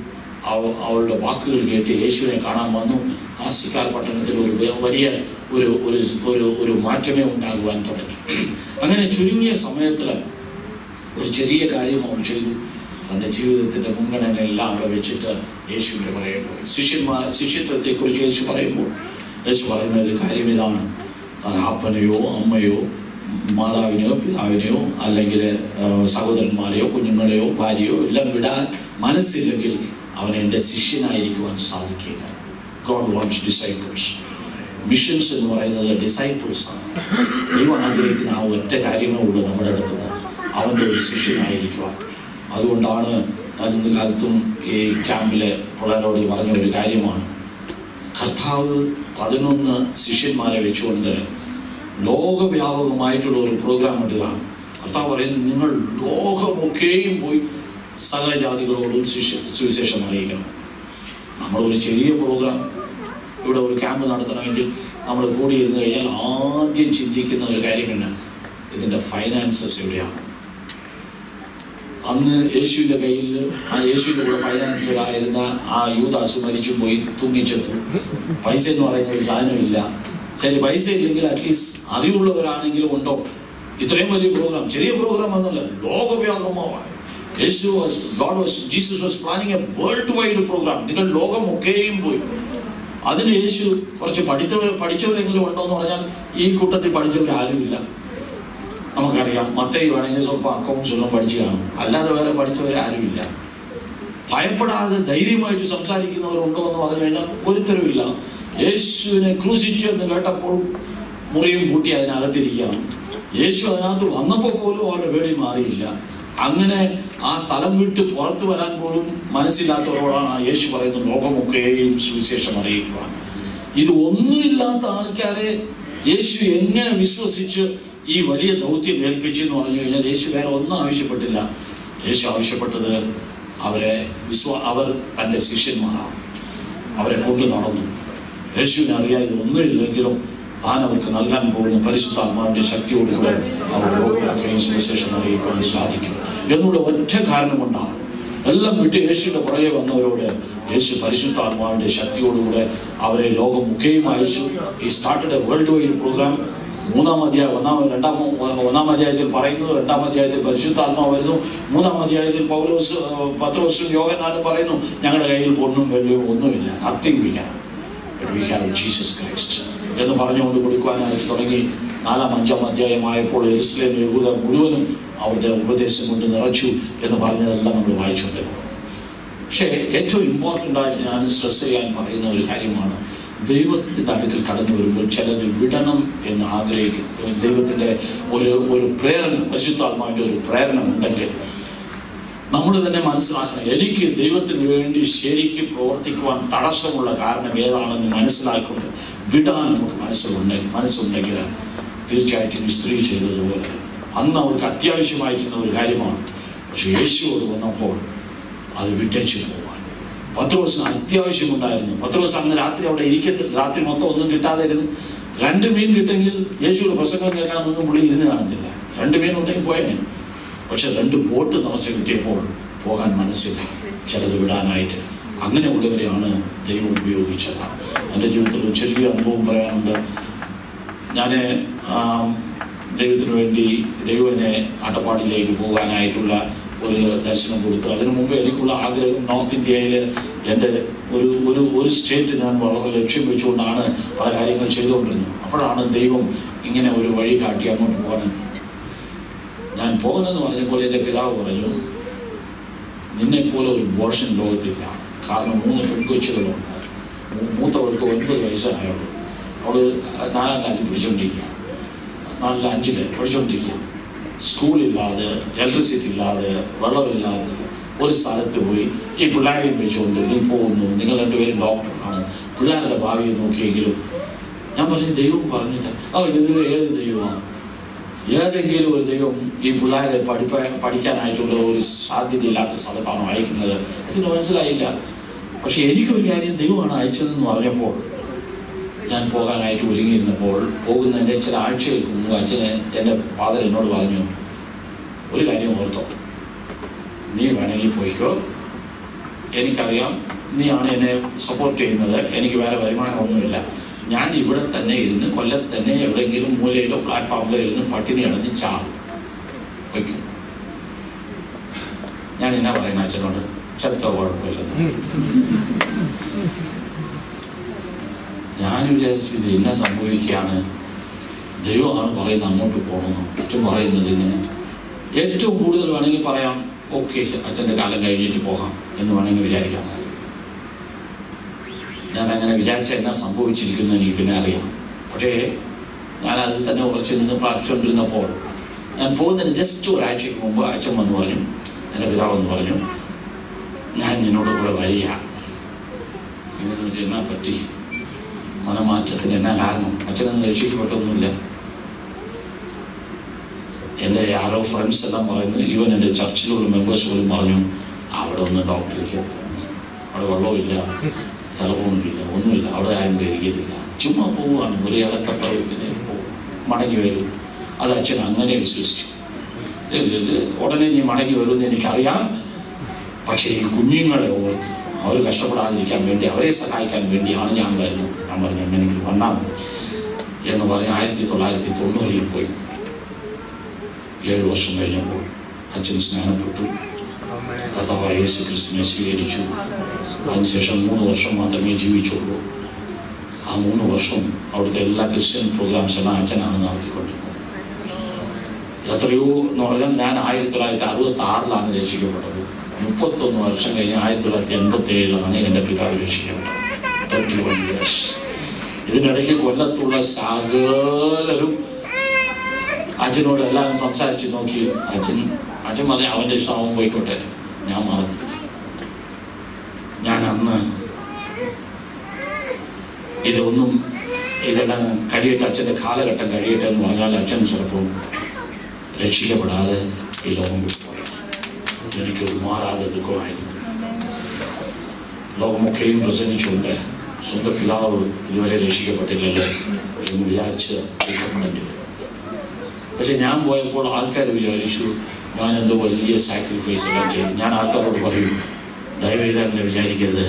അവ- അവളുടെ വാക്കുകൾ കേട്ട് യേശുവിനെ കാണാൻ വന്നു ആസിക്കാൽ പട്ടണത്തിൽ ഒരു വ- വലിയ ഒരു ഒരു ഒരു ഒരു മാറ്റമേ ഉണ്ടാകുവാൻ തുടങ്ങി അങ്ങനെ ചുരുങ്ങിയ സമയത്തിൽ ഒരു ചെറിയ കാര്യം അവൻ ചെയ്തു തൻ്റെ ജീവിതത്തിൻ്റെ മുൻഗണനയെല്ലാം അവിടെ വെച്ചിട്ട് യേശുവിൻ്റെ പുറകെ പോയി ശിഷ്യന്മാർ ശിഷ്യത്വത്തെക്കുറിച്ച് യേശു പറയുമ്പോൾ യേശു പറയുന്ന ഒരു കാര്യം ഇതാണ് താൻ അപ്പനെയോ അമ്മയോ മാതാവിനെയോ പിതാവിനെയോ അല്ലെങ്കിൽ സഹോദരന്മാരെയോ കുഞ്ഞുങ്ങളെയോ ഭാര്യയോ എല്ലാം വിടാൻ മനസ്സില്ലെങ്കിൽ അവൻ എൻ്റെ ശിഷ്യനായിരിക്കുവാൻ സാധിക്കില്ല ഗോഡ് വാണ്ട്സ് ഡിസൈപ്പിൾസ് മിഷൻസ് എന്ന് പറയുന്നത് ഡിസൈപ്പിൾസ് ആണ് ദൈവം ആഗ്രഹിക്കുന്ന ആ ഒറ്റ കാര്യമേ ഉള്ളൂ നമ്മുടെ അടുത്ത് നിന്ന് അവൻ്റെ ഒരു ശിഷ്യനായിരിക്കുവാൻ അതുകൊണ്ടാണ് അതിൻ്റെ കാലത്തും ഈ ക്യാമ്പിലെ പിള്ളേരോട് പറഞ്ഞ ഒരു കാര്യമാണ് കർത്താവ് പതിനൊന്ന് ശിഷ്യന്മാരെ വെച്ചുകൊണ്ട് ലോകവ്യാപകമായിട്ടുള്ള ഒരു പ്രോഗ്രാം ഇടുകയാണ് കർത്താവ് പറയുന്നത് നിങ്ങൾ ലോകമൊക്കെയും പോയി സകല ജാതികളോടും ശിഷ്യ സുവിശേഷം അറിയിക്കണം നമ്മൾ ഒരു ചെറിയ പ്രോഗ്രാം ഇവിടെ ഒരു ക്യാമ്പ് നടത്തണമെങ്കിൽ നമ്മൾ കൂടിയിരുന്ന് കഴിഞ്ഞാൽ ആദ്യം ചിന്തിക്കുന്ന ഒരു കാര്യം എന്നാ ഇതിൻ്റെ ഫൈനാൻസസ് എവിടെയാണ് അന്ന് യേശുവിൻ്റെ കയ്യിൽ ആ യേശുവിൻ്റെ കൂടെ ഫൈനാൻസറായിരുന്ന ആ യൂദാസ് മരിച്ചു പോയി തൂങ്ങിച്ചെത്തു പൈസ എന്ന് പറയുന്ന ഒരു സാധനമില്ല ശരി പൈസ ഇല്ലെങ്കിൽ അറ്റ്ലീസ്റ്റ് അറിവുള്ളവരാണെങ്കിലും ഉണ്ടോ ഇത്രയും വലിയ പ്രോഗ്രാം ചെറിയ പ്രോഗ്രാം ഒന്നല്ല ലോകവ്യാപകമായ യേശു was God was Jesus was planning a world wide program നിങ്ങൾ ലോകമൊക്കെയും പോയി അതിന് യേശു കുറച്ച് പഠിത്തവർ പഠിച്ചവരെങ്കിലും ഉണ്ടോ എന്ന് പറഞ്ഞാൽ ഈ കൂട്ടത്തിൽ പഠിച്ചവർ ആരുമില്ല നമുക്കറിയാം മത്തയി വേണമെങ്കിൽ സ്വല്പം അക്കൗണ്ട്സ് ഒന്നും പഠിച്ചു കാണും അല്ലാതെ വേറെ പഠിച്ചവർ ആരുമില്ല ഭയപ്പെടാതെ ധൈര്യമായിട്ട് സംസാരിക്കുന്നവരുണ്ടോ എന്ന് പറഞ്ഞു കഴിഞ്ഞാൽ ഒരുത്തരുമില്ല യേശുവിനെ ക്രൂശിച്ചു എന്ന് കേട്ടപ്പോൾ മുറിയും പൂട്ടി അതിനകത്തിരിക്കുകയാണ് യേശു അതിനകത്ത് വന്നപ്പോൾ പോലും അവരുടെ പേടി മാറിയില്ല അങ്ങനെ ആ സ്ഥലം വിട്ട് പുറത്തു വരാൻ പോലും മനസ്സില്ലാത്തവരോടാണ് ആ യേശു പറയുന്നത് ലോകമൊക്കെയും സുവിശേഷം അറിയിക്കുക ഇത് ഒന്നുമില്ലാത്ത ആൾക്കാരെ യേശു എങ്ങനെ വിശ്വസിച്ച് ഈ വലിയ ദൗത്യം ഏൽപ്പിച്ചു എന്ന് പറഞ്ഞു കഴിഞ്ഞാൽ യേശു വേറെ ഒന്നും ആവശ്യപ്പെട്ടില്ല യേശു ആവശ്യപ്പെട്ടത് അവരെ വിശ്വ അവർ തൻ്റെ ശിഷ്യന്മാരാണ് അവരെ കൊണ്ടു നടന്നു യേശുവിനെ അറിയാൻ ഇത് ഒന്നുമില്ലെങ്കിലും താൻ അവർക്ക് നൽകാൻ പോകുന്ന പരിശുദ്ധാത്മാവിന്റെ ശക്തിയോടുകൂടെ അവർ ലോകമൊക്കെയും സുവിശേഷം അറിയിക്കാൻ സാധിക്കും എന്നുള്ള ഒറ്റ കാരണം കൊണ്ടാണ് എല്ലാം വിട്ട് യേശുവിന്റെ പുറകെ വന്നവരോട് യേശു പരിശുദ്ധാത്മാവിന്റെ ശക്തിയോടുകൂടെ അവരെ ലോകം മുഖേയും അയച്ചു ഈ started a world wide program മൂന്നാം അധ്യായം ഒന്നാം രണ്ടാം ഒന്നാം അധ്യായത്തിൽ പറയുന്നു രണ്ടാം അധ്യായത്തിൽ പരിശുദ്ധാത്മാവ് വരുന്നു മൂന്നാം അധ്യായത്തിൽ പൗലോസ് പത്രോസും യോഗനാലും പറയുന്നു ഞങ്ങളുടെ കയ്യിൽ പൊണ്ണും വെള്ളിയും ഒന്നുമില്ല nothing we have we have Jesus Christ എന്ന് പറഞ്ഞുകൊണ്ട് കൊടുക്കുവാനായിട്ട് തുടങ്ങി നാലാം അഞ്ചാം അധ്യായമായപ്പോൾ എരുസലേം യഹൂദ മുഴുവനും അവരുടെ ഉപദേശം കൊണ്ട് നിറച്ചു എന്ന് പറഞ്ഞതെല്ലാം നമ്മൾ വായിച്ചുകൊണ്ടിരുന്നു പക്ഷേ ഏറ്റവും ഇമ്പോർട്ടൻ്റ് ആയിട്ട് ഞാൻ സ്ട്രെസ് ചെയ്യാൻ പറയുന്ന ഒരു കാര്യമാണ് ദൈവത്തിൻ്റെ അടുക്കൽ കടന്നു വരുമ്പോൾ ചിലത് വിടണം എന്ന് ആഗ്രഹിക്കും ദൈവത്തിൻ്റെ ഒരു ഒരു പ്രേരണ പരിശുദ്ധാത്മാവിൻ്റെ ഒരു പ്രേരണ ഉണ്ടെങ്കിൽ നമ്മൾ തന്നെ മനസ്സിലാക്കണം എനിക്ക് ദൈവത്തിന് വേണ്ടി ശരിക്കും പ്രവർത്തിക്കുവാൻ തടസ്സമുള്ള കാരണം ഏതാണെന്ന് മനസ്സിലാക്കിക്കൊണ്ട് വിടാൻ നമുക്ക് മനസ്സിലുണ്ടെങ്കിൽ മനസ്സുണ്ടെങ്കിൽ തീർച്ചയായിട്ടും ഈ സ്ത്രീ ചെയ്തതുപോലെ അന്ന് അവൾക്ക് അത്യാവശ്യമായിട്ടുള്ള ഒരു കാര്യമാണ് പക്ഷെ യേശുവോട് വന്നപ്പോൾ അത് വിട്ടേച്ചു പോവാൻ പത്ത് ദിവസം അത്യാവശ്യമുണ്ടായിരുന്നു പത്ത് ദിവസം അന്ന് രാത്രി അവിടെ ഇരിക്കത്തില്ല രാത്രി മൊത്തം ഒന്നും കിട്ടാതായിരുന്നു രണ്ട് മീൻ കിട്ടെങ്കിൽ യേശുവിടെ പ്രസംഗം കേൾക്കാനൊന്നും പുള്ളി ഇരുന്ന് കാണത്തില്ല രണ്ട് മീൻ ഉണ്ടെങ്കിൽ പോയേനെ പക്ഷെ രണ്ട് ബോട്ട് നിറച്ച് കിട്ടിയപ്പോൾ പോകാൻ മനസ്സില്ല ചിലത് വിടാനായിട്ട് അങ്ങനെ ഉള്ളവരെയാണ് ദൈവം ഉപയോഗിച്ചത് എൻ്റെ ജീവിതത്തിൽ ഒരു ചെറിയ അനുഭവം പറയാനുണ്ട് ഞാൻ ദൈവത്തിന് വേണ്ടി ദൈവനെ അട്ടപ്പാടിയിലേക്ക് പോകാനായിട്ടുള്ള ഒരു ദർശനം കൊടുത്തു അതിനു മുമ്പ് എനിക്കുള്ള ആഗ്രഹം നോർത്ത് ഇന്ത്യയിൽ എൻ്റെ ഒരു ഒരു ഒരു സ്റ്റേറ്റ് ഞാൻ വളരെ ലക്ഷ്യം വെച്ചുകൊണ്ടാണ് പല കാര്യങ്ങൾ ചെയ്തുകൊണ്ടിരുന്നത് അപ്പോഴാണ് ദൈവം ഇങ്ങനെ ഒരു വഴി കാട്ടി അങ്ങോട്ട് പോകാൻ ഞാൻ പോകുന്നെന്ന് പറഞ്ഞപ്പോൾ എൻ്റെ പിതാവ് പറഞ്ഞു നിന്നെ പോലെ ഒരു ബോർഷൻ ലോകത്തില്ല കാരണം മൂന്ന് പെൺകൊച്ചുകളുണ്ട് മൂ- മൂത്തവൾക്ക് ഒൻപത് വയസ്സായുള്ളൂ അവള് നാലാം ക്ലാസ്സിൽ പഠിച്ചുകൊണ്ടിരിക്കുക നാലിൽ അഞ്ചില് പഠിച്ചുകൊണ്ടിരിക്കുക സ്കൂളില്ലാതെ ഇലക്ട്രിസിറ്റി ഇല്ലാതെ വെള്ളമില്ലാതെ ഒരു സ്ഥലത്ത് പോയി ഈ പിള്ളേരെയും വെച്ചുകൊണ്ട് നീ പോകുന്നു നിങ്ങൾ രണ്ടുപേരും ഡോക്ടറാണ് പിള്ളേരുടെ ഭാവിയെ നോക്കിയെങ്കിലും ഞാൻ പറഞ്ഞു ദൈവം പറഞ്ഞില്ല ഓ ഇത് ഏത് ദൈവമാണ് ഏതെങ്കിലും ഒരു ദൈവം ഈ പിള്ളേരെ പഠിപ്പ പഠിക്കാനായിട്ടുള്ള ഒരു സാധ്യതയില്ലാത്ത സ്ഥലത്താണ് അയക്കുന്നത് അച്ഛന് മനസ്സിലായില്ല പക്ഷെ എനിക്കൊരു കാര്യം ദൈവമാണ് അയച്ചതെന്ന് പറഞ്ഞപ്പോൾ ഞാൻ പോകാനായിട്ട് ഒരുങ്ങിയിരുന്നപ്പോൾ പോകുന്നതിൻ്റെ ചില ആഴ്ചകൾക്ക് മുമ്പ് അച്ഛന് എൻ്റെ ഫാദർ എന്നോട് പറഞ്ഞു ഒരു കാര്യം ഓർത്തോ നീ വേണമെങ്കിൽ പോയിക്കോ എനിക്കറിയാം നീയാണ് എന്നെ സപ്പോർട്ട് ചെയ്യുന്നത് എനിക്ക് വേറെ വരുമാനമൊന്നുമില്ല ഞാൻ ഇവിടെ തന്നെ ഇരുന്ന് കൊല്ലത്ത് തന്നെ എവിടെയെങ്കിലും മൂലയിലോ പ്ലാറ്റ്ഫോമിലോ ഇരുന്ന് പട്ടിണി അടഞ്ഞ് ചാവും വയ്ക്കും ഞാൻ എന്നാ പറയുന്ന അച്ഛനോട് ചരിത്ര കുഴപ്പമില്ലെന്ന് ഞാൻ വിചാരിച്ചു ഇത് എന്നാ സംഭവിക്കുകയാണ് ദൈവമാണ് പറയുന്നത് അങ്ങോട്ട് പോകണമെന്ന് അച്ഛൻ പറയുന്നത് ഇങ്ങനെ ഏറ്റവും കൂടുതൽ വേണമെങ്കിൽ പറയാം ഓക്കെ അച്ഛൻ്റെ കാലം കഴിഞ്ഞിട്ട് പോകാം എന്ന് വേണമെങ്കിൽ വിചാരിക്കാം ഞാൻ അങ്ങനെ വിചാരിച്ച എന്നാ സംഭവിച്ചിരിക്കുന്നു എനിക്ക് പിന്നെ അറിയാം പക്ഷേ ഞാൻ അതിൽ തന്നെ ഉറച്ചു നിന്ന് പ്രാർത്ഥിച്ചുകൊണ്ടിരുന്നപ്പോൾ ഞാൻ പോകുന്നതിന് ജസ്റ്റ് ഒരാഴ്ചയ്ക്ക് മുമ്പ് അച്ഛൻ വന്ന് പറഞ്ഞു എൻ്റെ പിതാവ് എന്ന് പറഞ്ഞു ഞാൻ നിന്നോട് കൂടെ വരിക എന്നിട്ട് എന്നാ പറ്റി മനമാറ്റത്തിന് എന്നാ കാരണം അച്ഛനൊന്നും രക്ഷിക്കപ്പെട്ടൊന്നുമില്ല എൻ്റെ ആരോ ഫ്രണ്ട്സ് എല്ലാം പറയുന്നു ഈവൻ എൻ്റെ ചർച്ചിലുള്ള മെമ്പേഴ്സ് പോലും പറഞ്ഞു അവിടെ ഒന്ന് ഡോക്ടർക്ക് അവിടെ വെള്ളമില്ല ടെലഫോണില്ല ഒന്നുമില്ല അവിടെ ആരും പേരിക്കത്തില്ല ചുമ്മാ പോവുകയാണ് ഒരു ഇടക്കപ്പറവത്തിന് പോകും മടങ്ങി വരും അത് അച്ഛൻ അങ്ങനെ വിശ്വസിച്ചു വിശ്വസിച്ച് ഉടനെ നീ മടങ്ങി വരുമെന്ന് എനിക്കറിയാം പക്ഷേ ഈ കുഞ്ഞുങ്ങളെ ഓർത്ത് അവർ കഷ്ടപ്പെടാതിരിക്കാൻ വേണ്ടി അവരെ സഹായിക്കാൻ വേണ്ടിയാണ് ഞാൻ വരുന്നത് ഞാൻ പറഞ്ഞു എങ്ങനെയെങ്കിലും വന്നാൽ മതി എന്ന് പറഞ്ഞ് ആയിരത്തി തൊള്ളായിരത്തി തൊണ്ണൂറിൽ പോയി ഏഴ് വർഷം കഴിഞ്ഞപ്പോൾ അച്ഛൻ സ്നാനപ്പെട്ടു കർത്താവായ യേശു ക്രിസ്തുവിനെ സ്വീകരിച്ചു അതിനുശേഷം മൂന്ന് വർഷം മാത്രമേ ജീവിച്ചുള്ളൂ ആ മൂന്ന് വർഷം അവിടുത്തെ എല്ലാ ക്രിസ്ത്യൻ പ്രോഗ്രാംസ് എല്ലാം അച്ഛനാണ് നടത്തിക്കൊണ്ടിരുന്നത് എത്രയോ എന്ന് പറഞ്ഞാൽ ഞാൻ ആയിരത്തി തൊള്ളായിരത്തി അറുപത്തി ആറിലാണ് രക്ഷിക്കപ്പെട്ടത് മുപ്പത്തൊന്ന് വർഷം കഴിഞ്ഞ് ആയിരത്തി തൊള്ളായിരത്തി എൺപത്തി ഏഴിലാണ് എൻ്റെ പിതാവ് രക്ഷിക്കപ്പെട്ടത് തേർട്ടി വൺ ഇയേഴ്സ് ഇതിനിടയ്ക്ക് കൊല്ലത്തുള്ള സകലരും അച്ഛനോട് എല്ലാം സംസാരിച്ച് നോക്കി അച്ഛൻ അച്ഛൻ പറഞ്ഞ അവൻ്റെ ഇഷ്ടം അവൻ പോയിക്കോട്ടെ ഞാൻ മറന്നു ഞാൻ അന്ന് ഇതൊന്നും ഇതെല്ലാം കഴിയട്ടെ അച്ഛൻ്റെ കാലഘട്ടം കഴിയട്ടെ എന്ന് പറഞ്ഞാൽ അച്ഛൻ ചിലപ്പോൾ രക്ഷിക്കപ്പെടാതെ ഈ ലോകം വിട്ടുപോയി എനിക്കൊരു മാറാതെ ദുഃഖമായിരുന്നു ലോകമൊക്കെയും പ്രസംഗിച്ചുകൊണ്ട് സ്വന്തം പിതാവ് ഇതുവരെ രക്ഷിക്കപ്പെട്ടില്ലല്ലോ എന്ന് വിചാരിച്ച് ദുഃഖപ്പെടേണ്ടി വരും പക്ഷെ ഞാൻ പോയപ്പോൾ ആൾക്കാർ വിചാരിച്ചു ഞാൻ എന്തോ വലിയ സാക്രിഫൈസ് എല്ലാം ചെയ്തു ഞാൻ ആൾക്കാരോട് പറയും ദയവേദ അങ്ങനെ വിചാരിക്കരുത്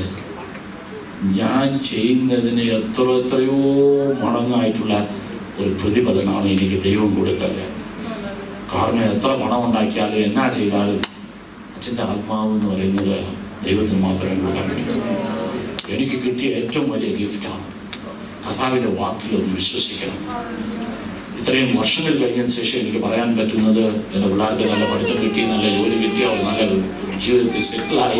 ഞാൻ ചെയ്യുന്നതിന് എത്ര എത്രയോ മടങ്ങായിട്ടുള്ള ഒരു പ്രതിഫലനാണ് എനിക്ക് ദൈവം കൊടുത്തത് കാരണം എത്ര പണം ഉണ്ടാക്കിയാലും എന്നാ ചെയ്താലും അച്ഛൻ്റെ ആത്മാവ് എന്ന് പറയുന്നത് ദൈവത്തിന് മാത്രമേ കൊടുക്കാൻ പറ്റൂ എനിക്ക് കിട്ടിയ ഏറ്റവും വലിയ ഗിഫ്റ്റാണ് കർത്താവിൻ്റെ വാക്കിലൊന്ന് വിശ്വസിക്കണം ഇത്രയും വർഷങ്ങൾ കഴിഞ്ഞതിന് ശേഷം എനിക്ക് പറയാൻ പറ്റുന്നത് എൻ്റെ പിള്ളേർക്ക് നല്ല പഠിത്തം കിട്ടി നല്ല ജോലി കിട്ടി അവർ നല്ല ജീവിതത്തിൽ സെറ്റിലായി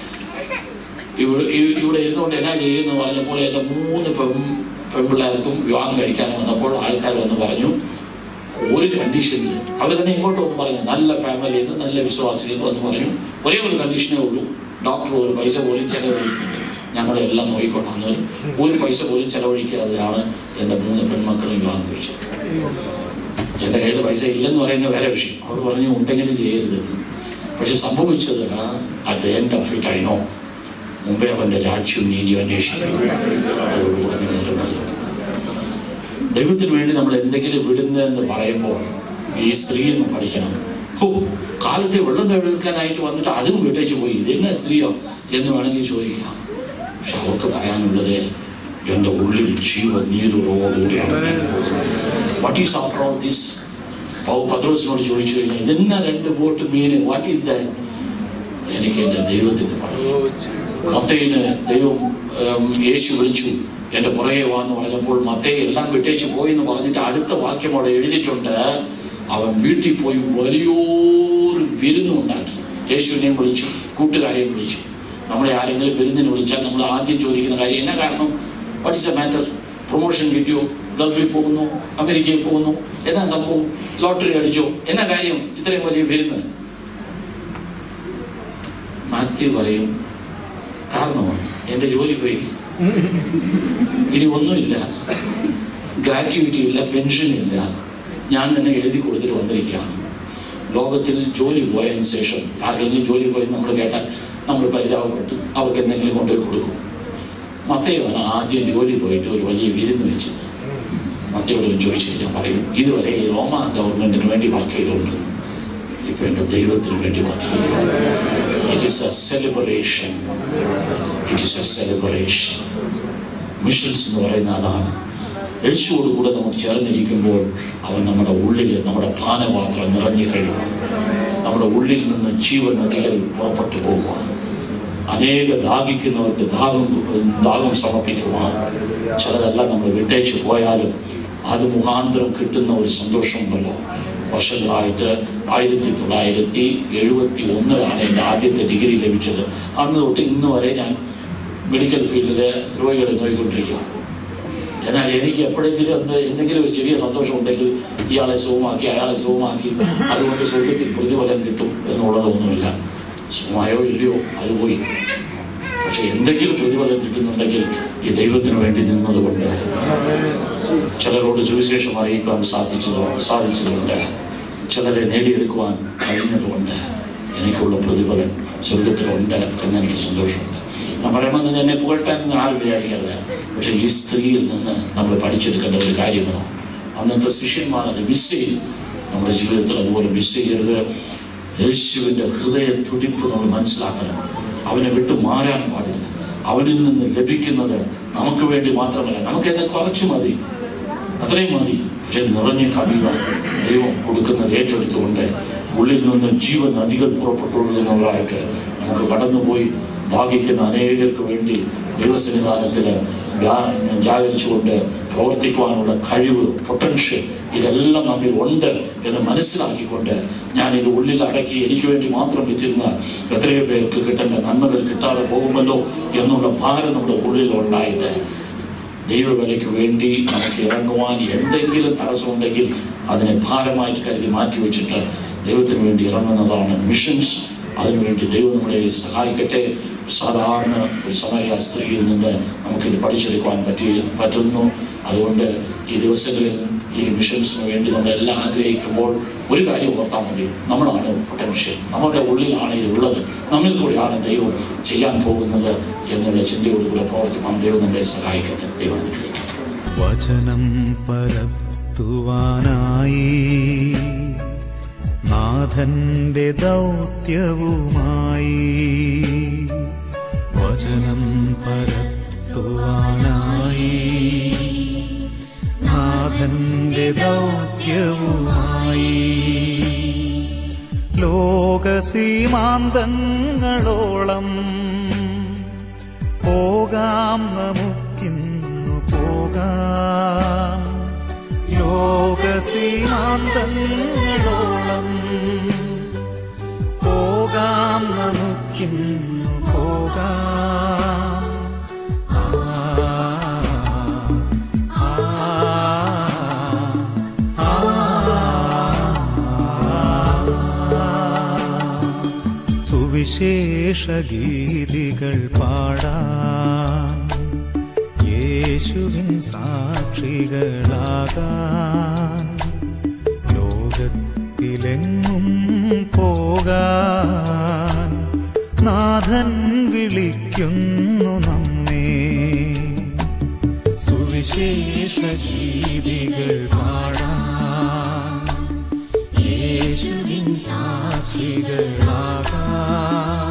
ഇവിടെ ഈ- ഇവിടെ ഇരുന്നുകൊണ്ട് എന്നാ ചെയ്യുമെന്ന് പറഞ്ഞപ്പോൾ എൻ്റെ മൂന്ന് പെൺ പെൺപിള്ളേർക്കും വിവാഹം കഴിക്കാൻ വന്നപ്പോൾ ആൾക്കാർ വന്ന് പറഞ്ഞു ഒരു കണ്ടീഷനിൽ അവർ തന്നെ ഇങ്ങോട്ട് വന്ന് പറഞ്ഞു നല്ല ഫാമിലിയിൽ നിന്ന് നല്ല വിശ്വാസികൾ വന്ന് പറഞ്ഞു ഒരേ ഒരു കണ്ടീഷനേ ഉള്ളൂ ഡോക്ടർ ഒരു പൈസ പോലും ചെലവഴിക്കുന്നില്ല ഞങ്ങളെല്ലാം നോക്കിക്കൊണ്ടാണ് ഒരു പൈസ പോലും ചെലവഴിക്കാതെയാണ് എൻ്റെ മൂന്ന് പെൺമക്കളും വിവാഹം കഴിച്ചത് എൻ്റെ കയ്യിൽ പൈസ ഇല്ലെന്ന് പറയുന്ന വേറെ വിഷയം അവർ പറഞ്ഞു ഉണ്ടെങ്കിലും ചെയ്യരുത് പക്ഷെ സംഭവിച്ചത് at end of it I know മുമ്പേ അവൻ്റെ രാജ്യവും നീതി അന്വേഷിക്കും അതോടുകൂടെ നിങ്ങൾക്ക് നൽകും ദൈവത്തിന് വേണ്ടി നമ്മൾ എന്തെങ്കിലും വിടുന്നതെന്ന് പറയുമ്പോൾ ഈ സ്ത്രീ എന്ന് പഠിക്കണം ഹോ കാലത്തെ വെള്ളം തെളിക്കാനായിട്ട് വന്നിട്ട് അതും വിട്ടേച്ച് പോയി ഇതെന്നെ സ്ത്രീയോ എന്ന് വേണമെങ്കിൽ ചോദിക്കാം പക്ഷെ അവർക്ക് പറയാനുള്ളത് എൻ്റെ ഉള്ളിൽ ജീവ നീരുറോടുകൂടിയാണ് what is after all this പത്രോസിനോട് ചോദിച്ചു കഴിഞ്ഞാൽ ഇതെന്നാ രണ്ട് ബോട്ട് മീന് വാട്ട് ഈസ് ദാറ്റ് എനിക്ക് എൻ്റെ ദൈവത്തിന് പറയും മത്തയിന് ദൈവം ഉം, യേശു വിളിച്ചു എൻ്റെ പുറകെ വാന്ന് പറഞ്ഞപ്പോൾ മത്തയെ എല്ലാം വിട്ടേച്ച് പോയി എന്ന് പറഞ്ഞിട്ട് അടുത്ത വാക്യം അവിടെ എഴുതിയിട്ടുണ്ട് അവൻ വീട്ടിൽ പോയി വലിയൊരു വിരുന്നുണ്ടാക്കി യേശുവിനെയും വിളിച്ചു കൂട്ടുകാരെയും വിളിച്ചു നമ്മളെ ആരെങ്കിലും വിരുന്നിന് വിളിച്ചാൽ നമ്മൾ ആദ്യം ചോദിക്കുന്ന കാര്യം എന്നാ കാരണം what is a matter promotion കിട്ടിയോ ഗൾഫിൽ പോകുന്നു അമേരിക്കയിൽ പോകുന്നു എന്നാ സംഭവം ലോട്ടറി അടിച്ചോ എന്നാ കാര്യം ഇത്രയും വലിയ വിരുന്ന് മാത്യു പറയും കാരണമാണ് എൻ്റെ ജോലി പോയി ഇനി ഒന്നുമില്ല ഗ്രാറ്റുവിറ്റി ഇല്ല പെൻഷൻ ഇല്ല ഞാൻ തന്നെ എഴുതി കൊടുത്തിട്ട് വന്നിരിക്കുകയാണ് ലോകത്തിൽ ജോലി പോയതിന് ശേഷം ആർക്കെങ്കിലും ജോലി പോയെന്ന് നമ്മൾ കേട്ടാൽ നമ്മൾ പരിതാപപ്പെട്ട് അവർക്ക് എന്തെങ്കിലും കൊണ്ടുപോയി കൊടുക്കും മത്തയാണ് ആദ്യം ജോലി പോയിട്ട് ഒരു വലിയ വിരുന്ന് വെച്ചത് മത്തയോട് ചോദിച്ചു ഞാൻ പറയും ഇതുവരെ ഈ റോമ ഗവൺമെന്റിന് വേണ്ടി വർക്ക് ചെയ്തുകൊണ്ടിരുന്നു ഇപ്പൊ എൻ്റെ ദൈവത്തിന് വേണ്ടി വർക്ക് ചെയ്യുക it is a celebration it is a celebration missions എന്ന് പറയുന്ന അതാണ് യേശുവോട് കൂടെ നമുക്ക് ചേർന്നിരിക്കുമ്പോൾ അവൻ നമ്മുടെ ഉള്ളിൽ നമ്മുടെ പാനപാത്രം നിറഞ്ഞു കഴിയും നമ്മുടെ ഉള്ളിൽ നിന്ന് ജീവൻ നദികൾ പുറപ്പെട്ടു പോകുവാൻ അനേക ദാഹിക്കുന്നവർക്ക് ദാഹം ദാഹം സമർപ്പിക്കുവാൻ ചിലതെല്ലാം നമ്മൾ വിട്ടേച്ച് പോയാലും അത് മുഖാന്തരം കിട്ടുന്ന ഒരു സന്തോഷമുണ്ടല്ലോ വർഷങ്ങളായിട്ട് ആയിരത്തി തൊള്ളായിരത്തി എഴുപത്തി ഒന്നിലാണ് എൻ്റെ ആദ്യത്തെ ഡിഗ്രി ലഭിച്ചത് അന്ന് തൊട്ട് ഇന്ന് വരെ ഞാൻ മെഡിക്കൽ ഫീൽഡിലെ രോഗികളെ നോക്കിക്കൊണ്ടിരിക്കുക എന്നാൽ എനിക്ക് എപ്പോഴെങ്കിലും എന്ത് എന്തെങ്കിലും ഒരു ചെറിയ സന്തോഷം ഉണ്ടെങ്കിൽ ഇയാളെ സുഖമാക്കി അയാളെ സുഖമാക്കി അതുകൊണ്ട് സ്വർഗത്തിൽ പ്രതിഫലം കിട്ടും എന്നുള്ളതൊന്നുമില്ല സുഖമായോ ഇല്ലയോ അത് പോയി പക്ഷെ എന്തെങ്കിലും പ്രതിഫലം കിട്ടുന്നുണ്ടെങ്കിൽ ഈ ദൈവത്തിന് വേണ്ടി നിന്നതുകൊണ്ട് ചിലരോട് സുവിശേഷം അറിയിക്കാൻ സാധിച്ചത് സാധിച്ചതുകൊണ്ട് ചിലരെ നേടിയെടുക്കുവാൻ കഴിഞ്ഞതുകൊണ്ട് എനിക്കുള്ള പ്രതിഫലം സ്വർഗത്തിലുണ്ട് എന്നെനിക്ക് സന്തോഷമുണ്ട് ഞാൻ പറയുമ്പോൾ എന്നെ പുകഴ്ത്താൻ നിന്ന് ആരും വിചാരിക്കരുത് പക്ഷെ ഈ സ്ത്രീയിൽ നിന്ന് നമ്മൾ പഠിച്ചെടുക്കേണ്ട ഒരു കാര്യമാണ് അന്നത്തെ ശിഷ്യന്മാർ അത് മിസ് ചെയ്തു നമ്മുടെ ജീവിതത്തിൽ അതുപോലെ മിസ് ചെയ്യരുത് യേശുവിൻ്റെ ഹൃദയ തുടിപ്പ് നമ്മൾ മനസ്സിലാക്കണം അവനെ വിട്ടു മാറാൻ പാടില്ല അവനിൽ നിന്ന് ലഭിക്കുന്നത് നമുക്ക് വേണ്ടി മാത്രമല്ല നമുക്ക് എന്നെ കുറച്ച് മതി അത്രയും മതി പക്ഷെ നിറഞ്ഞു കവിയുവാൻ ദൈവം കൊടുക്കുന്നത് ഏറ്റെടുത്തുകൊണ്ട് ഉള്ളിൽ നിന്ന് ജീവൻ നദികൾ പുറപ്പെട്ടൊഴുകുന്നവരായിട്ട് നമുക്ക് കടന്നുപോയി ദാഹിക്കുന്ന അനേകർക്ക് വേണ്ടി ദൈവസന്നിധാനത്തിൽ ജാഗരിച്ചുകൊണ്ട് പ്രവർത്തിക്കുവാനുള്ള കഴിവ് പൊട്ടൻഷ്യൽ ഇതെല്ലാം നമ്മിൽ ഉണ്ട് എന്ന് മനസ്സിലാക്കിക്കൊണ്ട് ഞാൻ ഇത് ഉള്ളിൽ അടക്കി എനിക്ക് വേണ്ടി മാത്രം വെച്ചിരുന്ന എത്രയോ പേർക്ക് കിട്ടേണ്ട നന്മകൾ കിട്ടാതെ പോകുമല്ലോ എന്നുള്ള ഭാരം നമ്മുടെ ഉള്ളിൽ ഉണ്ടായിട്ട് ദൈവവിലയ്ക്ക് വേണ്ടി നമുക്ക് ഇറങ്ങുവാൻ എന്തെങ്കിലും തടസ്സമുണ്ടെങ്കിൽ അതിനെ ഭാരമായിട്ട് കരുതി മാറ്റി വെച്ചിട്ട് ദൈവത്തിന് വേണ്ടി ഇറങ്ങുന്നതാണ് മിഷൻസ് അതിനുവേണ്ടി ദൈവം നമ്മളെ സഹായിക്കട്ടെ സാധാരണ ഒരു സമയ സ്ത്രീയിൽ നിന്ന് നമുക്കിത് പഠിച്ചെടുക്കുവാൻ പറ്റി പറ്റുന്നു അതുകൊണ്ട് ഈ ദിവസങ്ങളിൽ ഈ മിഷൻസിന് വേണ്ടി നമ്മളെല്ലാം ആഗ്രഹിക്കുമ്പോൾ ഒരു കാര്യം ഓർത്താൽ മതി നമ്മളാണ് പൊട്ടൻഷ്യൽ നമ്മുടെ ഉള്ളിലാണ് ഇതുള്ളത് നമ്മിൽ കൂടെയാണ് ദൈവം ചെയ്യാൻ പോകുന്നത് എന്നുള്ള ചിന്തയോടുകൂടെ പ്രവർത്തിക്കാൻ ദൈവം നമ്മളെ സഹായിക്കട്ടെ ദൈവം അനുഗ്രഹിക്കട്ടെ വചനം പരത്തുവാനായി നാഥന്റെ ദൗത്യവുമായി വചനം പരത്തുവാനായി നാഥന്റെ ദൗത്യവുമായി ലോകസീമാന്തങ്ങളോളം പോകാം നമുക്കിന്നു പോകാം ലോകസീമാന്തങ്ങളോളം പോകാം നമുക്കിന്നു പോകാം ആ, ആ, ആ, സുവിശേഷ ഗീതികൾ പാടാൻ യേശുവിൻ സാക്ഷികളാകാൻ ലോകത്തിലെങ്ങും പോകാൻ നാഥൻ വിളിക്കുന്നു നമ്മെ സുവിശേഷ ഗീതികൾ പാടാൻ യേശുവിൻ സാക്ഷികളാകാൻ